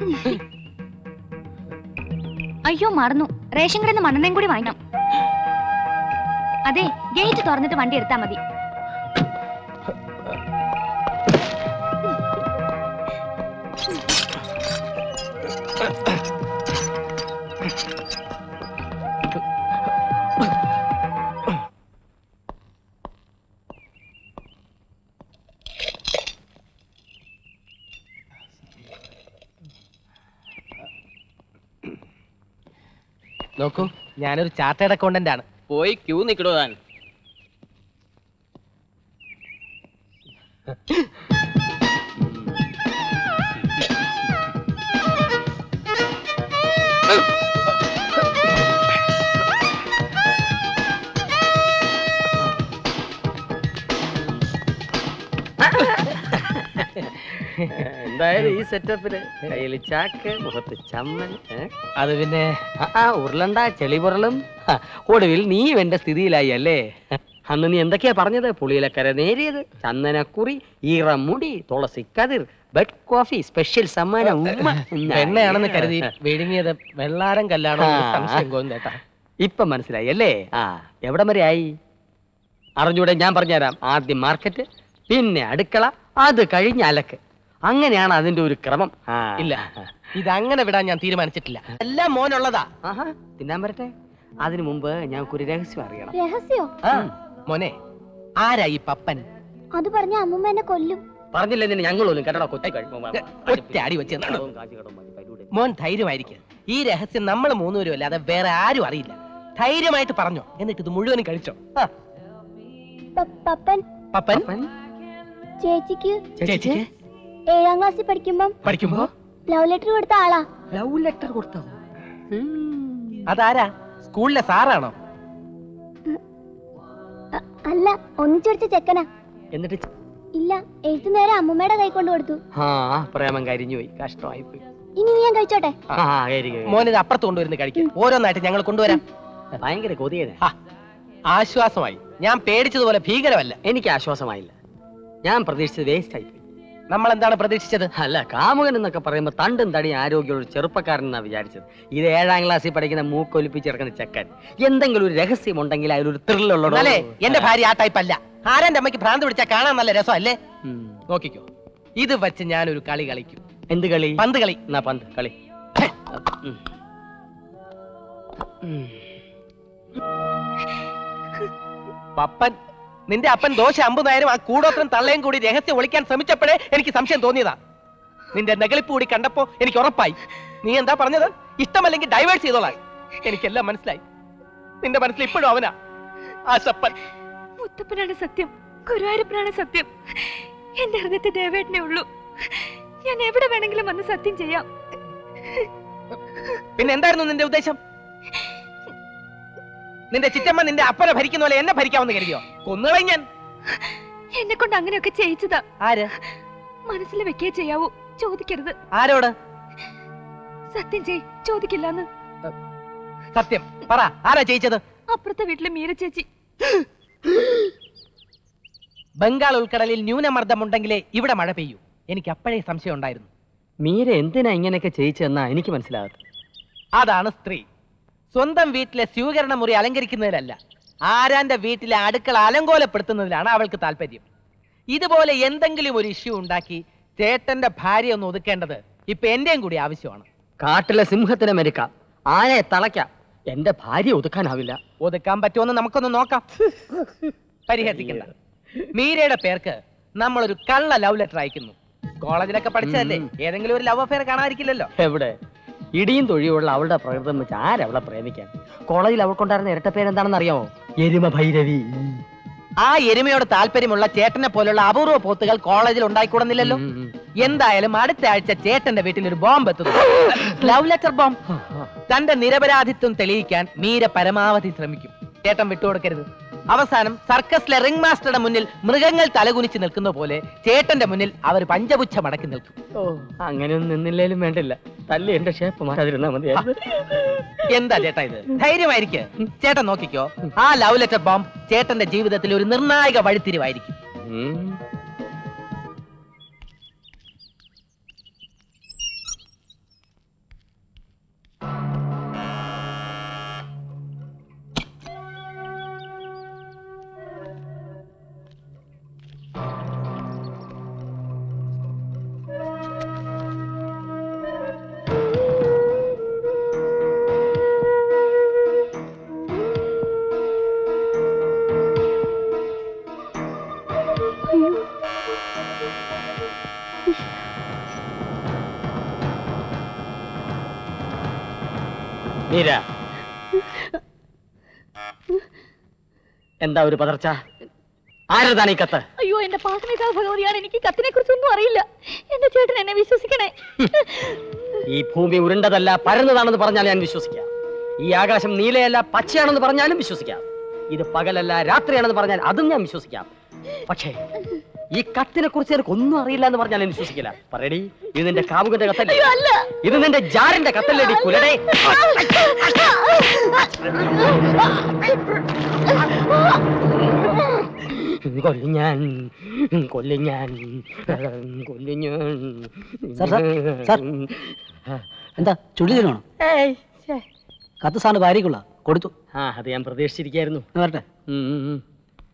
അയ്യോ മറന്നു റേഷൻ കടയിൽ നിന്ന് മണ്ണെണ്ണയും കൂടി വാങ്ങിക്കണം അതെ ഗേറ്റ് തുറന്നിട്ട് വണ്ടി എടുത്താൽ മതി നോക്കൂ ഞാനൊരു ചാർട്ടേഡ് അക്കൗണ്ടന്റ് ആണ് പോയി ക്യൂ നിൽക്കണോ താൻ എന്തായാലും ഈ സെറ്റപ്പില് കയ്യിൽ ചാക്ക് മുഖത്ത് ചമ്മൽ ഏ? അത് പിന്നെ ആ, ആ ഉരുളണ്ട ചെളി പുറളും ഹ, ഒടുവിൽ നീ എന്റെ സ്ഥിതിയിലായി അല്ലേ അന്ന് നീ എന്തൊക്കെയാ പറഞ്ഞത് പുളിയിലക്കര നേരിയത് ചന്ദനക്കുറി ഈറമുടി തുളസിക്കതിർ ബെഡ് കോഫി സ്പെഷ്യൽ സമ്മാനം ഉമ്മ. എണ്ണയാണെന്ന് കരുതി വിഴുങ്ങിയത് വെള്ളാരം കല്ലാണോ എന്ന് ആ. സംശയം കോന്നേട്ടാ ഇപ്പൊ മനസ്സിലായി അല്ലേ ആ എവിടം വരെ ആയി അറിഞ്ഞൂടെ ഞാൻ പറഞ്ഞുതരാം ആദ്യം മാർക്കറ്റ് പിന്നെ അടുക്കള അത് കഴിഞ്ഞ് അലക്ക് അങ്ങനെയാണ് അതിന്റെ ഒരു ക്രമം ആ. ഇല്ല ഇതങ്ങനെ വിടാൻ ഞാൻ തീരുമാനിച്ചിട്ടില്ല എല്ലാം മോനുള്ളതാ ആഹാ തിന്നാൻ വരട്ടെ അതിനു മുമ്പ് ഞങ്ങൾക്ക് ഒരു രഹസ്യം അറിയണം രഹസ്യോ ആ മോനെ ആരാ ഈ പപ്പൻ അത് പറഞ്ഞ അമ്മൂമ്മ എന്നെ കൊല്ലും പറഞ്ഞില്ല നിന്നെ ഞങ്ങളൊന്നും കേട്ടോ കൊത്തി ഒറ്റ അടി വെച്ച് നടു. മോൻ ധൈര്യമായിരിക്കുക ഈ രഹസ്യം നമ്മൾ മൂന്നുപേരും അല്ലാതെ വേറെ ആരും അറിയില്ല ധൈര്യമായിട്ട് പറഞ്ഞോ എന്നിട്ട് ഇത് മുഴുവനും കഴിച്ചോ ആ, പപ്പൻ പപ്പൻ ചേച്ചിക്ക് ചേച്ചിക്ക് ഏഴാം ക്ലാസ്സിൽ പഠിക്കുമ്പം പഠിക്കുമ്പോ ലവ് ലെറ്റർ കൊടുത്ത ആളാ ലവ് ലെറ്റർ കൊടുത്തോ അതാരാ സ്കൂളിലെ സാറാണോ അ- അല്ല ഒന്നിച്ചൊടിച്ച ചെക്കനാ എന്നിട്ട് ഇല്ല എഴുത്തു നേരെ അമ്മൂമ്മയുടെ കൈ കൊണ്ട് കൊടുത്തു ആ പ്രേമം കരിഞ്ഞു പോയി കഷ്ടമായി പോയി ഇനി നീ ഞാൻ കഴിച്ചോട്ടെ ആ കരിഞ്ഞു മോൻ ഇത് അപ്പുറത്ത് കൊണ്ടുവരുന്ന കഴിക്കും ഓരോന്നായിട്ട് ഞങ്ങൾ കൊണ്ടുവരാം ഭയങ്കര കൊതിയനെ ആ, ആശ്വാസമായി ഞാൻ പേടിച്ചതുപോലെ ഭീകരമല്ല എനിക്ക് ആശ്വാസമായില്ല ഞാൻ പ്രതീക്ഷിച്ചത് വേസ്റ്റ് ആയി പോയി നമ്മൾ എന്താണ് പ്രതീക്ഷിച്ചത് അല്ല കാമുകൻ എന്നൊക്കെ പറയുമ്പോ തണ്ടും തടിയും ആരോഗ്യമുള്ള ഒരു ചെറുപ്പക്കാരൻ എന്നാ വിചാരിച്ചത് ഇത് ഏഴാം ക്ലാസ്സിൽ പഠിക്കുന്ന മൂക്കൊലിപ്പിച്ചിറക്കുന്ന ചെക്കൻ എന്തെങ്കിലും ഒരു രഹസ്യം ഉണ്ടെങ്കിൽ അതിലൊരു ത്രില്ലുള്ളൂ അല്ലേ എന്റെ ഭാര്യ ആ ടൈപ്പ് അല്ല ആരാന്റെ അമ്മയ്ക്ക് ഭ്രാന്ത് പിടിച്ചാൽ കാണാൻ നല്ല രസമല്ലേ നോക്കിക്കോ ഇത് വെച്ച് ഞാൻ ഒരു കളി കളിക്കും എന്ത് കളി പന്ത് കളി എന്നാ പന്ത് കളി ഉം. ഉം. പപ്പൻ നിന്റെ അപ്പൻ ദോശ അമ്പതായിരം ആ കൂടോത്രം തള്ളയും കൂടി രഹസ്യം ഒളിക്കാൻ ശ്രമിച്ചപ്പോഴേ എനിക്ക് സംശയം തോന്നിയതാ നിന്റെ നെകളിപ്പ് കൂടി കണ്ടപ്പോ എനിക്ക് ഉറപ്പായി നീ എന്താ പറഞ്ഞത് ഇഷ്ടമല്ലെങ്കിൽ ഡൈവേഴ്സ് ചെയ്തോളാം എനിക്കെല്ലാം മനസ്സിലായി നിന്റെ മനസ്സിൽ ഇപ്പോഴും അവനാ ആ ചപ്പൻ മുത്തപ്പനാണ് സത്യം ഗുരുവായൂരപ്പനാണ് സത്യം എന്റെ ഹൃദയത്തെ ദേവേട്ടനെ ഉള്ളൂ ഞാൻ എവിടെ വേണമെങ്കിലും വന്ന് സത്യം ചെയ്യാം പിന്നെ എന്തായിരുന്നു നിന്റെ ഉദ്ദേശം നിന്റെ ചിറ്റമ്മ നിന്റെ അപ്പനെ ഭരിക്കുന്ന പോലെ എന്നെ ഭരിക്കാമെന്ന് കരുതിയോ കൊന്നുകളയും ഞാൻ എന്നെ കൊണ്ട് അങ്ങനെയൊക്കെ ചെയ്യിച്ചതാ ആര് മനസ്സിൽ വെക്കേ ചെയ്യാവൂ ചോദിക്കരുത് ആരോട് സത്യം ചെയ് ചോദിക്കില്ലെന്ന് സത്യം പറ ആരാ ജയിച്ചത് അപ്പുറത്തെ വീട്ടിലെ മീര ചേച്ചി ബംഗാൾ ഉൾക്കടലിൽ ന്യൂനമർദ്ദമുണ്ടെങ്കിലേ ഇവിടെ മഴ പെയ്യൂ എനിക്ക് അപ്പോഴേ സംശയം ഉണ്ടായിരുന്നു മീര എന്തിനാ ഇങ്ങനെയൊക്കെ ചെയ്യിച്ചെന്നാ എനിക്ക് മനസ്സിലാകാത്ത അതാണ് സ്ത്രീ സ്വന്തം വീട്ടിലെ സ്വീകരണ മുറി അലങ്കരിക്കുന്നതിലല്ല ആരാന്റെ വീട്ടിലെ അടുക്കള അലങ്കോലപ്പെടുത്തുന്നതിലാണ് അവൾക്ക് താല്പര്യം ഇതുപോലെ എന്തെങ്കിലും ഒരു ഇഷ്യൂ ഉണ്ടാക്കി ചേട്ടന്റെ ഭാര്യ ഒന്ന് ഒതുക്കേണ്ടത് ഇപ്പൊ എന്റെയും കൂടി ആവശ്യമാണ് കാട്ടിലെ സിംഹത്തിനെ മെരുക്കാം ആനയെ തളയ്ക്കാം എന്റെ ഭാര്യ ഒതുക്കാനാവില്ല ഒതുക്കാൻ പറ്റുമെന്ന് നമുക്കൊന്ന് നോക്കാം പരിഹസിക്കണ്ട മീരയുടെ പേർക്ക് നമ്മളൊരു കള്ള ലവ് ലെറ്റർ അയക്കുന്നു കോളേജിലൊക്കെ പഠിച്ചതല്ലേ ഏതെങ്കിലും ഒരു ലവ് അഫെയർ കാണാതിരിക്കില്ലല്ലോ എവിടെ ഇടിയും തൊഴിയുള്ള അവളുടെ പ്രകൃതം വെച്ച് ആരവളെ പ്രേമിക്കാൻ കോളേജിൽ അവൾക്കുണ്ടായിരുന്ന ഇരട്ട പേരെന്താണെന്ന് അറിയാമോ എരുമ ഭൈരവി ആ എരുമയോട് താല്പര്യമുള്ള ചേട്ടനെ പോലുള്ള അപൂർവ പോത്തുകൾ കോളേജിൽ ഉണ്ടായിക്കൂടുന്നില്ലല്ലോ എന്തായാലും അടുത്ത ആഴ്ച ചേട്ടന്റെ വീട്ടിൽ ഒരു ബോംബ് എത്തുന്നു ലവ് ലെറ്റർ ബോംബ് തന്റെ നിരപരാധിത്വം തെളിയിക്കാൻ മീര പരമാവധി ശ്രമിക്കും ചേട്ടൻ വിട്ടുകൊടുക്കരുത് അവസാനം സർക്കസിലെ റിംഗ് മാസ്റ്ററുടെ മുന്നിൽ മൃഗങ്ങൾ തലകുനിച്ച് നിൽക്കുന്ന പോലെ ചേട്ടന്റെ മുന്നിൽ അവർ പഞ്ചപുച്ഛ മടക്കി നിൽക്കും ഓ അങ്ങനെയൊന്നും നിന്നില്ലേലും വേണ്ടില്ല തല്ലി എന്റെ ഷേപ്പ് മാറ്റാതിരുന്നാ മതിയായിരുന്നു എന്താ ചേട്ടാ ഇത് ധൈര്യമായിരിക്കെ ചേട്ടൻ നോക്കിക്കോ ആ ലവ് ലെറ്റർ ബോംബ് ചേട്ടന്റെ ജീവിതത്തിൽ ഒരു നിർണായക വഴിത്തിരിവായിരിക്കും ഉം. മീര എന്താ ഒരു പതർച്ച ആരതാണ് ഈ കത്ത് അയ്യോ എന്റെ പാസനേക്കാൾ ഭഗവതിയാണ് എനിക്ക് കത്തിനെ കുറിച്ചൊന്നും അറിയില്ല എന്റെ ചേട്ടൻ എന്നെ വിശ്വസിക്കണേ ഈ ഭൂമി ഉരുണ്ടതല്ല പരന്നതാണെന്ന് പറഞ്ഞാൽ ഞാൻ വിശ്വസിക്കാം ഈ ആകാശം നീലയല്ല പച്ചയാണെന്ന് പറഞ്ഞാലും വിശ്വസിക്കാം ഇത് പകലല്ല രാത്രിയാണെന്ന് പറഞ്ഞാൽ അതും ഞാൻ വിശ്വസിക്കാം പക്ഷേ ഈ കത്തിനെ കുറിച്ച് എനിക്ക് ഒന്നും അറിയില്ല എന്ന് പറഞ്ഞാൽ ഞാൻ വിശ്വസിക്കില്ല പറയടി ഇത് നിന്റെ കാമുകന്റെ കത്തല്ലേ ഇത് നിന്റെ ജാറിന്റെ കത്തല്ലേടി കുലടേ കൊല്ലും ഞാൻ കൊല്ലും ഞാൻ കൊല്ലും ഞാൻ സാർ, സാർ, സാർ. എന്താ ചുള്ളി തരുവാണോ കത്ത് സാറിന് ഭാര്യക്കുള്ള കൊടുത്തു ആ അത് ഞാൻ പ്രതീക്ഷിച്ചിരിക്കായിരുന്നു ഞാൻ വരട്ടെ ഉം, ഉം, ഉം.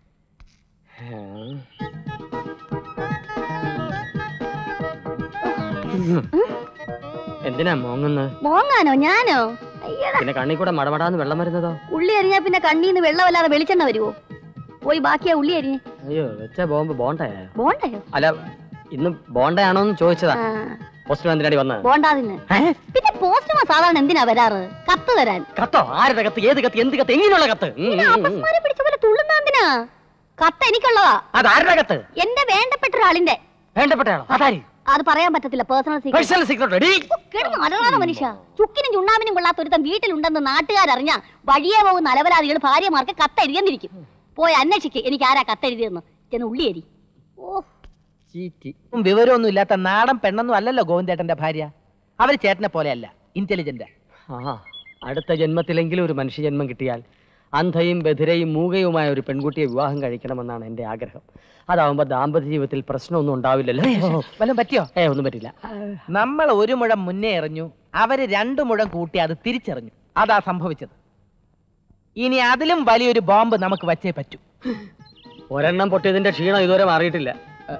ആ. എന്തിനാ മോങ്ങുന്നത് മോങ്ങാനോ ഞാനോ അയ്യടാ പിന്നെ കണ്ണി കൂടെ മടമടാന്ന് വെള്ളം വരുന്നതോ ഉള്ളി അരിഞ്ഞാ പിന്നെ കണ്ണീന്ന് വെള്ളമല്ലാതെ വെളിച്ചെണ്ണ വരുവോ പോയി ബാക്കിയാ ഉള്ളി അരിഞ്ഞ് അയ്യോ വെച്ച ബോംബ് ബോണ്ടയാ ബോണ്ടയോ അല്ല ഇന്ന് ബോണ്ടയാണോ എന്ന് ചോദിച്ചതാ ആ പോസ്റ്റ്മാൻ എന്തിനാടി വന്നത് ബോണ്ടാതിന് പിന്നെ പോസ്റ്റ്മാൻ സാധാരണ എന്തിനാ വരാറ് കത്ത് തരാൻ കത്തോ ആരുടെ കത്ത് ഏത് കത്ത് എന്ത് കത്ത് എങ്ങനെയുള്ള കത്ത് ഉം, ഉം, ഉം. അപ്പസ്മാരെ പിടിച്ച പോലെ തുള്ളുന്ന എന്തിനാ കത്ത് എനിക്കുള്ളതാ അത് ആരുടെ കത്ത് എന്റെ വേണ്ടപ്പെട്ട ഒരാളിന്റെ വേണ്ടപ്പെട്ടയാളോ അതാരി അത് പറയാൻ പറ്റത്തില്ല പേഴ്സണൽ പേഴ്സണൽ സീക്രട്ട് കിടന്ന് അലറാതെ മനുഷ്യ ചുക്കിനും ചുണ്ണാമിനും കൊള്ളാത്ത ഒരുത്തൻ വീട്ടിലുണ്ടെന്ന് നാട്ടുകാരറിഞ്ഞ വഴിയെ പോകുന്ന അലവലാദികൾ ഭാര്യമാർക്ക് കത്തെഴുതിയെന്നിരിക്കും പോയി അന്വേഷിക്ക് എനിക്ക് ആരാ കത്തെഴുതിയെന്ന് ചെന്ന് ഉള്ളിയരി ഓ വിവരമൊന്നും ഇല്ലാത്ത നാടൻ പെണ്ണൊന്നും അല്ലല്ലോ ഗോവിന്ദേട്ടന്റെ ഭാര്യ അവര് ചേട്ടനെ പോലെയല്ല ഇന്റലിജന്റ് ആ അടുത്ത ജന്മത്തിലെങ്കിലും ഒരു മനുഷ്യജന്മം കിട്ടിയാൽ അന്ധയും ബധിരയും മൂകയുമായ ഒരു പെൺകുട്ടിയെ വിവാഹം കഴിക്കണമെന്നാണ് എൻ്റെ ആഗ്രഹം അതാവുമ്പോ ദാമ്പത്യ ജീവിതത്തിൽ പ്രശ്നമൊന്നും ഉണ്ടാവില്ലല്ലോ വല്ലതും പറ്റിയോ ഏ ഒന്നും പറ്റില്ല നമ്മൾ ഒരു മുഴം മുന്നേ എറിഞ്ഞു അവര് രണ്ടു മുഴം കൂട്ടി അത് തിരിച്ചെറിഞ്ഞു അതാ സംഭവിച്ചത് ഇനി അതിലും വലിയൊരു ബോംബ് നമുക്ക് വച്ചേ പറ്റൂ ഒരെണ്ണം പൊട്ടിയതിന്റെ ക്ഷീണം ഇതുവരെ മാറിയിട്ടില്ല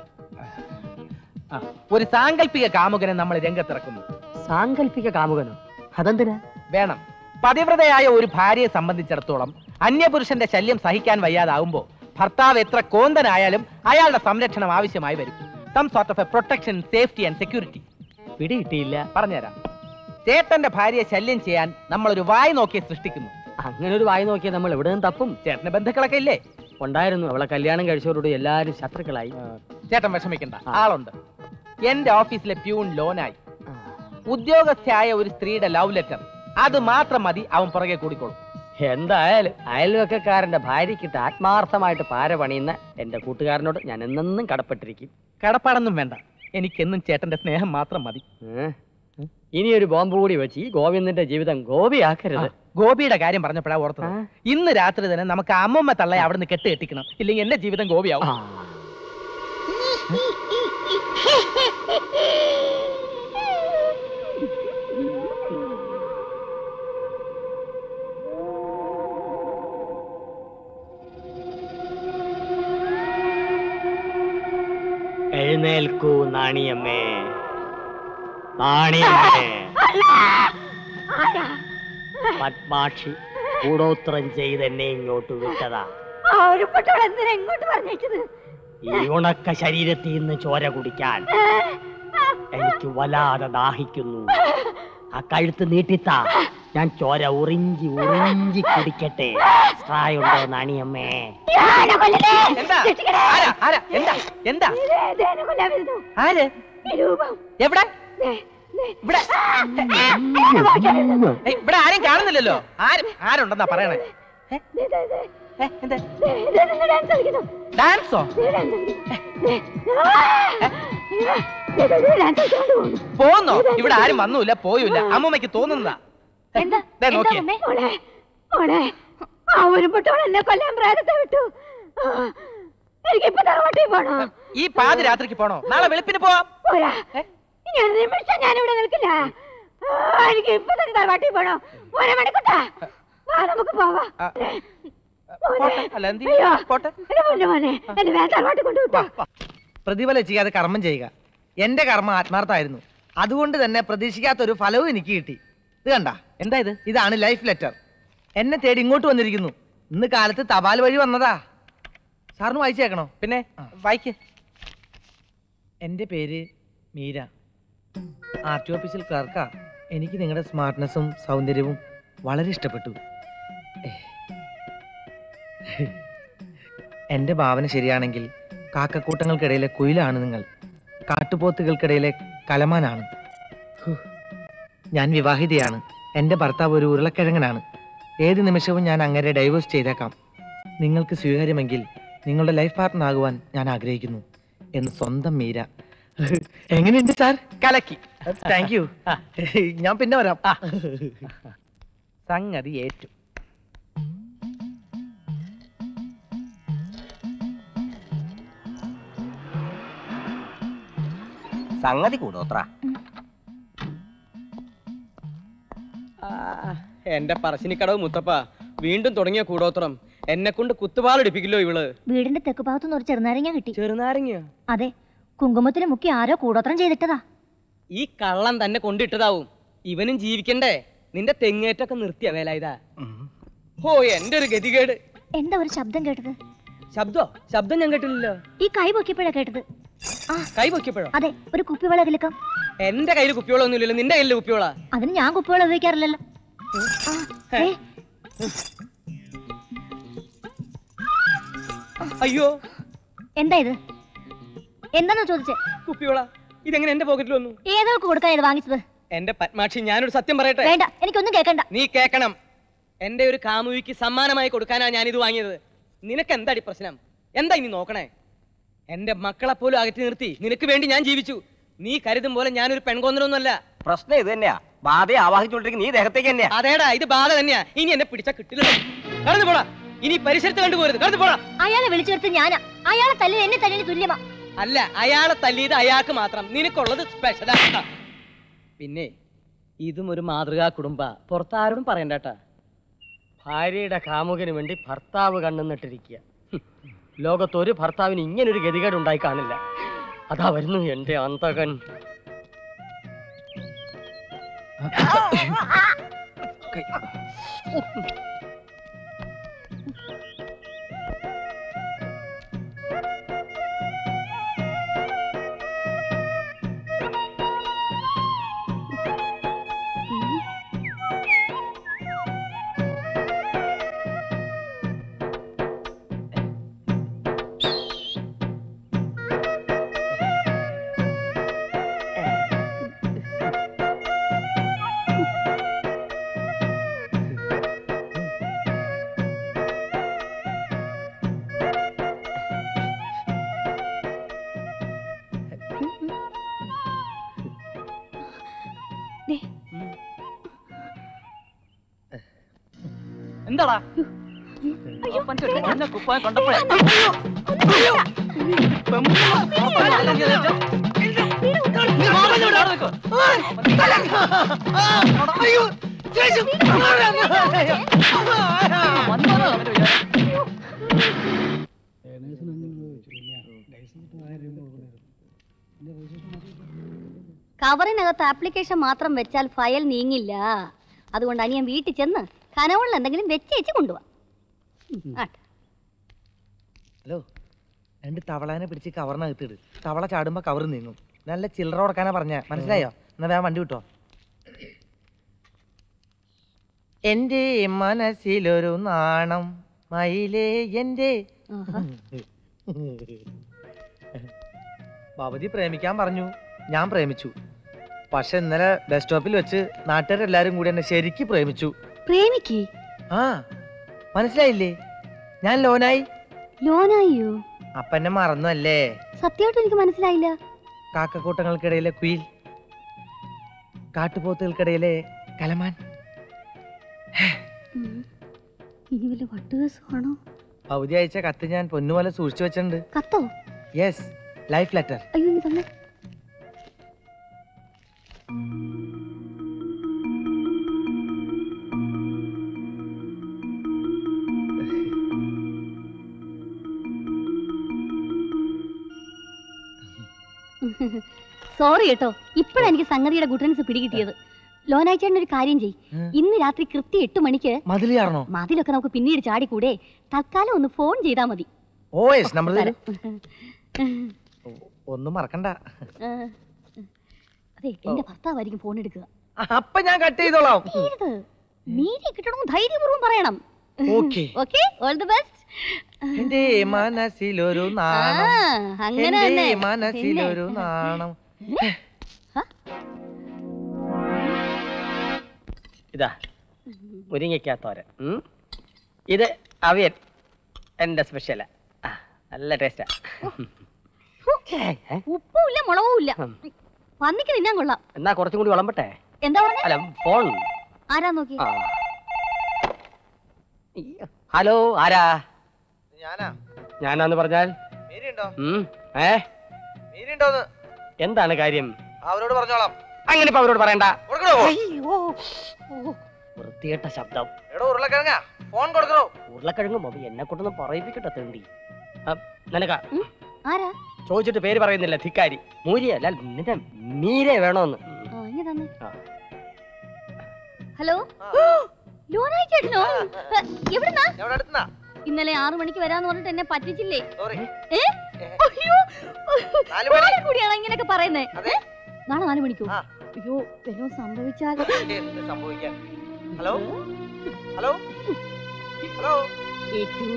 ആ, ഒരു സാങ്കല്പിക കാമുകനെ നമ്മൾ രംഗത്തിറക്കുന്നു സാങ്കല്പിക കാമുകനോ അതെന്തിനാ വേണം പതിവ്രതയായ ഒരു ഭാര്യയെ സംബന്ധിച്ചിടത്തോളം അന്യപുരുഷന്റെ ശല്യം സഹിക്കാൻ വയ്യാതാവുമ്പോ ഭർത്താവ് എത്ര കോന്തനായാലും അയാളുടെ സംരക്ഷണം ആവശ്യമായി വരും some sort of a protection safety and security പിടികിട്ടിയില്ല പറഞ്ഞുതരാം ചേട്ടന്റെ ഭാര്യയെ ശല്യം ചെയ്യാൻ നമ്മൾ ഒരു വായി നോക്കി സൃഷ്ടിക്കുന്നു അങ്ങനെ ഒരു വായി നോക്കിയാൽ നമ്മൾ എവിടെ നിന്ന് തപ്പും ചേട്ടന് ബന്ധുക്കളൊക്കെ ഇല്ലേ ഉണ്ടായിരുന്നു അവളെ കല്യാണം കഴിച്ചവരോട് എല്ലാരും ശത്രുക്കളായി ചേട്ടൻ വിഷമിക്കണ്ട ആളുണ്ട് എന്റെ ഓഫീസിലെ പ്യൂൺ ലോനായി ഉദ്യോഗസ്ഥയായ ഒരു സ്ത്രീയുടെ ലവ് ലെറ്റർ അത് മാത്രം മതി അവൻ പുറകെ കൂടിക്കോളും എന്തായാലും അയൽവക്കക്കാരന്റെ ഭാര്യയ്ക്കിട്ട് ആത്മാർത്ഥമായിട്ട് പാര പണിയുന്ന എന്റെ കൂട്ടുകാരനോട് ഞാൻ എന്നെന്നും കടപ്പെട്ടിരിക്കും കടപ്പാടൊന്നും വേണ്ട എനിക്കെന്നും ചേട്ടന്റെ സ്നേഹം മാത്രം മതി ഏ? ഇനി ഒരു ബോംബ് കൂടി വെച്ച് ഈ ഗോവിന്ദന്റെ ജീവിതം ഗോപിയാക്കരുത് ഗോപിയുടെ കാര്യം പറഞ്ഞപ്പോഴാ ഓർത്തത് ഇന്ന് രാത്രി തന്നെ നമുക്ക് അമ്മമ്മ തള്ളയെ അവിടുന്ന് കെട്ട് കെട്ടിക്കണം ഇല്ലെങ്കിൽ എന്റെ ജീവിതം ഗോപിയാവും എഴുന്നേൽക്കൂ നാണിയമ്മേ നാണിയമ്മേ പത്മാക്ഷി കൂടോത്രം ചെയ്ത് എന്നെ ഇങ്ങോട്ട് വിട്ടതാ ആ ഒരു പൊട്ടോൾ എന്തിനാ ഇങ്ങോട്ട് പറഞ്ഞേച്ചത് ഈ ഉണക്ക ശരീരത്തിൽ നിന്ന് ചോര കുടിക്കാൻ എനിക്ക് വല്ലാതെ ദാഹിക്കുന്നു ആ കഴുത്ത് നീട്ടിത്താ ഞാൻ ചോര ഉറിഞ്ചി ഉറിഞ്ചി കുടിക്കട്ടെ സ്ട്രായുണ്ടോ നാണിയമ്മേ എന്താ ആരാ ആരാ എന്താ എന്താ ആര് എവിടെ ഇവിടെ ഏയ്, ഇവിടെ ആരും കാണുന്നില്ലല്ലോ ആരും ആരുണ്ടെന്നാ പറയണേ ഡാൻസോ പോന്നോ ഇവിടെ ആരും വന്നൂല പോയൂല അമ്മൂമ്മയ്ക്ക് തോന്നുന്നതാ എന്താ ദേ നോക്കിയേ മോളെ മോളെ ആ ഒരു പൊട്ടോൾ എന്നെ കൊല്ലാൻ പ്രേതത്തെ വിട്ടു ആ, എനിക്കിപ്പോ തറവാട്ടിൽ പോണോ ഈ പാതി രാത്രിക്ക് പോണോ നാളെ വെളുപ്പിന് പോവാം പോരാ ഇനി ഒരു നിമിഷം ഞാനിവിടെ നിൽക്കില്ല ആ, എനിക്ക് ഇപ്പൊ തന്നെ തറവാട്ടിൽ പോണോ മോനെ മണിക്കുട്ടാ വാ നമുക്ക് പോവാം മോനെ. അല്ല എന്ത് അയ്യോ, എന്റെ പൊന്നു മോനെ എന്നെ വേഗം തറവാട്ടിൽ കൊണ്ടുവിട്ടോ പ്രതിഫലം ചെയ്യാതെ കർമ്മം ചെയ്യുക എന്റെ കർമ്മം ആത്മാർത്ഥമായിരുന്നു അതുകൊണ്ട് തന്നെ പ്രതീക്ഷിക്കാത്ത ഒരു ഫലവും എനിക്ക് കിട്ടി ഇത് കണ്ട എന്താ ഇത് ഇതാണ് ലൈഫ് ലെറ്റർ എന്നെ തേടി ഇങ്ങോട്ട് വന്നിരിക്കുന്നു ഇന്ന് കാലത്ത് തപാൽ വഴി വന്നതാ സാറിന് വായിച്ചേക്കണോ പിന്നെ വായിക്ക് എന്റെ പേര് മീര ആർ ടി ഓഫീസിൽ ക്ലർക്കാ എനിക്ക് നിങ്ങളുടെ സ്മാർട്ട്നെസ്സും സൗന്ദര്യവും വളരെ ഇഷ്ടപ്പെട്ടു എന്റെ ഭാവന ശരിയാണെങ്കിൽ കാക്കക്കൂട്ടങ്ങൾക്കിടയിലെ കുയിലാണ് നിങ്ങൾ കാട്ടുപോത്തുകൾക്കിടയിലെ കലമാനാണ് ഹു. ഞാൻ വിവാഹിതയാണ് എന്റെ ഭർത്താവ് ഒരു ഉരുളക്കിഴങ്ങനാണ് ഏത് നിമിഷവും ഞാൻ അങ്ങനെ ഡൈവേഴ്സ് ചെയ്തേക്കാം നിങ്ങൾക്ക് സ്വീകാര്യമെങ്കിൽ നിങ്ങളുടെ ലൈഫ് പാർട്ട്ണർ ആകുവാൻ ഞാൻ ആഗ്രഹിക്കുന്നു എന്ന് സ്വന്തം മീര എങ്ങനെയുണ്ട് സാർ കലക്കി താങ്ക് യു ഞാൻ പിന്നെ വരാം സംഗതി ഏറ്റു സംഗതി കൂടോത്ര എന്റെ പറശ്ശിനിക്കടവ് മുത്തപ്പ വീണ്ടും തുടങ്ങിയ കൂടോത്രം എന്നെ കൊണ്ട് കുത്തുപാലെടുപ്പിക്കില്ലോ ഇവള് വീടിന്റെ തെക്ക് ഭാഗത്തുനിന്ന് ഒരു ചെറുനാരങ്ങ കിട്ടി ചെറുനാരങ്ങ അതെ കുങ്കുമത്തിന് മുക്കി ആരോ കൂടോത്രം ചെയ്തിട്ടതാ ഈ കള്ളം തന്നെ കൊണ്ടിട്ടതാവും ഇവനും ജീവിക്കണ്ടേ നിന്റെ തെങ്ങേറ്റൊക്കെ നിർത്തിയ വേല ഇതാ ഓ എന്റെ ഒരു ഗതികേട് എന്താ ഒരു ശബ്ദം കേട്ടത് ശബ്ദോ ശബ്ദം ഞാൻ കേട്ടില്ലല്ലോ ഈ കൈ പൊക്കിയപ്പോഴാ കേട്ടത് ആ കൈ പൊക്കിയപ്പോഴോ അതെ ഒരു കുപ്പിവെള്ള കിലുക്കം എന്റെ കയ്യിൽ കുപ്പിയോളൊന്നും ഇല്ലല്ലോ നിന്റെ കയ്യിൽ കുപ്പിയോളാ അതിന് ഞാൻ കുപ്പിവെള്ളം ഉപയോഗിക്കാറില്ലല്ലോ ആ, ദേ, അയ്യോ എന്താ ഇത് എന്താന്ന് ചോദിച്ചേ കുപ്പിയോള ഇതെങ്ങനെ എന്റെ പോക്കറ്റിൽ വന്നു ഏതൊക്കെ കൊടുക്കാൻ ഇത് വാങ്ങിച്ചത് എന്റെ പത്മാക്ഷി ഞാനൊരു സത്യം പറയട്ടെ വേണ്ട എനിക്കൊന്നും കേൾക്കണ്ട നീ കേക്കണം എന്റെ ഒരു കാമുവിക്ക് സമ്മാനമായി കൊടുക്കാനാ ഞാനിത് വാങ്ങിയത് നിനക്ക് എന്താടി പ്രശ്നം എന്താ ഇനി നോക്കണേ എന്റെ മക്കളെ പോലും അകറ്റി നിർത്തി നിനക്ക് വേണ്ടി ഞാൻ ജീവിച്ചു നീ കരുതും പോലെ ഞാനൊരു പെൺകൊന്നരൊന്നുമല്ല പ്രശ്നം ഇത് തന്നെയാ ബാധയെ ആവാഹിച്ചുകൊണ്ടിരിക്കുന്ന നീ ദേഹത്തേക്ക് തന്നെയാ അതേടാ ഇത് ബാധ തന്നെയാ ഇനി എന്നെ പിടിച്ചാ കിട്ടില്ല കടന്നു പോടാ ഇനി പരിസരത്ത് കണ്ടുപോരുത് കടന്നു പോടാ അയാളെ വിളിച്ചു വരുത്ത ഞാനാ അയാളെ തല്ലി എന്നെ തല്ലിന് തുല്യമാ അല്ല അയാളെ തല്ലിയത് അയാൾക്ക് മാത്രം നിനക്കുള്ളത് സ്പെഷ്യലാ പിന്നെ ഇതും ഒരു മാതൃകാ കുടുംബ പുറത്താരോടും പറയണ്ടട്ടാ ഭാര്യയുടെ കാമുകന് വേണ്ടി ഭർത്താവ് കണ്ണുന്നിട്ടിരിക്കുക ഹും. ലോകത്തൊരു ഭർത്താവിന് ഇങ്ങനൊരു ഗതികേട് ഉണ്ടായി കാണില്ല അതാ വരുന്നു എന്റെ അന്തകൻ എന്താടാ മഞ്ഞ കുപ്പായം കണ്ടപ്പോഴേ കവറിനകത്ത് ആപ്ലിക്കേഷൻ മാത്രം വെച്ചാൽ ഫയൽ നീങ്ങില്ല അതുകൊണ്ട് അനിയൻ വീട്ടിൽ ചെന്ന് കനവുള്ള എന്തെങ്കിലും വെച്ചേച്ച് കൊണ്ടുപോവാ ഹലോ രണ്ട് തവളാനെ പിടിച്ച് കവറിനകത്തിട് തവള ചാടുമ്പോ കവർ നീങ്ങും നല്ല ചില്ലറ കൊടുക്കാനാ പറഞ്ഞ മനസ്സിലായോ എന്നാ വേഗം വണ്ടി വിട്ടോ എന്റെ മനസ്സിലൊരു നാണം മയിലേ എന്റെ ഭവതി പ്രേമിക്കാൻ പറഞ്ഞു ഞാൻ പ്രേമിച്ചു പക്ഷെ ഇന്നലെ ബസ് സ്റ്റോപ്പിൽ വെച്ച് നാട്ടുകാരെല്ലാരും കൂടി എന്നെ ശരിക്ക് പ്രേമിച്ചു പ്രേമിക്ക് ആ മനസ്സിലായില്ലേ ഞാൻ ലോനായി ലോനായോ അപ്പ എന്നെ മറന്നു അല്ലേ സത്യമായിട്ട് എനിക്ക് മനസ്സിലായില്ല കാക്കക്കൂട്ടങ്ങൾക്കിടയിലെ കുയിൽ കാട്ടുപോത്തുകൾക്കിടയിലെ കലമാൻ ഉം. ഇനി വല്ല വട്ടുകേസാണോ ഭൗതി അയച്ച കത്ത് ഞാൻ പൊന്നുപോലെ സൂക്ഷിച്ചു വെച്ചിട്ടുണ്ട് കത്തോ യെസ് ലൈഫ് ലെറ്റർ അയ്യോ ഇനി തന്നെ സോറി കേട്ടോ ഇപ്പഴാ എനിക്ക് സംഗതിയുടെ ഗുഡൻസ് പിടികിട്ടിയത് ലോനാഴ്ചേട്ടൻ ഒരു കാര്യം ചെയ് ഇന്ന് രാത്രി കൃത്യം എട്ട് മണിക്ക് മതിൽ ചാടണോ മതിലൊക്കെ നമുക്ക് പിന്നീട് ചാടിക്കൂടെ തൽക്കാലം ഒന്ന് ഫോൺ ചെയ്താ മതി ഓ യെസ് നമ്പർ തരൂ തരാം. ഒന്നും മറക്കണ്ട ആ. അതെ എന്റെ ഭർത്താവായിരിക്കും ഫോൺ എടുക്കുക അപ്പൊ ഞാൻ കട്ട് ചെയ്തോളാം ചെയ്യരുത്. നീതി കിട്ടണമെന്ന് ധൈര്യപൂർവ്വം പറയണം okay okay all the best എന്റെ മനസ്സിലൊരു നാണം അങ്ങനെ എന്റെ തന്നെ. മനസ്സിലൊരു പിന്നെ. നാണം ഇതാ മുരിങ്ങയ്ക്കാത്തോരൻ ഉം. ഇത് അവിയൻ എന്റെ സ്പെഷ്യലാ ആ, നല്ല ടേസ്റ്റാ ഉപ്പുമില്ല മുളകുമില്ല പന്നിക്ക് തിന്നാൻ കൊള്ളാം എന്നാ കുറച്ചും കൂടി വിളമ്പട്ടെ എന്താ പറഞ്ഞ അല്ല ഫോൺ ആരാ നോക്കി ആ. ഹലോ ആരാ ഞാനാ ഞാനാന്ന് പറഞ്ഞാൽ മീരിയുണ്ടോ ഉം, ഏ മീരിയുണ്ടോന്ന് എന്താണ് കാര്യം അവരോട് പറഞ്ഞോളാം അങ്ങനെ ഇപ്പൊ അവരോട് പറയണ്ട കൊടുക്കണോ വൃത്തികെട്ട ശബ്ദം എടോ ഉരുളക്കിഴങ്ങ ഫോൺ കൊടുക്കണോ ഉരുളക്കിഴങ്ങ് മതി എന്നെ കൊണ്ടൊന്നും പറയിപ്പിക്കട്ടെ തേണ്ടി നിനക്ക ആരാ ചോദിച്ചിട്ട് പേര് പറയുന്നില്ല ധിക്കാരി മൂരിയ അല്ല നിന്റെ മീരെ വേണോന്ന് ആ, ഇങ്ങ് തന്നെ ആ. ഹലോ ലോനായി ചേട്ടനോ ഏ, എവിടുന്നാ എവിടെ അടുത്തുന്നാ ഇന്നലെ ആറു മണിക്ക് വരാന്ന് പറഞ്ഞിട്ട് എന്നെ പറ്റിച്ചില്ലേ സോറി ഏ? അയ്യോ നാല് മണി. നാളെ കൂടിയാണോ ഇങ്ങനെയൊക്കെ പറയുന്നേ ഏ? നാളെ നാല് മണിക്കോ അയ്യോ വല്ലതും സംഭവിച്ചാൽ എന്ത് സംഭവിക്കാൻ ഹലോ ഹലോ ഹലോ ഏറ്റു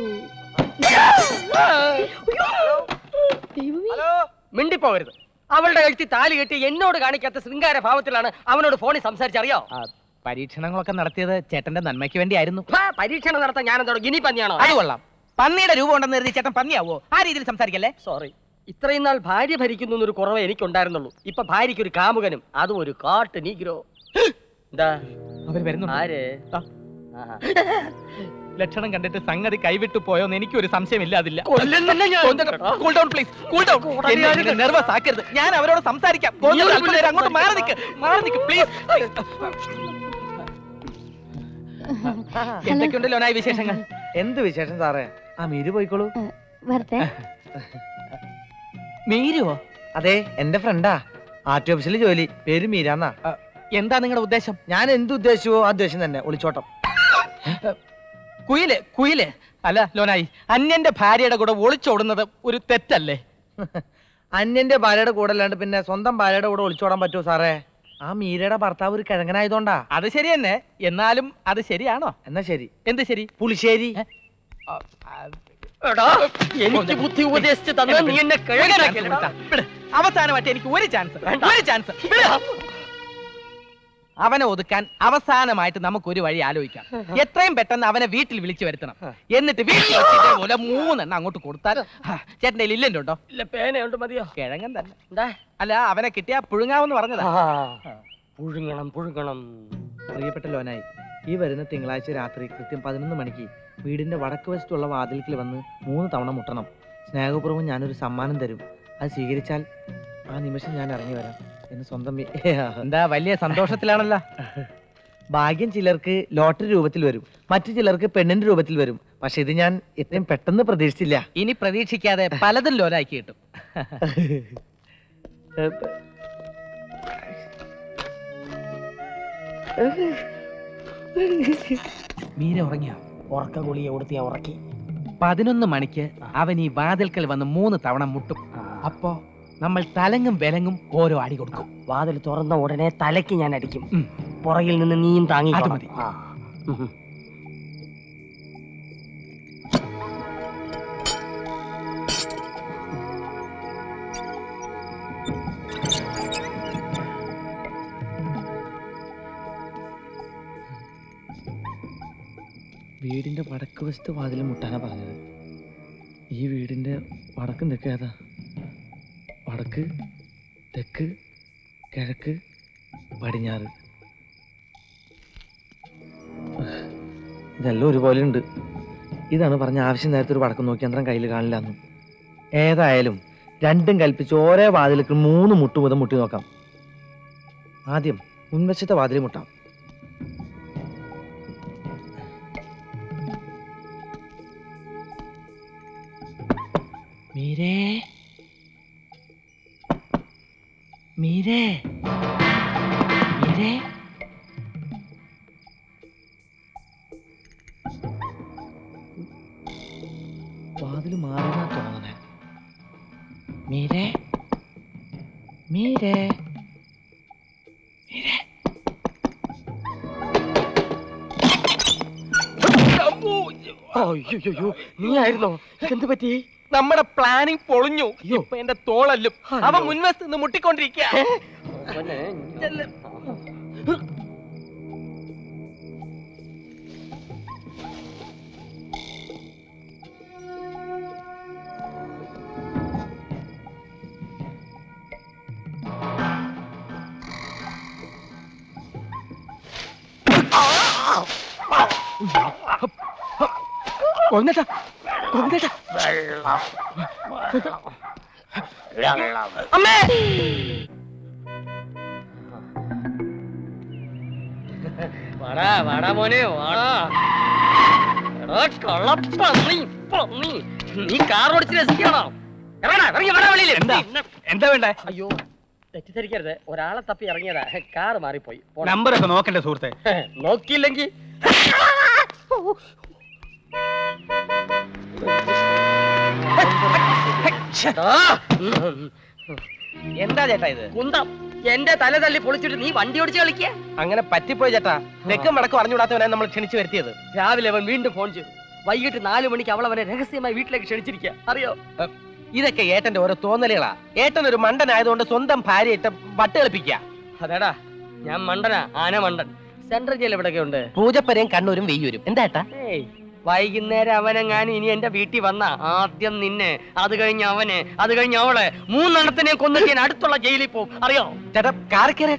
മിണ്ടിപ്പോകരുത് അവളുടെ കഴുത്തി താലി കെട്ടി എന്നോട് കാണിക്കാത്ത ശൃംഗാര ഭാവത്തിലാണ് അവനോട് ഫോണിൽ സംസാരിച്ചറിയോ പരീക്ഷണങ്ങളൊക്കെ നടത്തിയത് ചേട്ടന്റെ നന്മയ്ക്ക് വേണ്ടിയായിരുന്നു ഹാ, പരീക്ഷണം നടത്താൻ ഞാൻ എന്തോ ഗിനി പന്നിയാണോ അത് കൊള്ളാം പന്നിയുടെ രൂപം ഉണ്ടെന്ന് കരുതി ചേട്ടൻ പന്നിയാവോ ആ രീതിയിൽ സംസാരിക്കല്ലേ സോറി ഇത്രയും നാൾ ഭാര്യ ഭരിക്കുന്നു എന്നൊരു കുറവേ എനിക്കുണ്ടായിരുന്നുള്ളൂ ഇപ്പൊ ഭാര്യയ്ക്ക് ഒരു കാമുകനും അതും ഒരു കാട്ട് നീഗ്രോ എന്താ അവർ വരുന്നു ആര് ആഹാ. ലക്ഷണം കണ്ടിട്ട് സംഗതി കൈവിട്ടു പോയോന്ന് എനിക്കൊരു സംശയമില്ല അതില്ല കൊല്ലുന്നില്ല ഞാൻ. Cool down please cool down കോടതി നെർവസ് ആക്കരുത് ഞാൻ അവരോട് സംസാരിക്കാം കൊന്നിട്ട് ഒരു അല്പം നേരം അങ്ങോട്ട് മാറി നിൽക്ക് മാറി നിൽക്ക് പ്ലീസ് എന്തൊക്കെയുണ്ട് ലോനായ വിശേഷങ്ങൾ എന്ത് വിശേഷം സാറേ ആ മീര് പോയിക്കോളൂ വെറുതെ മീരുവോ അതെ എന്റെ ഫ്രണ്ടാ ആർ ടി ഓഫീസിൽ ജോലി പേര് മീരാന്നാ എന്താ നിങ്ങളുടെ ഉദ്ദേശം ഞാൻ എന്ത് ഉദ്ദേശിച്ചുവോ ആ ഉദ്ദേശം തന്നെ ഒളിച്ചോട്ടം കുയില് കുയില് അല്ല ലോനായി അന്യന്റെ ഭാര്യയുടെ കൂടെ ഒളിച്ചോടുന്നത് ഒരു തെറ്റല്ലേ അന്യന്റെ ഭാര്യയുടെ കൂടെ അല്ലാണ്ട് പിന്നെ സ്വന്തം ഭാര്യയുടെ കൂടെ ഒളിച്ചോടാൻ പറ്റുമോ സാറേ ആ മീരയുടെ ഭർത്താവ് ഒരു കിഴങ്ങനായതുകൊണ്ടാ അത് ശരി തന്നെ എന്നാലും അത് ശരിയാണോ എന്നാ ശരി എന്ത് ശരി പുളിശ്ശേരി എടാ എനിക്ക് ബുദ്ധി ഉപദേശിച്ച് തന്നെ നീ എന്നെ കിഴങ്ങനാക്കിയല്ലേടാ. അവസാനമായിട്ട് എനിക്ക് ഒരു ചാൻസ് ഒരു ചാൻസ് അവനെ ഒതുക്കാൻ അവസാനമായിട്ട് നമുക്ക് ഒരു വഴി ആലോചിക്കാം എത്രയും പെട്ടെന്ന് അവനെ വീട്ടിൽ വിളിച്ചു വരുത്തണം എന്നിട്ട് വീട്ടിൽ വെച്ച് ഇതേപോലെ മൂന്നെണ്ണം അങ്ങോട്ട് കൊടുത്താൽ ഹാ, ചേട്ടന്റെ കയ്യിൽ ഇല്ലല്ലോ ഉണ്ടോ ഇല്ല പേനയുണ്ട് മതിയോ കിഴങ്ങൻ തന്നെ എന്താ അല്ല അവനെ കിട്ടിയാ പുഴുങ്ങാമെന്ന് പറഞ്ഞതാ പുഴുങ്ങണം പുഴുങ്ങണം പ്രിയപ്പെട്ട ലോനായി ഈ വരുന്ന തിങ്കളാഴ്ച രാത്രി കൃത്യം പതിനൊന്ന് മണിക്ക് വീടിന്റെ വടക്ക് വശത്തുള്ള വാതിൽക്കിൽ വന്ന് മൂന്ന് തവണ മുട്ടണം സ്നേഹപൂർവ്വം ഞാനൊരു സമ്മാനം തരും അത് സ്വീകരിച്ചാൽ ആ നിമിഷം ഞാൻ ഇറങ്ങി വരാം എന്ന് സ്വന്തം വി- എന്താ വലിയ സന്തോഷത്തിലാണല്ലോ ഭാഗ്യം ചിലർക്ക് ലോട്ടറി രൂപത്തിൽ വരും മറ്റു ചിലർക്ക് പെണ്ണിന്റെ രൂപത്തിൽ വരും പക്ഷെ ഇത് ഞാൻ ഇത്രയും പെട്ടെന്ന് പ്രതീക്ഷിച്ചില്ല ഇനി പ്രതീക്ഷിക്കാതെ പലതും ലോനാക്കി കിട്ടും മീര ഉറങ്ങിയോ ഉറക്ക ഗുളിയെ കൊടുത്ത് ഞാൻ ഉറക്കി പതിനൊന്ന് മണിക്ക് അവൻ ഈ വാതിൽക്കൽ വന്ന് മൂന്ന് തവണ മുട്ടും അപ്പോ നമ്മൾ തലങ്ങും വിലങ്ങും ഓരോ അടി കൊടുക്കും വാതിൽ തുറന്ന ഉടനെ തലയ്ക്ക് ഞാൻ അടിക്കും ഉം. പുറകിൽ നിന്ന് നീയും താങ്ങി അത് മതി. വീടിന്റെ വടക്ക് വശത്ത് വാതിൽ മുട്ടാനാ പറഞ്ഞത് ഈ വീടിന്റെ വടക്കും തെക്ക് ഏതാ വടക്ക് തെക്ക് കിഴക്ക് പടിഞ്ഞാറ് ഇതെല്ലാം ഒരുപോലെ ഉണ്ട് ഇതാണ് പറഞ്ഞ ആവശ്യം നേരത്തെ ഒരു വടക്ക് നോക്കി യന്ത്രം കയ്യിൽ കാണില്ലാന്ന് ഏതായാലും രണ്ടും കൽപ്പിച്ച് ഓരോ വാതിലേക്ക് മൂന്ന് മുട്ട് മുതൽ മുട്ടി നോക്കാം ആദ്യം മുൻവശത്തെ വാതിൽ മുട്ടാം മീരേ മീരേ മീരേ വാതിൽ മാറിനാ തോന്നണേ മീരേ മീരേ അയ്യോ നീ ആയിരുന്നോ എന്ത് പറ്റി നമ്മുടെ പ്ലാനിങ് പൊളിഞ്ഞു ഇപ്പൊ എന്റെ തോളല്ലും അവൻ മുൻവശത്ത് നിന്ന് മുട്ടിക്കൊണ്ടിരിക്കുക കൊന്നേട്ടാ കൊന്നേട്ടാ അമ്മേ വാടാ വാടാ മോനെ വാടാ എടാ കള്ളപ്പന്നി പന്നി നീ കാർ ഓടിച്ച് രസിക്കണോ ഇറങ്ങടാ ഇറങ്ങി വാടാ വെളിയിൽ എന്താ? എന്താ വേണ്ടേ അയ്യോ തെറ്റിദ്ധരിക്കരുത് ഒരാളെ തപ്പി ഇറങ്ങിയതാ കാർ മാറിപ്പോയി പോടാ. നമ്പറൊക്കെ നോക്കണ്ടേ സുഹൃത്തെ നോക്കിയില്ലെങ്കി എന്താ ചേട്ടാ ഇത് കുന്തം എന്റെ തല തല്ലി പൊളിച്ചിട്ട് നീ വണ്ടി ഓടിച്ച് കളിക്കുക അങ്ങനെ പറ്റിപ്പോയി ചേട്ടാ തെക്കും വടക്കും അറിഞ്ഞുകൂടാത്തവനെ നമ്മൾ ക്ഷണിച്ചു വരുത്തിയത് രാവിലെ അവൻ വീണ്ടും ഫോൺ ചെയ്തു വൈകിട്ട് നാലു മണിക്ക് അവൾ അവനെ രഹസ്യമായി വീട്ടിലേക്ക് ക്ഷണിച്ചിരിക്കുക അറിയോ ഇതൊക്കെ ഏട്ടന്റെ ഓരോ തോന്നലുകളാ ഏട്ടൻ ഒരു മണ്ടനായതുകൊണ്ട് സ്വന്തം ഭാര്യയിട്ട് വട്ട് കളിപ്പിക്കുക അതേടാ ഞാൻ മണ്ടനാ ആന മണ്ടൻ സെൻട്രൽ ജയിൽ എവിടെയൊക്കെ ഉണ്ട് പൂജപ്പരയും കണ്ണൂരും വെയ്യൂരും എന്താ ഏട്ടാ ഏയ് വൈകുന്നേരം അവനെങ്ങാനും ഇനി എന്റെ വീട്ടിൽ വന്ന ആദ്യം നിന്നെ അത് കഴിഞ്ഞ് അവനെ അത് കഴിഞ്ഞ് അവളെ മൂന്നെണ്ണത്തിനെ കൊന്നിട്ട് ഞാൻ അടുത്തുള്ള ജയിലിൽ പോകും അറിയോ ചേട്ടാ കാർ കയറി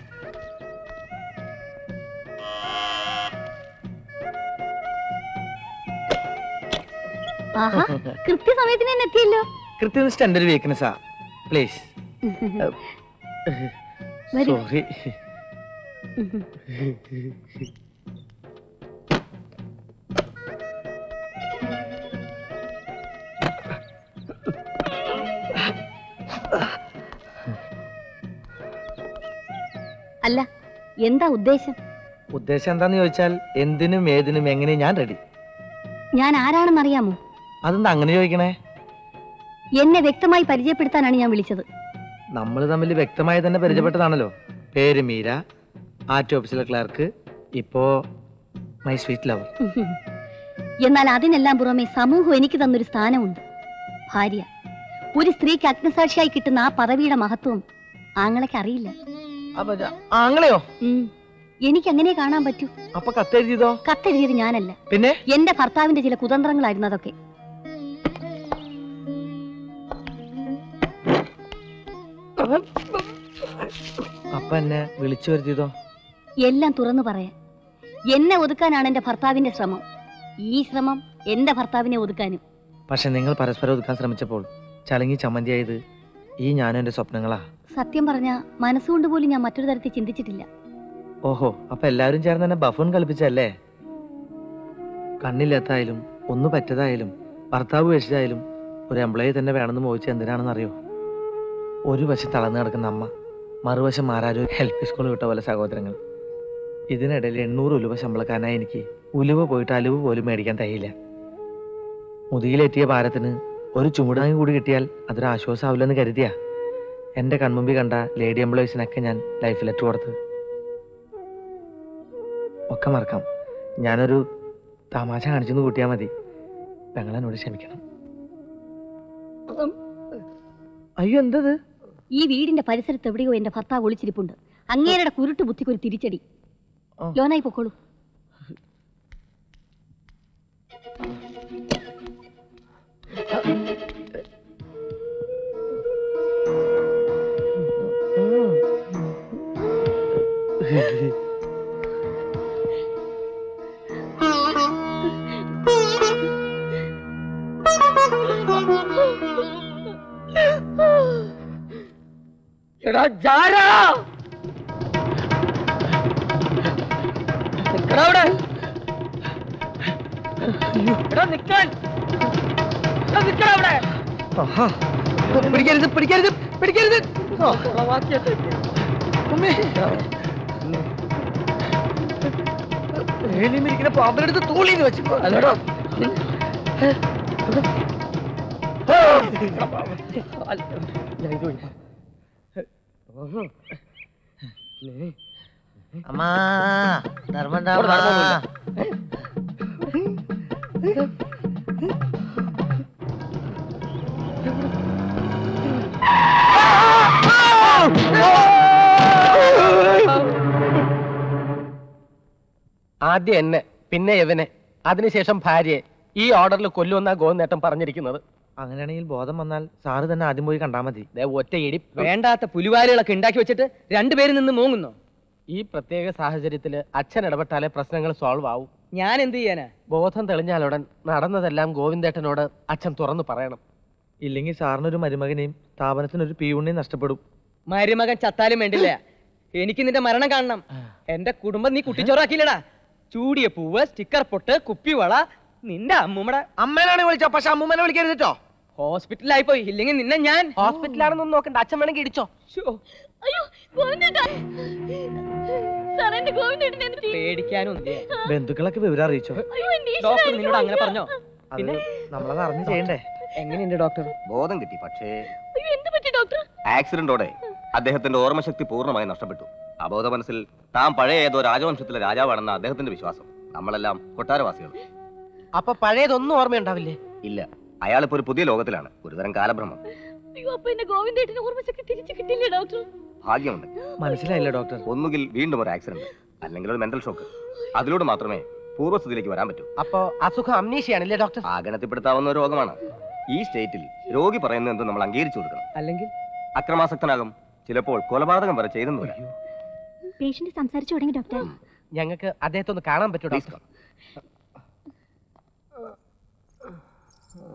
ആഹാ കൃത്യസമയത്തിന് തന്നെ എത്തിയല്ലോ കൃത്യനിഷ്ഠ എൻ്റെ ഒരു വീക്ക്നെസ്സാ പ്ലീസ് വരൂ. സോറി അല്ല എന്താ ഉദ്ദേശം ഉദ്ദേശം എന്താന്ന് ചോദിച്ചാൽ എന്തിനും ഏതിനും എങ്ങനെയും ഞാൻ റെഡി ഞാൻ ആരാണെന്നറിയാമോ അതെന്താ അങ്ങനെ ചോദിക്കണേ എന്നെ വ്യക്തമായി പരിചയപ്പെടുത്താനാണ് ഞാൻ വിളിച്ചത് നമ്മൾ തമ്മിൽ വ്യക്തമായി തന്നെ പരിചയപ്പെട്ടതാണല്ലോ പേര് മീര ആർടി ഓഫീസിലെ ക്ലർക്ക് ഇപ്പോ മൈ സ്വീറ്റ് ലവർ എന്നാൽ അതിനെല്ലാം പുറമെ സമൂഹം എനിക്ക് തന്നൊരു സ്ഥാനമുണ്ട് ഭാര്യ ഒരു സ്ത്രീക്ക് അഗ്നസാക്ഷിയായി കിട്ടുന്ന ആ പദവിയുടെ മഹത്വം ആങ്ങളൊക്കെ അറിയില്ല ആങ്ങളെയോ എനിക്ക് അങ്ങനെ കാണാൻ പറ്റൂ അപ്പൊ കത്തെഴുതിയതോ കത്തെഴുതിയത് ഞാനല്ല പിന്നെ എന്റെ ഭർത്താവിന്റെ ചില കുതന്ത്രങ്ങളായിരുന്നു അതൊക്കെ അപ്പൊ എന്നെ വിളിച്ചു വരുത്തിയതോ എല്ലാം തുറന്നു പറയാൻ എന്നെ ഒതുക്കാനാണ് എന്റെ ഭർത്താവിന്റെ ശ്രമം ഈ ശ്രമം എന്റെ ഭർത്താവിനെ ഒതുക്കാനും പക്ഷെ നിങ്ങൾ പരസ്പരം ഒതുക്കാൻ ശ്രമിച്ചപ്പോൾ ചളങ്ങി ചമ്മന്തിയായത് ഈ ഞാനും എന്റെ സ്വപ്നങ്ങളാ സത്യം പറഞ്ഞ മനസ്സുകൊണ്ട് പോലും ഞാൻ മറ്റൊരു തരത്തിൽ ചിന്തിച്ചിട്ടില്ല ഓഹോ അപ്പൊ എല്ലാവരും ചേർന്ന് എന്നെ ബഫൂൺ കളിപ്പിച്ചല്ലേ കണ്ണില്ലാത്തായാലും ഒന്ന് പറ്റതായാലും ഭർത്താവ് കഴിച്ചതായാലും ഒരു എംപ്ലോയി തന്നെ വേണമെന്ന് മോഹിച്ച എന്തിനാണെന്ന് അറിയോ ഒരു വശം തളർന്നു കിടക്കുന്ന അമ്മ മറുവശം മാറാരും ഹെൽപ്പ് സ്കൂൾ വിട്ട പോലെ സഹോദരങ്ങൾ ഇതിനിടയിൽ എണ്ണൂറ് ഉലുവ ശമ്പളക്കാരനായ എനിക്ക് ഉലുവ പോയിട്ട് അലുവ പോലും മേടിക്കാൻ തയ്യില്ല മുതുകിലെത്തിയ ഭാരത്തിന് ഒരു ചുമടാങ്ങി കൂടി കിട്ടിയാൽ അതൊരു ആശ്വാസമാവില്ലെന്ന് കരുതിയാ എന്റെ കൺമുമ്പിൽ കണ്ട ലേഡി എംപ്ലോയീസിനൊക്കെ ഞാൻ ലൈഫ് ലെറ്റർ കൊടുത്തത് ഒക്കെ മറക്കാം ഞാനൊരു തമാശ കാണിച്ചെന്ന് കൂട്ടിയാൽ മതി പെങ്ങളെന്നോട് ക്ഷമിക്കണം അയ്യോ എന്തത് ഈ വീടിന്റെ പരിസരത്ത് എവിടെയോ എന്റെ ഭർത്താവ് ഒളിച്ചിരിപ്പുണ്ട് അങ്ങേരുടെ കുരുട്ട് ബുദ്ധിക്ക് ഒരു തിരിച്ചടി ലോനായി പൊക്കോളൂ എടാ ജാരാ നിക്കടാ അവിടെ എടാ നിക്കാൻ എടാ നിക്കടാ അവിടെ പിടിക്കരുത് പിടിക്കരുത് പിടിക്കരുത് ഇരിക്കുന്ന പാമ്പിനെടുത്ത് തൂളിന്ന് വെച്ചു അല്ലടോ അമ്മാ ധർമ്മം ആദ്യം എന്നെ പിന്നെ യവനെ അതിനുശേഷം ഭാര്യയെ ഈ ഓർഡറിൽ കൊല്ലുമെന്നാ ഗോവിന്ദേട്ടൻ പറഞ്ഞിരിക്കുന്നത് അങ്ങനെയാണെങ്കിൽ ബോധം വന്നാൽ സാറ് തന്നെ ആദ്യം പോയി കണ്ടാ മതി ഒറ്റ ഇടി വേണ്ടാത്ത പുലിവാലുകളൊക്കെ ഉണ്ടാക്കി വെച്ചിട്ട് രണ്ടുപേരും നിന്ന് മൂങ്ങുന്നോ ഈ പ്രത്യേക സാഹചര്യത്തിൽ അച്ഛൻ ഇടപെട്ടാലേ പ്രശ്നങ്ങൾ സോൾവ് ആവും ഞാൻ എന്ത് ചെയ്യാനാ ബോധം തെളിഞ്ഞാലുടൻ നടന്നതെല്ലാം ഗോവിന്ദേട്ടനോട് അച്ഛൻ തുറന്നു പറയണം ഇല്ലെങ്കിൽ സാറിനൊരു മരുമകനെയും സ്ഥാപനത്തിനൊരു പിയൂണിനെയും നഷ്ടപ്പെടും മരുമകൻ ചത്താലും വേണ്ടില്ല എനിക്ക് നിന്റെ മരണം കാണണം എന്റെ കുടുംബം നീ കുട്ടിച്ചോറാക്കിയില്ലടാ ചൂടിയ പൂവ് സ്റ്റിക്കർ പൊട്ട് കുപ്പിവള നിന്റെ അമ്മൂമ്മടെ അമ്മേനാണ് വിളിച്ചോ പക്ഷെ അമ്മൂമ്മനെ വിളിക്കരുതോ ഹോസ്പിറ്റലായി പോയി ഇല്ലെങ്കിൽ നിന്നെ ഞാൻ ഹോസ്പിറ്റലാണെന്നൊന്നും നോക്കണ്ട അച്ഛൻ വേണമെങ്കിൽ ഇടിച്ചോ അയ്യോ ഗോവിന്ദേട്ടാ സാർ എന്റെ ഗോവിന്ദേട്ടനെ എന്ത് ചെയ്യും? പേടിക്കാനൊന്നും ബന്ധുക്കളൊക്കെ വിവരം അറിയിച്ചോ അയ്യോ എന്റെ ഡോക്ടർ ഈശ്വരാ, നിന്നോട് അങ്ങനെ എനിക്ക് പറഞ്ഞോ അത് പിന്നെ നമ്മളത് അറിഞ്ഞ് ചെയ്യണ്ടേ എങ്ങനെയുണ്ട് ഡോക്ടർ ബോധം കിട്ടി പക്ഷേ അയ്യോ എന്ത് പറ്റി ഡോക്ടർ ആക്സിഡന്റോടെ അദ്ദേഹത്തിന്റെ ഓർമ്മശക്തി പൂർണ്ണമായി നഷ്ടപ്പെട്ടു അബോധ മനസ്സിൽ താൻ പഴയ ഏതോ രാജവംശത്തിലെ രാജാവാണെന്ന അദ്ദേഹത്തിന്റെ വിശ്വാസം നമ്മളെല്ലാം കൊട്ടാരവാസികൾ അപ്പൊ പഴയതൊന്നും ഓർമ്മയുണ്ടാവില്ലേ ഇല്ല അയാൾ ഇപ്പൊ ഒരു പുതിയ ലോകത്തിലാണ് ഒരുതരം കാലഭ്രമം അയ്യോ അപ്പൊ എന്റെ ഗോവിന്ദേട്ടന് ഓർമ്മശക്തി തിരിച്ചു കിട്ടില്ലേ ഡോക്ടർ ഭാഗ്യമുണ്ട് മനസ്സിലായില്ല ഡോക്ടർ ഒന്നുകിൽ വീണ്ടും ഒരു ആക്സിഡന്റ് അല്ലെങ്കിൽ ഒരു മെന്റൽ ഷോക്ക് അതിലൂടെ മാത്രമേ പൂർവ്വസ്ഥിതിയിലേക്ക് വരാൻ പറ്റൂ അപ്പൊ അസുഖം അമ്നീഷയാണല്ലേ ഡോക്ടർ ആഗണത്തിൽപ്പെടുത്താവുന്ന ഒരു രോഗമാണ് ഈ സ്റ്റേറ്റിൽ രോഗി പറയുന്നത് എന്തും നമ്മൾ അംഗീകരിച്ചു കൊടുക്കണം അല്ലെങ്കിൽ അക്രമാസക്തനാകും ചിലപ്പോൾ കൊലപാതകം വരെ ചെയ്തെന്ന് വരാം പേഷ്യന്റ് സംസാരിച്ചു തുടങ്ങി ഡോക്ടർ ഞങ്ങൾക്ക് അദ്ദേഹത്തെ ഒന്ന് കാണാൻ പറ്റുമോ ഡോക്ടർ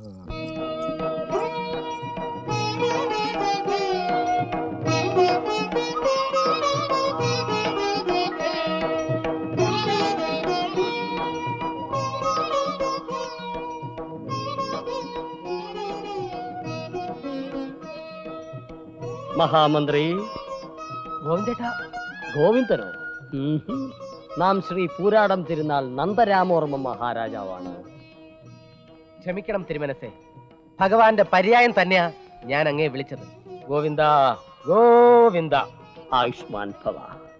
മഹാമന്ത്രി ഗോവിന്ദേട്ടാ ഗോവിന്ദനോ ഉം ഹും. നാം ശ്രീ പൂരാടം തിരുനാൾ നന്ദരാമോർമ്മ മഹാരാജാവാണ് ക്ഷമിക്കണം തിരുമനസേ ഭഗവാന്റെ പര്യായം തന്നെയാ ഞാൻ അങ്ങേ വിളിച്ചത് ഗോവിന്ദ ഗോവിന്ദ ആയുഷ്മാൻ ഭവ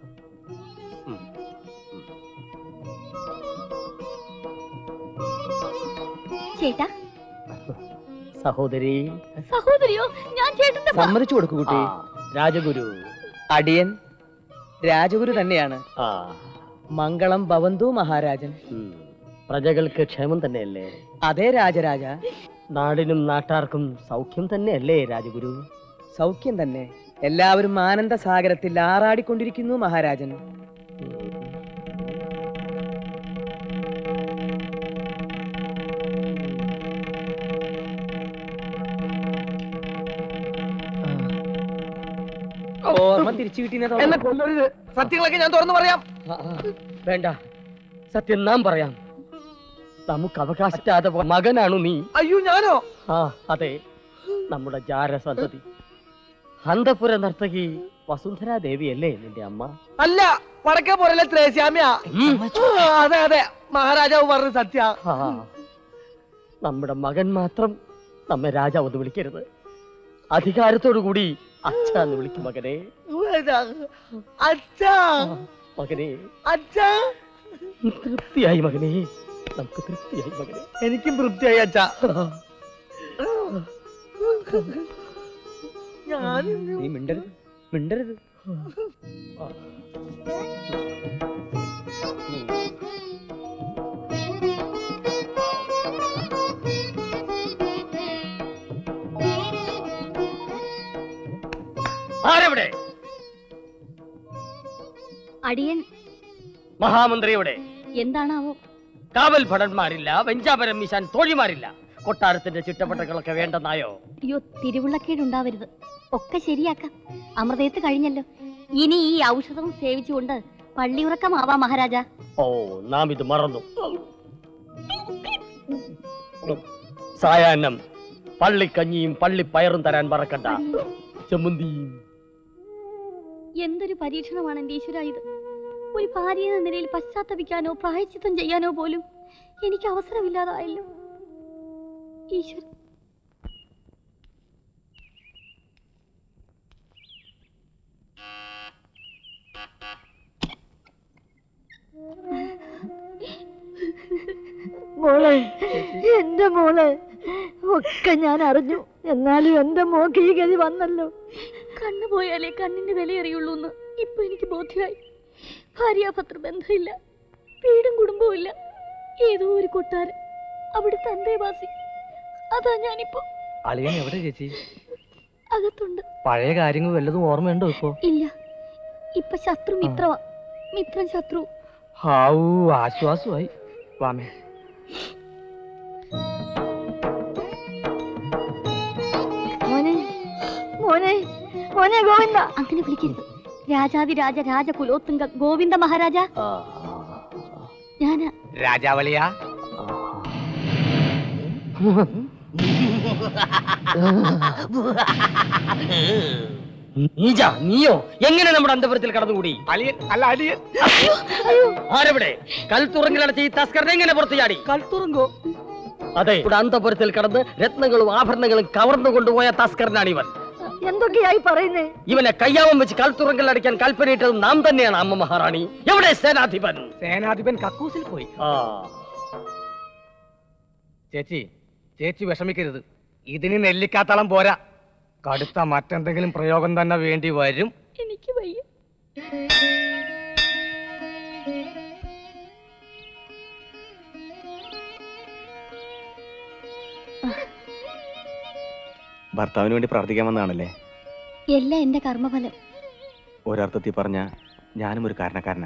ചേട്ടാ സഹോദരി സഹോദരിയോ ഞാൻ ചേട്ടന്റെ ഭ- സമ്മതിച്ചു കൊടുക്കൂ കുട്ടി ആ, രാജഗുരു അടിയൻ രാജഗുരു തന്നെയാണ് ആ മംഗളം ഭവന്തു മഹാരാജൻ ഉം. പ്രജകൾക്ക് ക്ഷേമം തന്നെയല്ലേ അതേ രാജരാജ നാടിനും നാട്ടാർക്കും സൗഖ്യം തന്നെയല്ലേ രാജഗുരു സൗഖ്യം തന്നെ എല്ലാവരും ആനന്ദ സാഗരത്തിൽ ആറാടിക്കൊണ്ടിരിക്കുന്നു മഹാരാജൻ ഓർമ്മ തിരിച്ചു കിട്ടിയെന്നെ എന്നെ തോന്നുന്നു. കൊല്ലരുത് സത്യങ്ങളൊക്കെ ഞാൻ തുറന്നു പറയാം ആ, ആ, വേണ്ട സത്യം നാം പറയാം നമുക്ക് അവകാശിക്കാതെ പോയ മകനാണു നീ അയ്യോ ഞാനോ ആ അതെ നമ്മുടെ ജാരസന്തതി അന്തപുര നർത്തകി വസുന്ധരാ ദേവിയല്ലേ നിന്റെ അമ്മ അല്ല വടക്കേ പോരല്ലേ ത്രേസ്യാമ്യ അതെ അതെ മഹാരാജാവ് പറഞ്ഞ സത്യ ആ, നമ്മുടെ മകൻ മാത്രം നമ്മെ രാജാവ് എന്ന് വിളിക്കരുത് അധികാരത്തോടു കൂടി അച്ഛ എന്ന് വിളിക്കും മകനെ അച്ഛാ മകനെ അച്ഛാ തൃപ്തിയായി മകനെ നമുക്ക് തൃപ്തിയായി മകനെ എനിക്കും തൃപ്തിയായി അച്ഛാ ഞാൻ നീ മിണ്ടരുത് മിണ്ടരുത് ആരെവിടെ അടിയൻ മഹാമന്ത്രിയുടെ എന്താണാവോ കാവൽ ഭടന്മാരില്ല വെഞ്ചാപരം വീശാൻ തോഴിമാരില്ല കൊട്ടാരത്തിന്റെ ചിട്ടപ്പെട്ടകളൊക്കെ വേണ്ടെന്നായോ അയ്യോ തിരുവുള്ളക്കേടുണ്ടാവരുത് ഒക്കെ ശരിയാക്കാം അമൃതയത്ത് കഴിഞ്ഞല്ലോ ഇനി ഈ ഔഷധം സേവിച്ചുകൊണ്ട് പള്ളിയുറക്കമാവാ മഹാരാജ ഓ നാം ഇത് മറന്നു സായാഹ്നം പള്ളിക്കഞ്ഞിയും പള്ളിപ്പയറും തരാൻ മറക്കണ്ട ചെമ്മന്തിയും എന്തൊരു പരീക്ഷണമാണ് എന്റെ ഈശ്വര ഇത് ഒരു ഭാര്യ എന്ന നിലയിൽ പശ്ചാത്തപിക്കാനോ പ്രായച്ചിത്തം ചെയ്യാനോ പോലും എനിക്ക് അവസരമില്ലാതായല്ലോ ഈശ്വര മോളെ എന്റെ മോളെ ഒക്കെ ഞാൻ അറിഞ്ഞു എന്നാലും എന്റെ മോക്ക് ഈ ഗതി വന്നല്ലോ കണ്ണു പോയാലേ കണ്ണിന്റെ വില അറിയുള്ളൂ എന്ന് ഇപ്പൊ എനിക്ക് ബോധ്യമായി ഭാര്യാഭർത്തൃ ബന്ധമില്ല വീടും കുടുംബവും ഇല്ല ഏതോ ഒരു കൊട്ടാരം അവിടുത്തെ അന്തേവാസി അതാ ഞാനിപ്പോ അളിയൻ എവിടെ ചേച്ചി അകത്തുണ്ട് പഴയ കാര്യങ്ങൾ വല്ലതും ഓർമ്മയുണ്ടോ ഇപ്പോ ഇല്ല ഇപ്പൊ ശത്രു മിത്രവാ മിത്രം ശത്രു ഹാവൂ ആശ്വാസമായി വാമേ മോനെ മോനെ മോനെ ഗോവിന്ദ അങ്ങനെ വിളിക്കരുത് രാജാതിരാജ രാജകുലോത്തുങ്ക ഗോവിന്ദ മഹാരാജ ഞാനാ രാജാവളിയാ നീജ നീയോ എങ്ങനെ നമ്മുടെ അന്തപുരത്തിൽ കടന്നുകൂടി അലിയൻ അല്ല അലിയൻ ആരെവിടെ കൽത്തുറങ്കിലടച്ച് ഈ തസ്കരനെ എങ്ങനെ പുറത്തു ചാടി കൽത്തുറങ്കോ അതെ ഇവിടെ അന്തപുരത്തിൽ കടന്ന് രത്നങ്ങളും ആഭരണങ്ങളും കവർന്നു കൊണ്ടുപോയ തസ്കരനാണ് ഇവൻ എന്തൊക്കെയായി പറയുന്നേ ഇവനെ കയ്യാമം വെച്ച് കൽത്തുറങ്കിൽ അടിക്കാൻ കൽപ്പനയിട്ടത് നാം തന്നെയാണ് അമ്മ മഹാറാണി എവിടെ സേനാധിപൻ സേനാധിപൻ കക്കൂസിൽ പോയി ആ ചേച്ചി ചേച്ചി വിഷമിക്കരുത് ഇതിന് നെല്ലിക്കാത്തളം പോരാ കടുത്ത മറ്റെന്തെങ്കിലും പ്രയോഗം തന്നെ വേണ്ടി വരും എനിക്ക് വയ്യ ഭർത്താവിന് വേണ്ടി പ്രാർത്ഥിക്കാൻ വന്നതാണല്ലേ എല്ലാം എന്റെ കർമ്മഫലം ഒരർത്ഥത്തിൽ പറഞ്ഞ ഞാനും ഒരു കാരണക്കാരനാ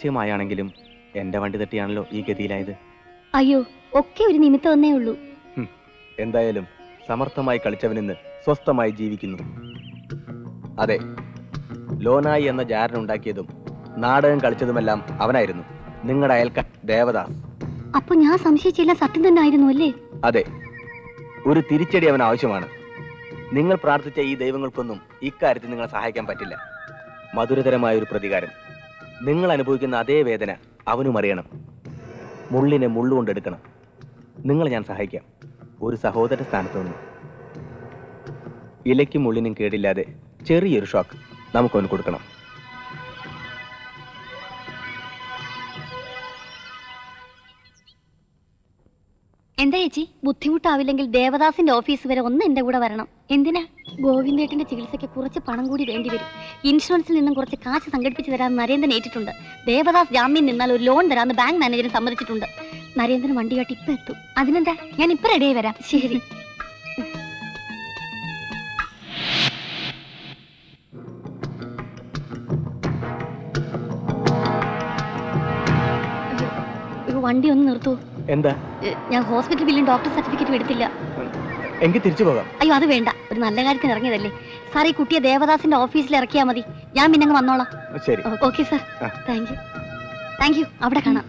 യാദൃശ്യമായാണെങ്കിലും എന്റെ വണ്ടി തട്ടിയാണല്ലോ ഈ ഗതിയിലായത് അയ്യോ ഒക്കെ ഒരു നിമിത്തം ഒന്നേ ഉള്ളൂ ഹും, എന്തായാലും സമർത്ഥമായി കളിച്ചവനിന്ന് സ്വസ്ഥമായി ജീവിക്കുന്നു അതെ ലോനായി എന്ന ജാരൻ ഉണ്ടാക്കിയതും നാടകം കളിച്ചതുമെല്ലാം അവനായിരുന്നു നിങ്ങളുടെ അയൽക്ക ദേവദാസ് അപ്പൊ ഞാൻ സംശയിച്ചില്ല സത്യം തന്നെ ആയിരുന്നു അല്ലേ അതെ ഒരു തിരിച്ചടി അവൻ ആവശ്യമാണ് നിങ്ങൾ പ്രാർത്ഥിച്ച ഈ ദൈവങ്ങൾക്കൊന്നും ഇക്കാര്യത്തിൽ നിങ്ങളെ സഹായിക്കാൻ പറ്റില്ല മധുരതരമായ ഒരു പ്രതികാരം നിങ്ങൾ അനുഭവിക്കുന്ന അതേ വേദന അവനും അറിയണം മുള്ളിനെ മുള്ളുകൊണ്ടെടുക്കണം നിങ്ങളെ ഞാൻ സഹായിക്കാം ഒരു സഹോദര സ്ഥാനത്ത് നിന്ന് ഇലയ്ക്കും മുള്ളിനും കേടില്ലാതെ ചെറിയൊരു ഷോക്ക് നമുക്കൊന്ന് കൊടുക്കണം എന്താ ചേച്ചി ബുദ്ധിമുട്ടാവില്ലെങ്കിൽ ദേവദാസിന്റെ ഓഫീസ് വരെ ഒന്ന് എന്റെ കൂടെ വരണം എന്തിനാ ഗോവിന്ദേട്ടന്റെ ചികിത്സയ്ക്ക് കുറച്ച് പണം കൂടി വേണ്ടി വരും ഇൻഷുറൻസിൽ നിന്നും കുറച്ച് കാശ് സംഘടിപ്പിച്ച് തരാൻ നരേന്ദ്രൻ ഏറ്റിട്ടുണ്ട് ദേവദാസ് ജാമ്യം നിന്നാൽ ഒരു ലോൺ തരാമെന്ന് ബാങ്ക് മാനേജർ സമ്മതിച്ചിട്ടുണ്ട് നരേന്ദ്രൻ വണ്ടിയായിട്ട് ഇപ്പൊ എത്തും അതിനെന്താ ഞാൻ ഇപ്പൊ റെഡിയായി വരാം ശരി അയ്യോ, വണ്ടി ഒന്ന് നിർത്തൂ എന്താ ഏ, ഞാൻ ഹോസ്പിറ്റൽ ബില്ലും ഡോക്ടർ സർട്ടിഫിക്കറ്റും എടുത്തില്ല എങ്കിൽ തിരിച്ചു പോകാം അയ്യോ അത് വേണ്ട ഒരു നല്ല കാര്യത്തിന് ഇറങ്ങിയതല്ലേ സാർ ഈ കുട്ടിയെ ദേവദാസിന്റെ ഓഫീസിൽ ഇറക്കിയാൽ മതി ഞാൻ പിന്നെ അങ്ങ് വന്നോളാം ശരി ഓക്കെ സാർ ആ. താങ്ക് യു താങ്ക് യു അവിടെ കാണാം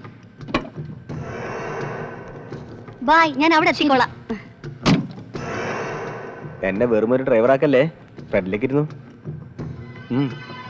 ബായ് ഞാൻ അവിടെ എത്തിക്കോളാം എന്നെ വെറും ഒരു ഡ്രൈവറാക്കല്ലേ ഫ്രണ്ടിലേക്ക് ഇരുന്നു ഉം.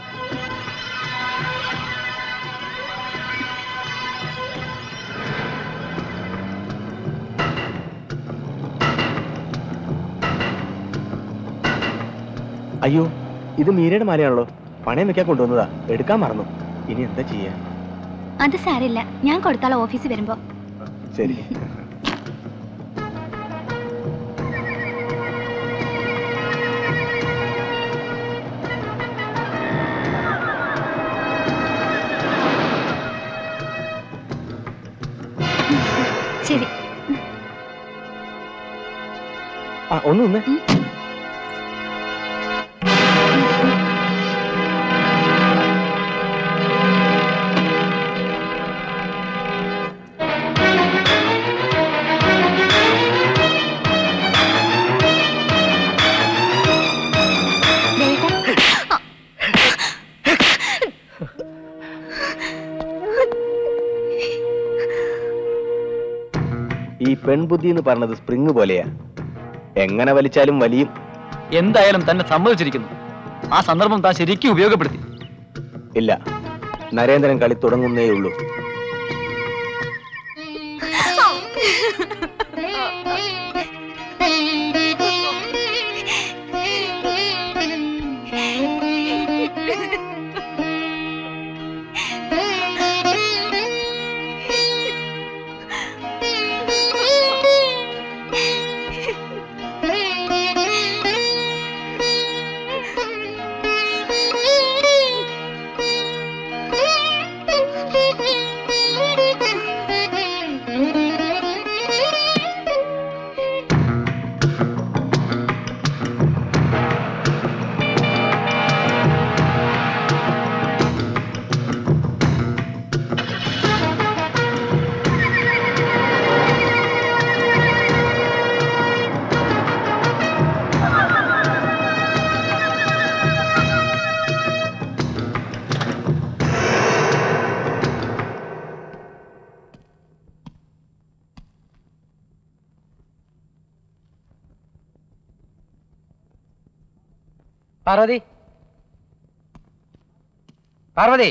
അയ്യോ ഇത് മീരയുടെ മാലയാണല്ലോ പണയം വെക്കാൻ കൊണ്ടുവന്നതാ എടുക്കാൻ മറന്നു ഇനി എന്താ ചെയ്യാ അത് സാരില്ല ഞാൻ കൊടുത്താളാം ഓഫീസിൽ വരുമ്പോ ശരി ശരി ആ ഒന്ന് നിന്നേ ഈ പെൺബുദ്ധി എന്ന് പറഞ്ഞത് സ്പ്രിങ് പോലെയാ എങ്ങനെ വലിച്ചാലും വലിയും എന്തായാലും തന്നെ സമ്മതിച്ചിരിക്കുന്നു ആ സന്ദർഭം താൻ ശരിക്കും ഉപയോഗപ്പെടുത്തി ഇല്ല നരേന്ദ്രൻ കളി തുടങ്ങുന്നേ ഉള്ളൂ പാർവതി പാർവതി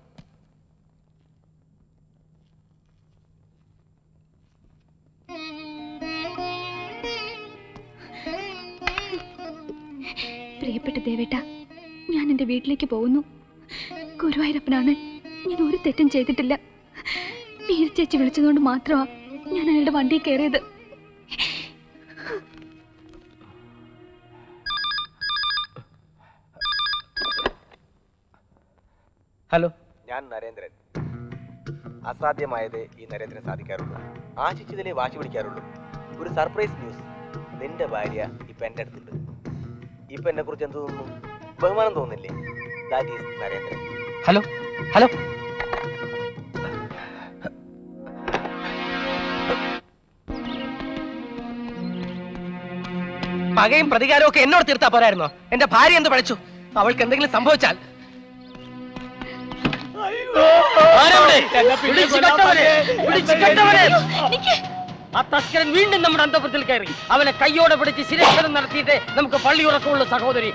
പ്രിയപ്പെട്ട ദേവേട്ട ഞാൻ എൻ്റെ വീട്ടിലേക്ക് പോകുന്നു ഗുരുവായൂരപ്പനാണ് ഞാൻ ഒരു തെറ്റും ചെയ്തിട്ടില്ല മീര ചേച്ചി വിളിച്ചതുകൊണ്ട് മാത്രമാ ഞാൻ അയാളുടെ വണ്ടിയിൽ കയറിയത് ഹലോ ഞാൻ നരേന്ദ്രൻ അസാധ്യമായതേ ഈ നരേന്ദ്രൻ സാധിക്കാറുള്ളൂ ആശിച്ചതിലേ വാശി പിടിക്കാറുള്ളൂ ഒരു സർപ്രൈസ് ന്യൂസ് നിന്റെ ഭാര്യ ഇപ്പൊ എന്റെ അടുത്തുണ്ട് ഇപ്പൊ എന്നെ കുറിച്ച് എന്ത് തോന്നുന്നു ബഹുമാനം തോന്നില്ലേ that is Narendran hello hello പകയും പ്രതികാരവും ഒക്കെ എന്നോട് തീർത്താ പോരായിരുന്നോ എന്റെ ഭാര്യ എന്ത് പഠിച്ചു അവൾക്ക് എന്തെങ്കിലും സംഭവിച്ചാൽ ആ തസ്കരൻ വീണ്ടും നമ്മുടെ അന്തപുരത്തിൽ കയറി അവനെ കയ്യോടെ പിടിച്ച് ശിരക്ഷണം നടത്തിയിട്ട് നമുക്ക് പള്ളി ഉറക്കമുള്ള സഹോദരി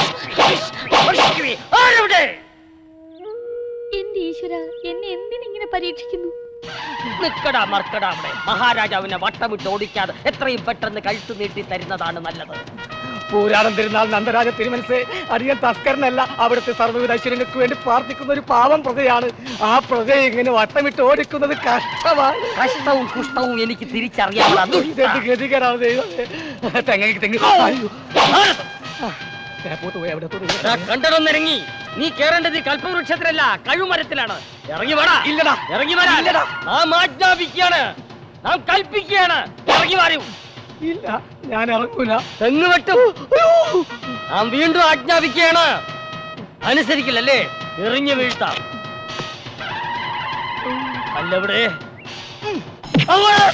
ആരവിടെ എന്റെ ഈശ്വര എന്നെ എന്തിനിങ്ങനെ പരീക്ഷിക്കുന്നു നിക്കടാ മർക്കടാ അവിടെ മഹാരാജാവിനെ വട്ടമിട്ട് ഓടിക്കാതെ എത്രയും പെട്ടെന്ന് കഴുത്ത് നീട്ടി തരുന്നതാണ് നല്ലത് പൂരാടം തിരുനാൾ നന്ദരാജ തിരുമനസ് അധികം തസ്കരനല്ല അവിടുത്തെ സർവ്വവിധ ഐശ്വര്യങ്ങൾക്ക് വേണ്ടി പ്രാർത്ഥിക്കുന്ന ഒരു പാവം പ്രജയാണ് ആ പ്രജയെ ഇങ്ങനെ വട്ടമിട്ട് ഓടിക്കുന്നത് കഷ്ടമാണ് കഷ്ടവും കുഷ്ടവും എനിക്ക് തിരിച്ചറിയാം ഇതെന്ത് ഗതികരാണ് ദൈവമേ. തെങ്ങയ്ക്ക് തെങ്ങ് അയ്യോ. തേപ്പോത്ത് പോയി അവിടെ തൊട്ട് കണ്ടതൊന്നിറങ്ങി നീ കേറേണ്ടത് ഈ കൽപ്പവൃക്ഷത്തിലല്ല കഴിവുമരത്തിലാണ് ഇറങ്ങി വേടാ ഇല്ലടാ ഇറങ്ങി വരാ ഇല്ലടാ. നാം ആജ്ഞാപിക്കുകയാണ് നാം കൽപ്പിക്കുകയാണ് ഇറങ്ങി വരൂ ഇല്ല ഞാൻ ഇറങ്ങൂല തെങ്ങ് വെട്ടും നാം വീണ്ടും ആജ്ഞാപിക്കുകയാണ് അനുസരിക്കില്ലല്ലേ എറിഞ്ഞു വീഴ്ത്താം അല്ലവിടെ അവിടെ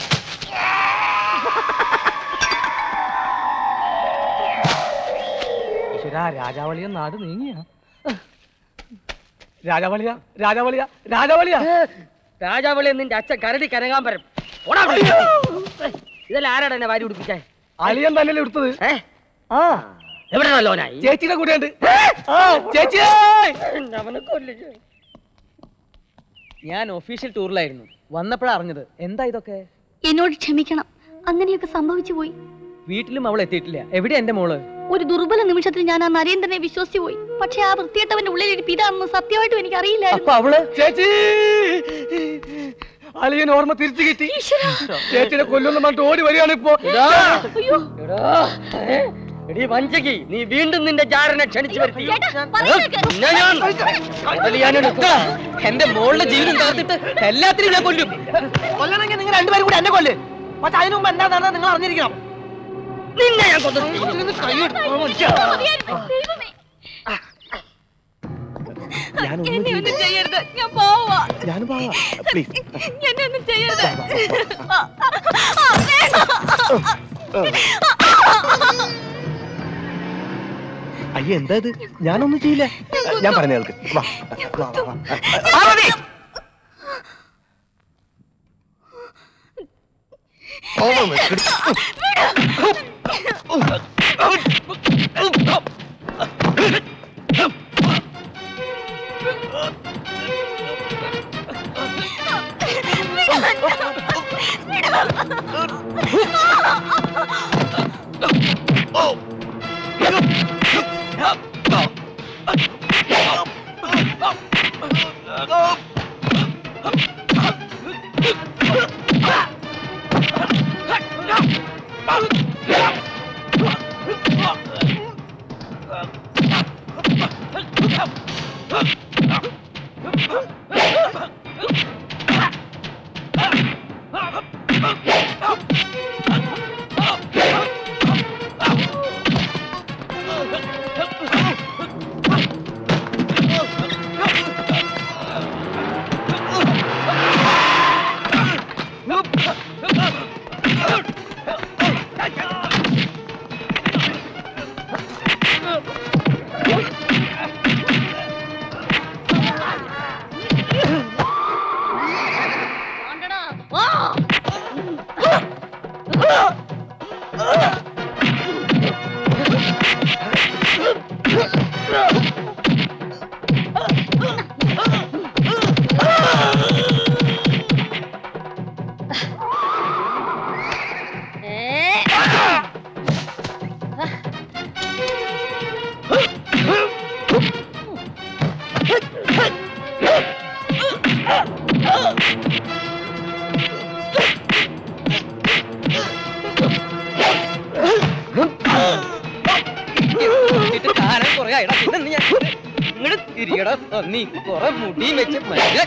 ഈശ്വരാ രാജാവളിയ നാട് നീങ്ങിയ രാജാവളിയ രാജാവളിയ രാജാവളിയ രാജാവളി നിന്റെ അച്ഛൻ കരടി കനകാമ്പരം ഓടാ അവിടെ. ഇതെല്ലാം ആരാടാ എന്നെ വാരി ഉടുപ്പിച്ചേ അളിയൻ തന്നെയല്ലേ എടുത്തത് ആ എവിടെ നല്ലോനായി ചേച്ചിയുടെ കൂടെയുണ്ട് ആ ചേച്ചി അവനെ കൊല്ലിച്ചു ഞാൻ ഒഫീഷ്യൽ ടൂറിലായിരുന്നു വന്നപ്പോഴാ അറിഞ്ഞത് എന്താ ഇതൊക്കെ എന്നോട് ക്ഷമിക്കണം അങ്ങനെയൊക്കെ സംഭവിച്ചു പോയി വീട്ടിലും അവൾ എത്തിയിട്ടില്ല എവിടെ എന്റെ മോള് ഒരു ദുർബല നിമിഷത്തിൽ ഞാൻ ആ നരേന്ദ്രനെ വിശ്വസിച്ചു പോയി പക്ഷെ ആ വൃത്തിയേട്ടവന്റെ ഉള്ളിലിരിപ്പ് ഇതാണെന്ന് സത്യമായിട്ടും എനിക്ക് അറിയില്ലായിരുന്നു അവള് ചേച്ചി അളിയൻ ഓർമ്മ തിരിച്ചു കിട്ടി ചേച്ചിനെ കൊല്ലുന്ന പറഞ്ഞിട്ട് ഓടി വരികയാണ് ഇപ്പോ എടീ വഞ്ചകി നീ വീണ്ടും നിന്റെ ജാരനെ ക്ഷണിച്ചു വരുത്തി നിന്നെ ഞാൻ കടലിയാനെടുക്കാം. എന്റെ മോളുടെ ജീവിതം തകർത്തിട്ട് എല്ലാത്തിനും ഞാൻ കൊല്ലും കൊല്ലണമെങ്കിൽ നിങ്ങൾ രണ്ടുപേരും കൂടി എന്നെ കൊല്ല് പക്ഷെ അതിനു മുമ്പ് എന്താ നടന്നത് നിങ്ങൾ അറിഞ്ഞിരിക്കണം നിന്നെ ഞാൻ കൊന്നു എന്നെ ഒന്നും ചെയ്യരുത് ഞാൻ പോവാ ഞാനും പോവാ പ്ലീസ് എന്നെ ഒന്നും ചെയ്യരുത് അയ്യോ എന്താ ഇത് ഞാനൊന്നും ചെയ്യില്ല ഞാൻ പറഞ്ഞ കേൾക്ക് വാ വാ, വാ, വാ. ഓ, മെക്കിടി. എന്നിട്ട് കാലം കുറെ ആയിടാ പിന്നെ നീ ഞാൻ ഇങ്ങോട്ട് തിരിയടാ നീ കുറെ മുടിയും വെച്ച് മനുഷ്യൻ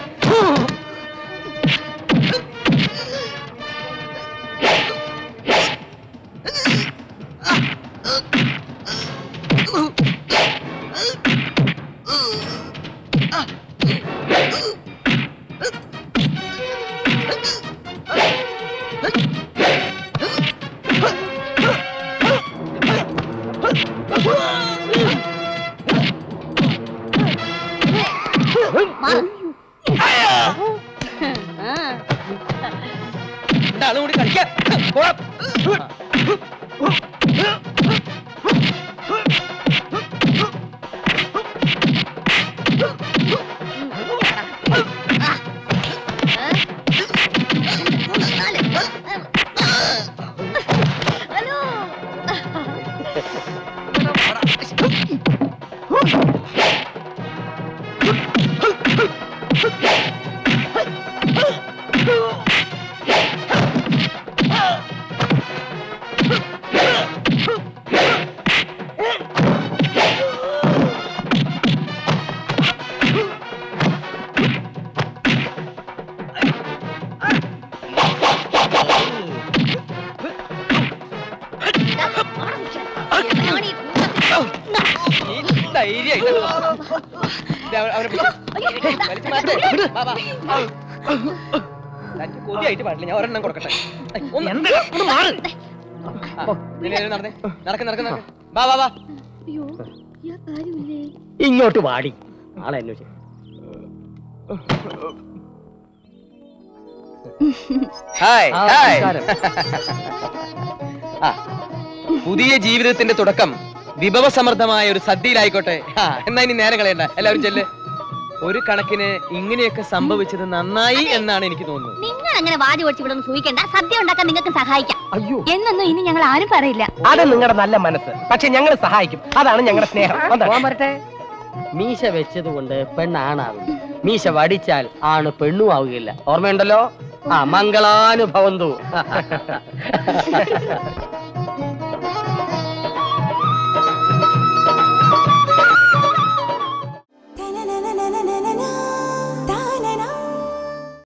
കൊതിയായിട്ട് പാടില്ല ഞാൻ ഒരെണ്ണം കൊടുക്കട്ടെ നടന്നേ നടക്ക നടക്ക നടക്ക വാ വാ വാ അയ്യോ ഇയാൾക്ക് ആരുമില്ലേ ഇങ്ങോട്ട് വാടി ആളെ അന്വേഷിച്ചു ഹായ് ആ, ഹായ് നമസ്കാരം. ആ, പുതിയ ജീവിതത്തിന്റെ തുടക്കം വിഭവസമൃദ്ധമായ ഒരു സദ്യയിലായിക്കോട്ടെ ആ, എന്നാ ഇനി നേരം കളയണ്ട എല്ലാവരും ചെല്ല് ഒരു കണക്കിന് ഇങ്ങനെയൊക്കെ സംഭവിച്ചത് നന്നായി എന്നാണ് എനിക്ക് തോന്നുന്നത് നിങ്ങൾ അങ്ങനെ വാതി ഓടിച്ച് ഇവിടെ ഒന്ന് സൂഹിക്കണ്ട സദ്യ ഉണ്ടാക്കാൻ നിങ്ങൾക്ക് സഹായിക്കാം അയ്യോ എന്നൊന്നും ഇനി ഞങ്ങൾ ആരും പറയില്ല അത് നിങ്ങളുടെ നല്ല മനസ്സ് പക്ഷെ ഞങ്ങൾ സഹായിക്കും അതാണ് ഞങ്ങളുടെ സ്നേഹം പോവാൻ വരട്ടെ മീശ വെച്ചത് കൊണ്ട് പെണ്ണാണാവില്ല മീശ വടിച്ചാൽ ആണ് പെണ്ണും ആവുകയില്ല ഓർമ്മയുണ്ടല്ലോ ആ മംഗളാനുഭവന്തു